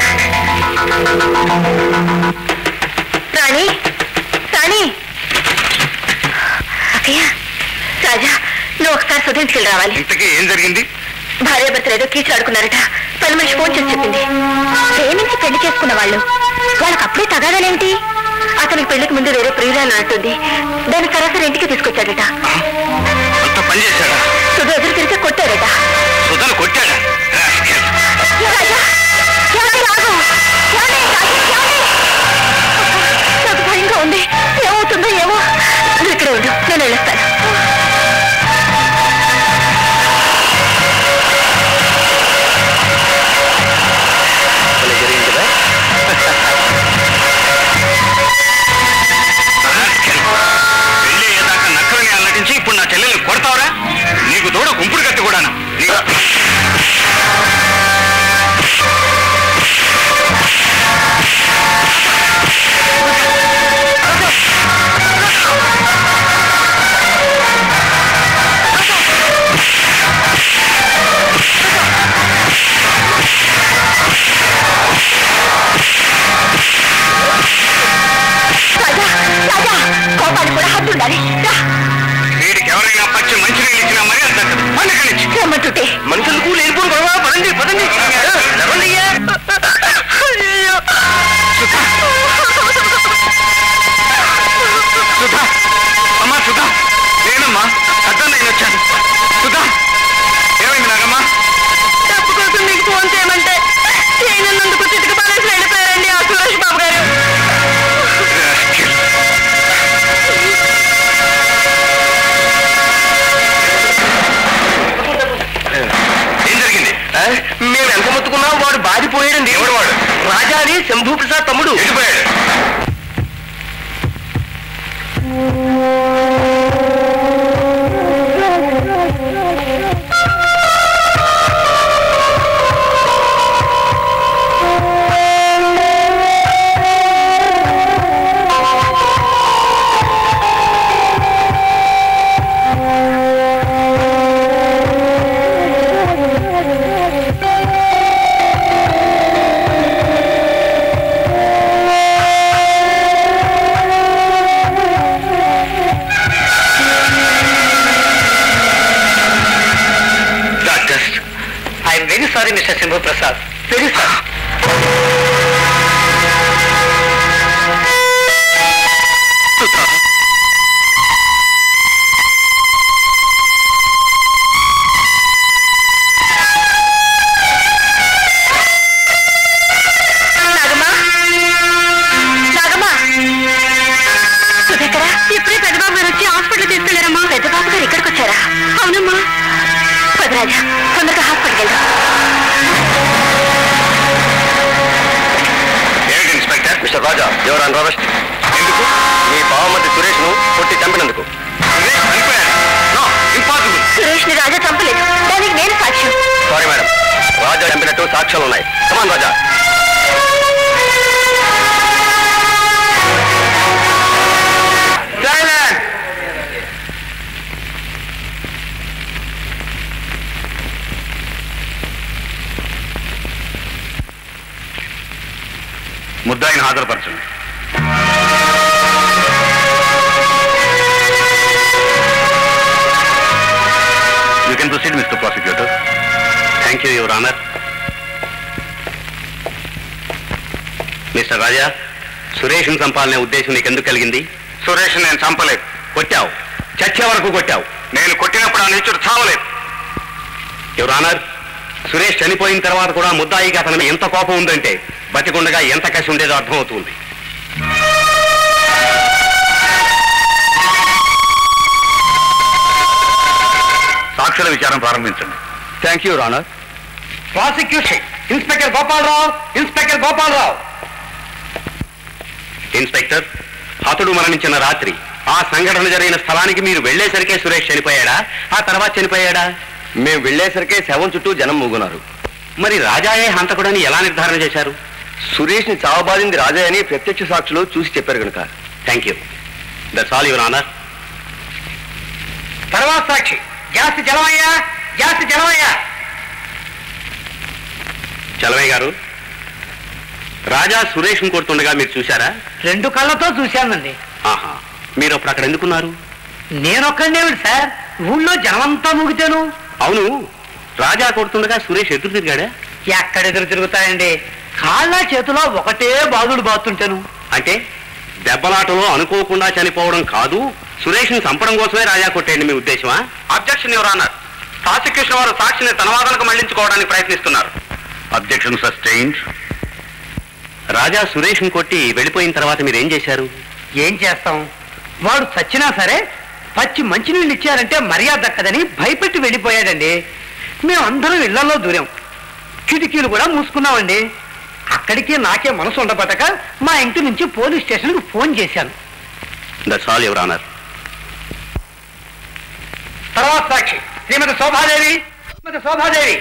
రాణి రాణి అక్కయ్య రాజా నువ్వు ఒకసారి సుధించుకు రావాలి ఇంతకీ ఏం జరిగింది భార్య భర్తలు ఏదో కీచులు ఆడుకున్నారట పని మనిషి ఫోన్ చేసి చెప్పింది ప్రేమించి పెళ్లి చేసుకున్న వాళ్ళు వాళ్ళకి అప్పుడే తగాదాలేంటి అతనికి పెళ్లికి ముందు వేరే ప్రియురాలు అంటుంది దాన్ని సరాసరి ఇంటికి తీసుకొచ్చాడట అంత పని చేశాడా సుధ ఎదురు తిరిగి కొట్టారట సుధను కొట్టాడా రాస్కెల్. ఏ రాజా? ఏమండి రాగు? ఏమండి? రాజు, ఏమండి? అక్క, నాకు భయంగా ఉంది ఏమవుతుందో ఏమో నువ్వు ఇక్కడే ఉండు నేను వెళ్ళొస్తాను రాస్కెల్. పెళ్లి అయ్యేదాకా నక్కలని అల్లటించి ఇప్పుడు నా చెల్లెల్ని కొడతావరా నీకు తోడ గుంపుడు కత్తి కూడాను నీ- రాజా రాజా కోపానికి కూడా హద్దు ఉండాలి రా వీడికి ఎవరైనా పచ్చి మంచినీళ్ళు ఇచ్చినా మరీ అంత పండుగ నుంచి రమ్మంటుంటే మనుషులకు లేనిపోను గొడవ పదండి పదండి లేవండి అయ్యా. సుధా అమ్మా సుధా నేనమ్మా అర్థం నేను వచ్చాను సుధా ఏమైంది నాగమ్మా డబ్బు కోసం మీకు ఫోన్ చేయమంటే చేయనందుకు చిటిక పాలేసి వెళ్ళిపోయారండి ఆ సురేష్ బాబు గారు రాస్కెల్. ఏం జరిగింది ఆ, మేము ఎంత మొత్తుకున్నా వాడు బాధిపోయాడండి ఎవడు వాడు? రాజా అని శంభూ ప్రసాద్ తమ్ముడు ఎడిపోయాడు doctor I'm very sorry mister Shambhu Prasad very sorry Nagamma Nagamma సుధెక్కడా ఇప్పుడే పెద్దబాబు గారు వచ్చి హాస్పిటల్ తీసుకెళ్లారమ్మా పెద్దబాబు గారు ఇక్కడికి వచ్చారా అవునమ్మా పదరాజా తొందరగా హాస్పిటల్కి వెళ్దాం ఏమిటి inspector mister Raja you're under arrest ఎందుకు మీ బావమతి సురేష్ ను కొట్టి చంపినందుకు సురేష్ చనిపోయాడు నో ఇంపాసిబుల్ సురేష్ ని రాజా చంపలేదు దానికి నేను సాక్ష్యం సారీ మేడం రాజా చంపినట్టు సాక్ష్యాలు ఉన్నాయి కమాన్ రాజా ముద్దాయిని హాజరుపరచండి you can proceed mister prosecutor thank you your honour mister Raja సురేష్ను చంపాలనే ఉద్దేశం నీకు ఎందుకు కలిగింది సురేష్ నేను చంపలేదు కొట్టావు చచ్చే వరకు కొట్టావు నేను కొట్టినప్పుడు ఆ నీచుడు చావలేదు యువర్ ఆనర్ సురేష్ చనిపోయిన తర్వాత కూడా ముద్దాయికి అతని మీద ఎంత కోపం ఉందంటే బతికుండగా ఎంత కసి ఉండేదో అర్థమవుతుంది సాక్షుల విచారం ప్రారంభించండి thank you honour prosecution inspector Gopalarao inspector Gopalarao inspector హతుడు మరణించిన రాత్రి ఆ సంఘటన జరిగిన స్థలానికి మీరు వెళ్లేసరికే సురేష్ చనిపోయాడా ఆ తర్వాత చనిపోయాడా మేము వెళ్లేసరికే శవం చుట్టూ జనం మూగున్నారు మరి రాజాయే హంతకుడని ఎలా నిర్ధారణ చేశారు సురేష్ ని చావబాదింది రాజా అని ప్రత్యక్ష సాక్షులు చూసి చెప్పారు కనుక thank you that's all your honour తర్వాత సాక్షి జాస్తి జలమయ్యా జాస్తి జలమయ్యా చలవయ్య గారు రాజా సురేష్ కొడుతుండగా మీరు చూశారా రెండు కళ్ళతో చూశానండి ఆహా మీరు అప్పుడు అక్కడ ఎందుకున్నారు నేనొక్కడేమిటి సార్ ఊళ్ళో జనమంతా ముగితేను అవును రాజా కొడుతుండగా సురేష్ ఎదురు తిరిగాడా ఎక్కడ ఎదురు తిరుగుతాయండి కాళ్ళ చేతిలో ఒకటే బాధుడు బాతుంటాను అంటే దెబ్బలాటలో అనుకోకుండా చనిపోవడం కాదు సురేష్ని చంపడం కోసమే రాజా కొట్టేయండి మీ ఉద్దేశమా అబ్జెక్షన్ యువర్ ఆనర్ ప్రాసిక్యూషన్ వారు సాక్షిని తన వాదనకు మళ్లించుకోవడానికి ప్రయత్నిస్తున్నారు అబ్జెక్షన్ సస్టైన్డ్ రాజా సురేష్ని కొట్టి వెళ్ళిపోయిన తర్వాత మీరు ఏం చేశారు ఏం చేస్తాం వాడు చచ్చినా సరే పచ్చి మంచినీళ్ళు ఇచ్చారంటే మర్యాద దక్కదని భయపెట్టి వెళ్ళిపోయాడండి మేమందరం ఇళ్లలో దూరాం కిటికీలు కూడా మూసుకున్నామండి అక్కడికి నాకే మనసు ఉండబట్టక మా ఇంటి నుంచి పోలీస్ స్టేషన్కి ఫోన్ చేశాను దట్స్ ఆల్ యువర్ ఆనర్ తర్వాత సాక్షి శ్రీమతి శోభాదేవి శ్రీమతి శోభాదేవి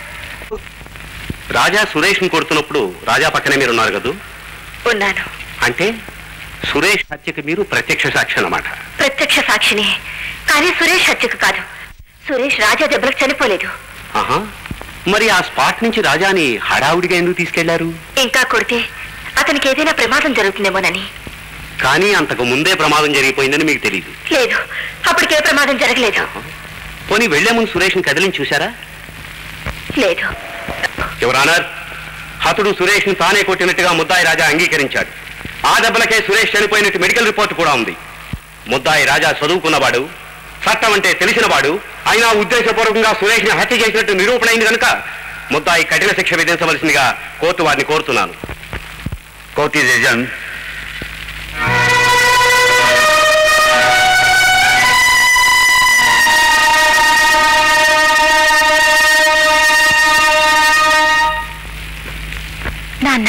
రాజా సురేష్ని కొడుతున్నప్పుడు రాజా పక్కనే మీరు ఉన్నారు కదూ ఉన్నాను అంటే సురేష్ హత్యకి మీరు ప్రత్యక్ష సాక్షి అన్నమాట ప్రత్యక్ష సాక్షిని కానీ సురేష్ హత్యకు కాదు సురేష్ రాజా దెబ్బలకు చనిపోలేదు ఆహా మరి ఆ స్పాట్ నుంచి రాజాని హడావుడిగా ఎందుకు తీసుకెళ్లారు ఇంకా కొడితే అతనికి ఏదైనా ప్రమాదం జరుగుతుందేమోనని కానీ అంతకు ముందే ప్రమాదం జరిగిపోయిందని మీకు తెలియదు లేదు అప్పటికే ప్రమాదం జరగలేదు పోనీ వెళ్లే ముందు సురేష్ని కదిలించి చూశారా లేదు యువరానర్ హతుడు సురేష్ని తానే కొట్టినట్టుగా ముద్దాయి రాజా అంగీకరించాడు ఆ దెబ్బలకే సురేష్ చనిపోయినట్టు మెడికల్ రిపోర్ట్ కూడా ఉంది ముద్దాయి రాజా చదువుకున్నవాడు చట్టం అంటే తెలిసినవాడు అయినా ఉద్దేశపూర్వకంగా సురేష్ని హత్య చేసినట్టు నిరూపణ అయింది కనుక ముద్దాయి కఠిన శిక్ష విధించవలసిందిగా కోర్టు వారిని కోరుతున్నాను కోర్టు జన్ నాన్న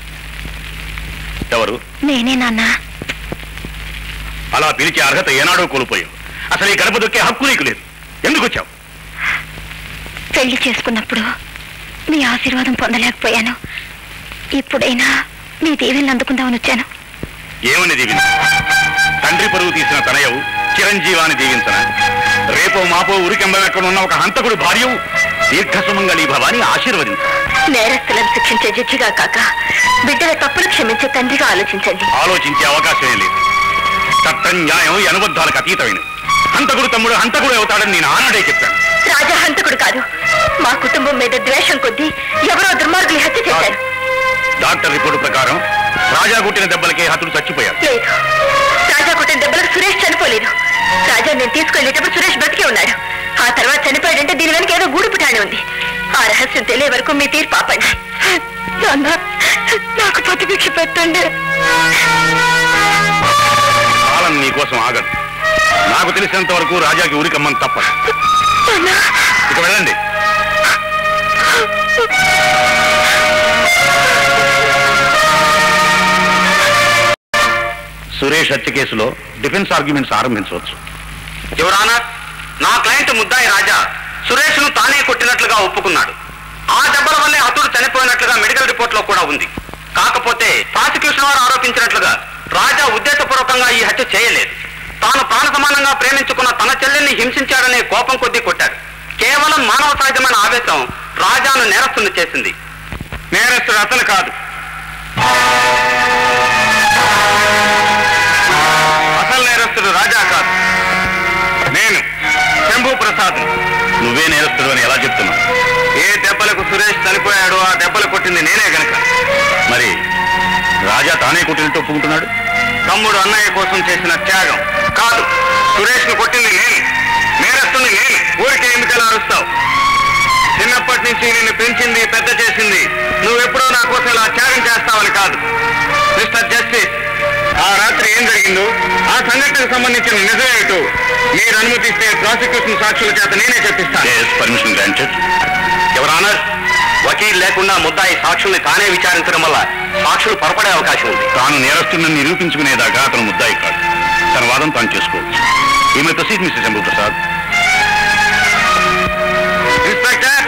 ఎవరు నేనే నాన్న అలా పిలిచే అర్హత ఏనాడో కోల్పోయావు అసలు ఈ గడప దొక్కే హక్కు నీకు లేదు ఎందుకు వచ్చావు పెళ్లి చేసుకున్నప్పుడు మీ ఆశీర్వాదం పొందలేకపోయాను ఇప్పుడైనా మీ దీవెనలు అందుకుందామని వచ్చాను ఏమని దీవించ తండ్రి పరువు తీసిన తనయవు చిరంజీవాన్ని దీవించన రేపో మాపో ఉరికెంబెక్కడ ఉన్న ఒక హంతకుడు భార్యవు దీర్ఘసుమంగళీ భవాని ఆశీర్వదించ నేరస్తులను శిక్షించే జడ్జిగా కాక బిడ్డల తప్పులు క్షమించే తండ్రిగా ఆలోచించండి ఆలోచించే అవకాశమే లేదు చట్టం న్యాయం ఈ అనుబద్ధాలకు అతీతమైనది హంతకుడు తమ్ముడు హంతకుడు అవుతాడని నేను ఆనాడే చెప్పాను రాజా హంతకుడు కాదు మా కుటుంబం మీద ద్వేషం కొద్దీ ఎవరో దుర్మార్గులు హత్య చేశారు డాక్టర్ రిపోర్టు ప్రకారం రాజా కొట్టిన దెబ్బలకే హతుడు చచ్చిపోయాడు లేదు రాజా కొట్టిన దెబ్బలకు సురేష్ చనిపోలేదు రాజా నేను తీసుకెళ్లేటప్పుడు సురేష్ బతికే ఉన్నాడు ఆ తర్వాత చనిపోయాడంటే దీని వెనక ఏదో గూడు పుటాణి ఉంది ఆ రహస్యం తెలియ వరకు మీ తీర్పు ఆపండి నాన్న నాకు ప్రతిభిక్ష పెట్టండి కాలం నీకోసం ఆగదు నాకు తెలిసినంత వరకు రాజాకి ఊరికమ్మని తప్పదు నాన్న ఇక వెళ్ళండి సురేష్ హత్య కేసులో డిఫెన్స్ ఆర్గ్యుమెంట్స్ ఆరంభించవచ్చు యువరానర్ నా క్లయింట్ ముద్దాయి రాజా సురేష్ను తానే కొట్టినట్లుగా ఒప్పుకున్నాడు ఆ దెబ్బల వల్లే హతుడు చనిపోయినట్లుగా మెడికల్ రిపోర్ట్ లో కూడా ఉంది కాకపోతే ప్రాసిక్యూషన్ వారు ఆరోపించినట్లుగా రాజా ఉద్దేశపూర్వకంగా ఈ హత్య చేయలేదు తాను ప్రాణ సమానంగా ప్రేమించుకున్న తన చెల్లెల్ని హింసించాడనే కోపం కొద్దీ కొట్టాడు కేవలం మానవ సహజమైన ఆవేశం రాజాను నేరస్తుని చేసింది నేరస్తుడు అతను కాదు అసలు నేరస్తుడు రాజా కాదు నేను శంభు ప్రసాద్ నువ్వే నేరస్తుడు అని ఎలా చెప్తున్నావు ఏ దెబ్బలకు సురేష్ చనిపోయాడో ఆ దెబ్బలు కొట్టింది నేనే గనక మరి రాజా తానే కొట్టినట్టు ఒప్పుకుంటున్నాడు తమ్ముడు అన్నయ్య కోసం చేసిన త్యాగం కాదు సురేష్ ను కొట్టింది నేను నేరస్తుంది నేను ఊరికే ఎందుకలా అరుస్తావు చిన్నప్పటి నుంచి నిన్ను పెంచింది పెద్ద చేసింది నువ్వెప్పుడో నా కోసం ఇలా త్యాగం చేస్తావని కాదు మిస్టర్ జస్టిస్ ఆ రాత్రి ఏం జరిగిందో ఆ సంఘటనకు సంబంధించిన నిజమేమిటో మీరు అనుమతిస్తే ప్రాసిక్యూషన్ సాక్షుల చేత నేనే చెప్పిస్తాను పర్మిషన్ గ్రాంటెడ్ ఎవరానర్ వకీల్ లేకుండా ముద్దాయి సాక్షుల్ని తానే విచారించడం వల్ల సాక్షులు పొరపడే అవకాశం ఉంది తాను నేరస్తుడిని నిరూపించుకునేదాకా అతను ముద్దాయి కాదు తన వాదం తాను చేసుకోవచ్చు ఈమె proceed mister Shambhu Prasad inspector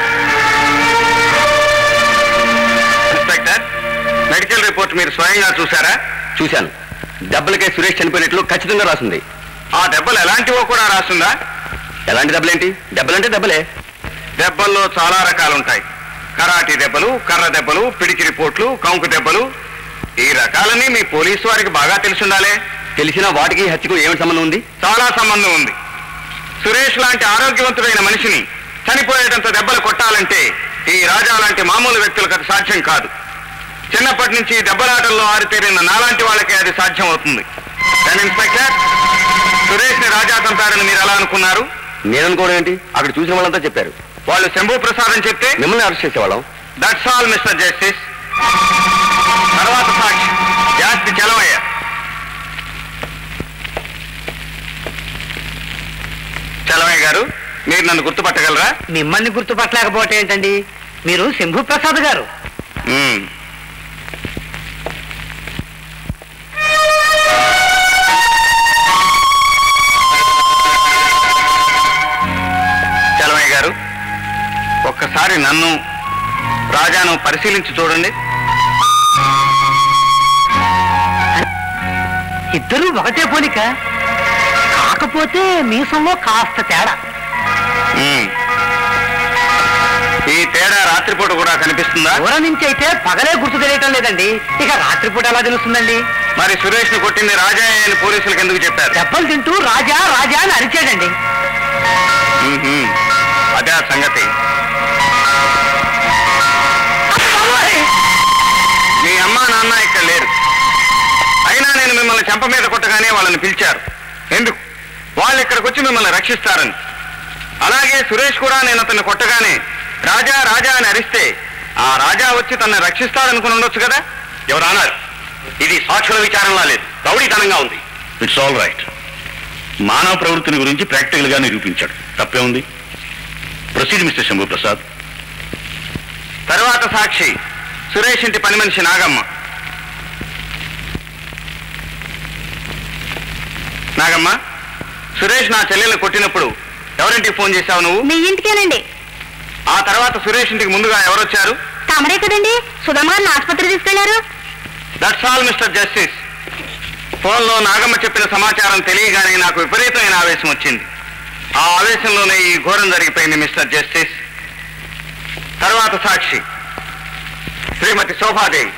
inspector medical report మీరు స్వయంగా చూసారా చూశాను దెబ్బలకే సురేష్ చనిపోయినట్లు ఖచ్చితంగా రాసింది ఆ దెబ్బలు ఎలాంటివో కూడా రాసిందా ఎలాంటి దెబ్బలేంటి దెబ్బలంటే దెబ్బలే దెబ్బల్లో చాలా రకాలు ఉంటాయి కరాటీ దెబ్బలు కర్ర దెబ్బలు పిడికి రిపోర్ట్లు కంకు దెబ్బలు ఈ రకాలని మీ పోలీసు వారికి బాగా తెలిసిండాలే తెలిసిన వాటికి హత్యకు ఏమిటి సంబంధం ఉంది చాలా సంబంధం ఉంది సురేష్ లాంటి ఆరోగ్యవంతుడైన మనిషిని చనిపోయేటంత దెబ్బలు కొట్టాలంటే ఈ రాజా లాంటి మామూలు వ్యక్తులకు అది సాధ్యం కాదు చిన్నప్పటి నుంచి ఈ దెబ్బలాటల్లో ఆరితేరిన నాలాంటి వాళ్ళకే అది సాధ్యం అవుతుంది కానీ ఇన్స్పెక్టర్ సురేష్ ని రాజా చంపారని మీరు ఎలా అనుకున్నారు నేననుకోవడం ఏంటి అక్కడ చూసిన వాళ్ళంతా చెప్పారు వాళ్ళు శంభు ప్రసాద్ అని చెప్తే మిమ్మల్ని అరెస్ట్ చేసేవాళ్ళం దట్స్ ఆల్ మిస్టర్ జస్టిస్ తర్వాత సాక్షి జాస్తి చలవయ్య చలవయ్య గారు మీరు నన్ను గుర్తుపట్టగలరా మిమ్మల్ని గుర్తుపట్టలేకపోవటం ఏంటండి మీరు శంభు ప్రసాద్ గారు మ్మ్. చలమయ్య గారు ఒక్కసారి నన్ను రాజాను పరిశీలించి చూడండి ఇద్దరూ ఒకటే పోలిక కాకపోతే మీసంలో కాస్త తేడా మ్మ్. ఈ తేడా రాత్రిపూట కూడా కనిపిస్తుందా దూరం నుంచి అయితే పగలే గుర్తు తెలియటం లేదండి ఇక రాత్రిపూట ఎలా తెలుస్తుందండి మరి సురేష్ ని కొట్టింది రాజా అని పోలీసులకు ఎందుకు చెప్పారు దెబ్బలు తింటూ రాజా రాజా అని అరిచాడండి మ్మ్. అదే ఆ సంగతి మీ అమ్మ నాన్న ఇక్కడ లేరు అయినా నేను మిమ్మల్ని చెంప మీద కొట్టగానే వాళ్ళని పిలిచారు ఎందుకు వాళ్ళు ఇక్కడికి వచ్చి మిమ్మల్ని రక్షిస్తారని అలాగే సురేష్ కూడా నేను అతన్ని కొట్టగానే రాజా రాజా అని అరిస్తే ఆ రాజా వచ్చి తనని రక్షిస్తాడనుకుని ఉండొచ్చు కదా ఎవరు అన్నారు ఇది సాక్షుల విచారంలా లేదు రౌడీతనంగా ఉంది ఇట్స్ ఆల్ రైట్ మానవ ప్రవృత్తిని గురించి ప్రాక్టికల్ గా నిరూపించాడు తప్పే ఉంది ప్రొసీడ్ మిస్టర్ శంభు ప్రసాద్ తర్వాత సాక్షి సురేష్ ఇంటి పని మనిషి నాగమ్మ నాగమ్మ సురేష్ నా చెల్లెల్ని కొట్టినప్పుడు ఎవరింటికి ఫోన్ చేశావు నువ్వు మీ ఇంటికేనండి ఆ తర్వాత సురేష్ ఇంటికి ముందుగా ఎవరొచ్చారు తమరే కదండి సుధమ్మ గారిని ఆసుపత్రి తీసుకెళ్లారు దట్స్ ఆల్ మిస్టర్ జస్టిస్ ఫోన్లో నాగమ్మ చెప్పిన సమాచారం తెలియగానే నాకు విపరీతమైన ఆవేశం వచ్చింది ఆ ఆవేశంలోనే ఈ ఘోరం జరిగిపోయింది మిస్టర్ జస్టిస్ తర్వాత సాక్షి శ్రీమతి శోభాదేవి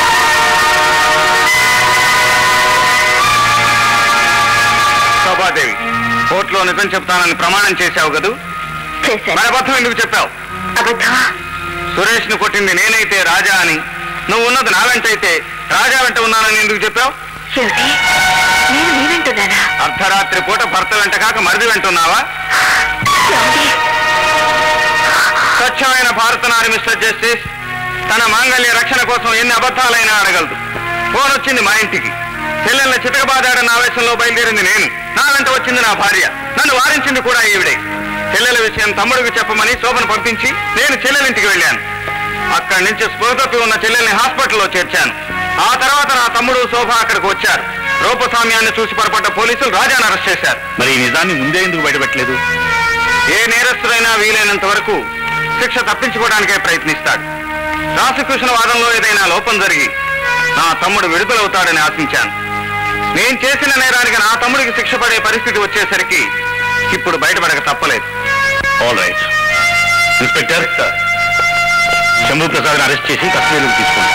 శోభాదేవి కోర్టులో నిజం చెప్తానని ప్రమాణం చేశావు కదూ చేశారు మరి అబద్ధం ఎందుకు చెప్పావు అబద్ధమా సురేష్ ను కొట్టింది నేనైతే రాజా అని నువ్వు ఉన్నది నా వెంట అయితే రాజా వెంట ఉన్నానని ఎందుకు చెప్పావు ఏమిటి నేను మీ వింటున్నానా అర్ధరాత్రి పూట భర్త వెంట కాక మరిది వెంట ఉన్నావా ఏమిటి స్వచ్ఛమైన భారత నారి మిస్టర్ జస్టిస్ తన మాంగళ్య రక్షణ కోసం ఎన్ని అబద్ధాలైనా అడగలదు ఫోన్ వచ్చింది మా ఇంటికి చెల్లెల్ని చితకబాదాడన్న ఆవేశంలో బయలుదేరింది నేను నా వెంట వచ్చింది నా భార్య నన్ను వారించింది కూడా ఈవిడే చెల్లెల విషయం తమ్ముడికి చెప్పమని శోభను పంపించి నేను చెల్లెలింటికి వెళ్ళాను అక్కడి నుంచి స్పృహ తప్పి ఉన్న చెల్లెల్ని హాస్పిటల్లో చేర్చాను ఆ తర్వాత నా తమ్ముడు శోభ అక్కడికి వచ్చారు రూపస్వామ్యాన్ని చూసి పొరపడ్డ పోలీసులు రాజాను అరెస్ట్ చేశారు మరి ఈ నిజాన్ని ముందే ఎందుకు బయటపెట్టలేదు ఏ నేరస్తుడైనా వీలైనంత వరకు శిక్ష తప్పించుకోవడానికే ప్రయత్నిస్తాడు ప్రాసిక్యూషన్ వాదంలో ఏదైనా లోపం జరిగి నా తమ్ముడు విడుదలవుతాడని ఆశించాను నేను చేసిన నేరానికి నా తమ్ముడికి శిక్ష పడే పరిస్థితి వచ్చేసరికి ఇప్పుడు బయటపడక తప్పలేదు all right inspector Shambhu Prasad arrest చేసి కస్టడీలోకి తీసుకోండి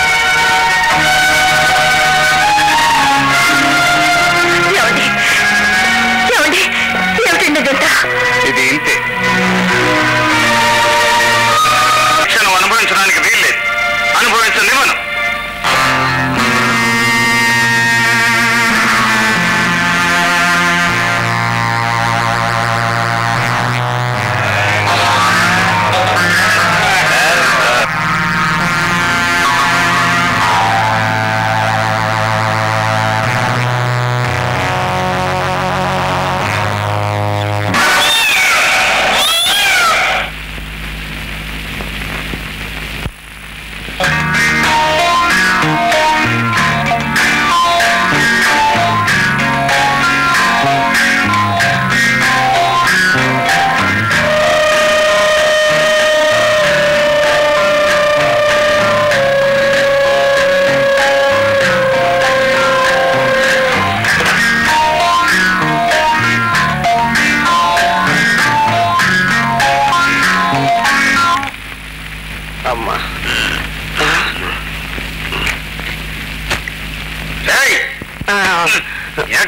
ఏమండి ఏమండి ఏమిటండి ఇదంతా ఇది ఇంతే శిక్షను అనుభవించడానికి వీల్లేదు అనుభవించండి మనం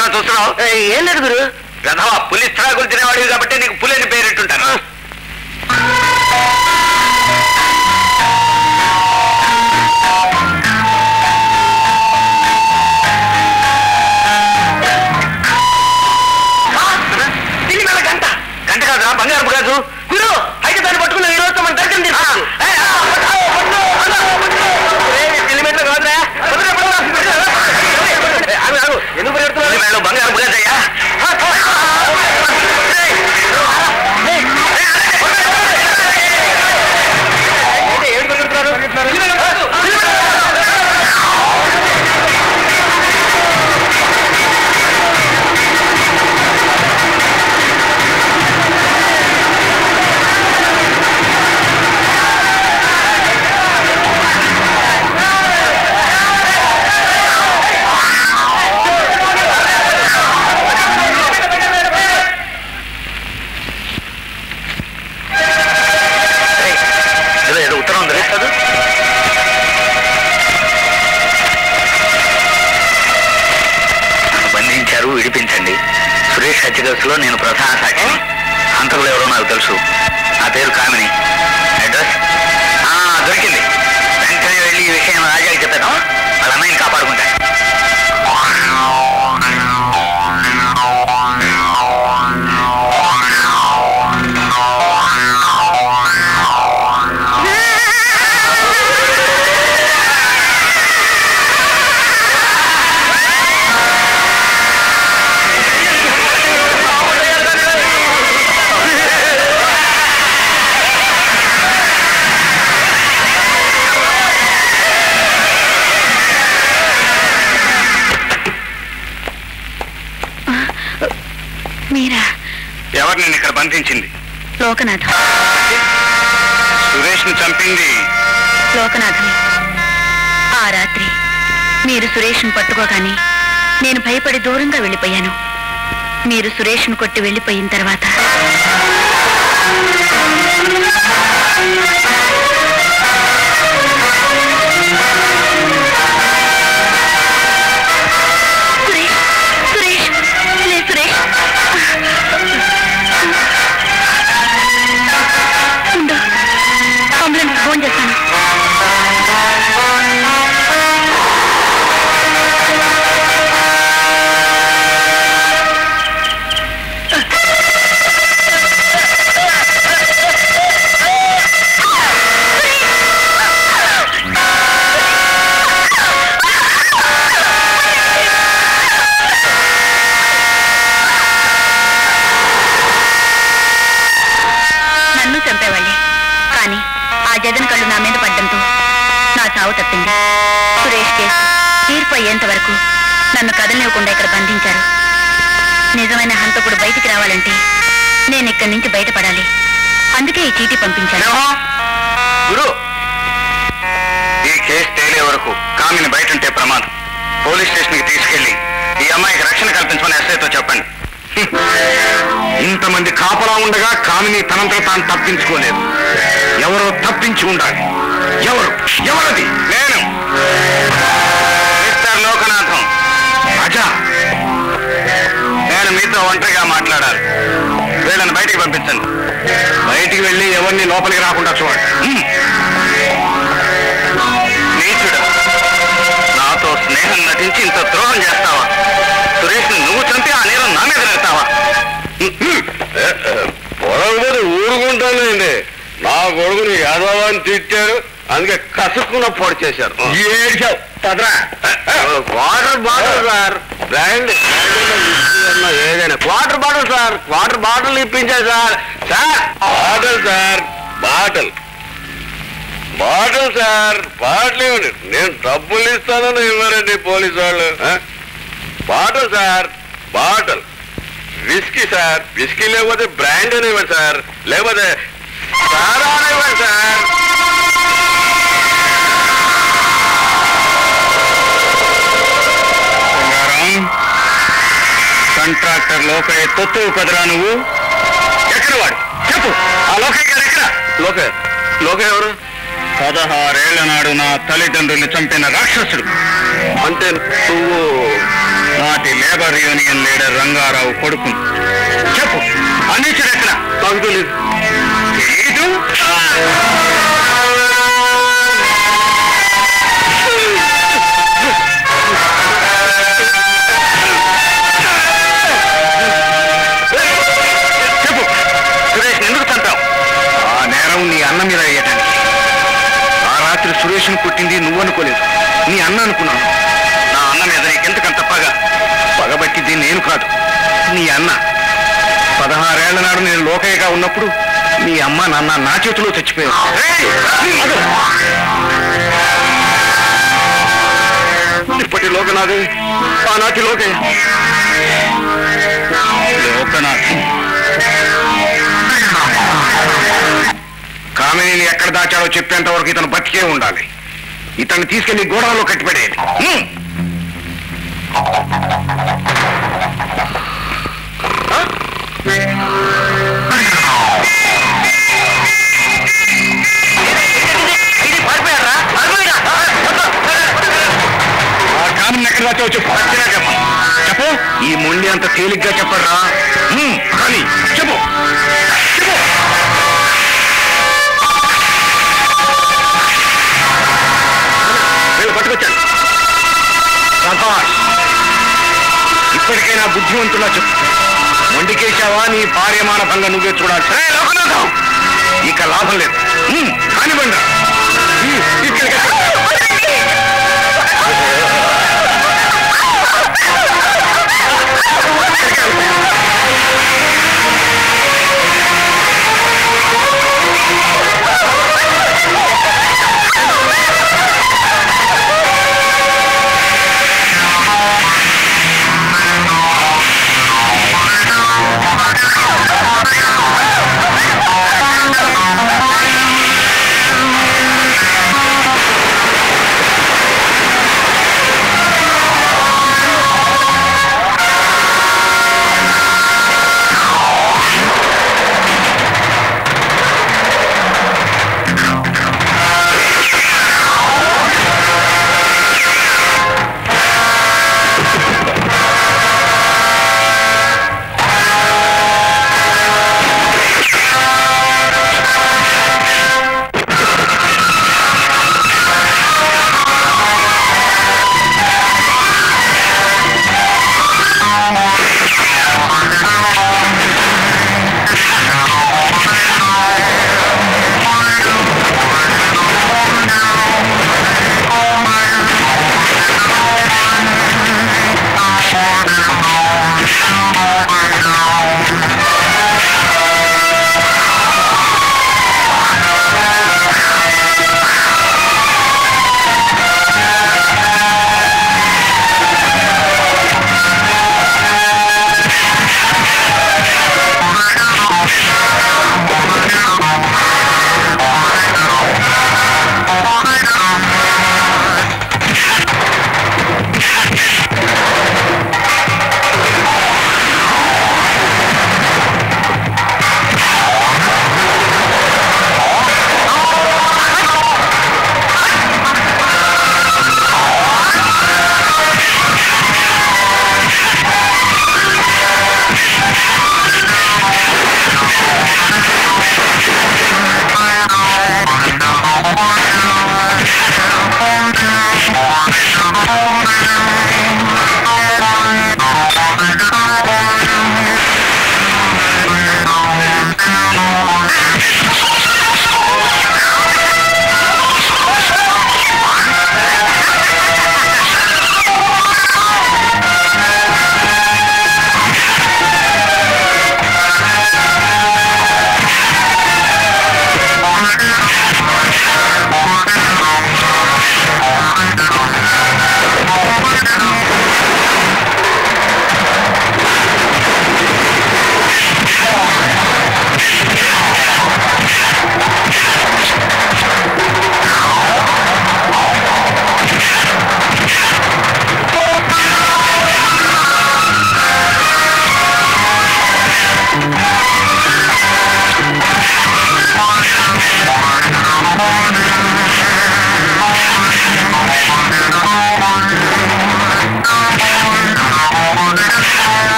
ఏమిట్రా చూస్తున్నావు ఏం లేదు గురు గధవా పులి త్రాగులు తినేవాడివి కాబట్టి నీకు పులి అని పేరెట్టుంటాను తిరిగి వెళ్ళ గంట గంట కాదురా బంగారు కాదు గురు అయితే దాన్ని పట్టుకున్న ఈ రోజు మన దర్శనం తీసుకోవచ్చు కిలోమీటర్ కాదురా వదిలే, వదిలే. ఏ, ఆగు, ఆగు. ఎందుకు పరిగెడుతున్నావు? బంగారు కాదయ్యా ఏంటి, ఏడు పరిగెడుతున్నారు? ఏదో ఏదో ఉత్తరం ఉంది చదువు నన్ను బంధించారు విడిపించండి సురేష్ హత్య కేసులో నేను ప్రధాన సాక్షిని హంతకులు ఎవరో నాకు తెలుసు నా పేరు కామిని అడ్రస్ ఆ, దొరికింది వెంటనే వెళ్ళి ఈ విషయం రాజాకి చెప్పాను వాళ్ళ అన్నయ్యని కాపాడుకుంటా మీరా ఎవరు నేను ఇక్కడ బంధించింది లోకనాథం సురేష్ ని చంపింది లోకనాథమే ఆ రాత్రి మీరు సురేష్ను పట్టుకోగానే నేను భయపడి దూరంగా వెళ్ళిపోయాను మీరు సురేష్ను కొట్టి వెళ్ళిపోయిన తర్వాత సురేష్ సురేష్ లే సురేష్ ఉండు అంబులెన్స్ ఫోన్ చేస్తాను నన్ను చంపేవాళ్ళే కానీ ఆ జగన్ కళ్ళు నా మీద పడ్డంతో నా చావు తప్పింది సురేష్ కేసు తీర్పు అయ్యేంత వరకు నన్ను కదలనివ్వకుండా ఇక్కడ బంధించారు నిజమైన హంతకుడు బయటికి రావాలంటే నేను ఇక్కడి నుంచి బయటపడాలి అందుకే ఈ చీటీ పంపించాను సింహం! గురు ఈ కేసు తేలే వరకు కామిని బయట ఉంటే ప్రమాదం పోలీస్ స్టేషన్ కి తీసుకెళ్లి ఈ అమ్మాయికి రక్షణ కల్పించమని ఎస్ఐతో చెప్పండి హ్మ్. ఇంతమంది కాపలా ఉండగా కామిని తనంతట తాను తప్పించుకోలేదు ఎవరో తప్పించి ఉండాలి ఎవరు ఎవరది నేను మిస్టర్ లోకనాథం రాజా నేను మీతో ఒంటరిగా మాట్లాడాలి వీళ్ళని బయటికి పంపించండి బయటికి వెళ్ళి ఎవరిని లోపలికి రాకుండా చూడండి హ్మ్. నీచుడు నాతో స్నేహం నటించి ఇంత ద్రోహం చేస్తావా సురేష్ నువ్వు చంపి ఆ నేరం నా మీద పెడతావా పొడవదు ఊరుకుంటానండి నా కొడుకుని యాదవాన్ని తిట్టారు అందుకే కసుక్కున్న పొడి చేశారు ఏడ్చావు పదరా వాటర్ బాటిల్ సార్ బ్రాండ్ ఏదైనా water bottle sir water bottle ఇప్పించారు sir sir bottle sir bottle bottle sir bottle ఇవ్వండి నేను డబ్బులు ఇస్తానని ఇవ్వరండి పోలీసు వాళ్ళు ఆ? Bottle sir bottle whisky sir whisky లేకపోతే బ్రాండ్ అని ఇవ్వండి సార్ లేకపోతే సారా అని ఇవ్వండి సార్ బంగారం కాంట్రాక్టర్ లోకయ్య తొత్తు కదరా నువ్వు ఎక్కడ వాడు చెప్పు ఆ లోకయ్య గారు ఎక్కడ లోకే లోకే ఎవరు పదహారేళ్ల నాడు నా తల్లిదండ్రుల్ని చంపిన రాక్షసుడు అంటే నువ్వు నాటి లేబర్ యూనియన్ లీడర్ రంగారావు కొడుకు చెప్పు అన్నించుడు ఎక్కడ నాకు తెలియదు తెలీదు చెప్పు సురేష్ ఎందుకు చంపావు ఆ నేరం నీ అన్న మీద వేయటానికి ఆ రాత్రి సురేష్ను కొట్టింది నువ్వు అనుకోలేదు నీ అన్న అనుకున్నాను నా అన్న మీద నీకెందుకంత పగ పగబట్టింది నేను కాదు నీ అన్న పదహారేళ్ల నాడు నేను లోకయ్యగా ఉన్నప్పుడు మీ అమ్మ నాన్న నా చేతిలో చచ్చిపోయారు ఇప్పటి లోకనాథే ఆనాటి లోకయ్య లోకనాథ్ కామినీని ఎక్కడ దాచాడో చెప్పేంత వరకు ఇతను బతికే ఉండాలి ఇతన్ని తీసుకెళ్లి గోడలో కట్టిపడేది హ్మ్. ఆ కామిని ఎక్కడ దాచావో చెప్పు సత్యగా చెప్పు చెప్పు ఈ మొండి అంత తేలిగ్గా చెప్పరా హ్మ్, కానీ చెప్పు చెప్పు వీళ్ళు పట్టుకొచ్చాను సభాష్ ఇప్పటికైనా బుద్ధివంతులా చెప్పు మొండికేశావా నీ భార్యమాన భంగ నువ్వే చూడాలి సరే లోకనాథం ఇక లాభం లేదు హ్మ్, కానివ్వండి హ్మ్, ఇక్కడికి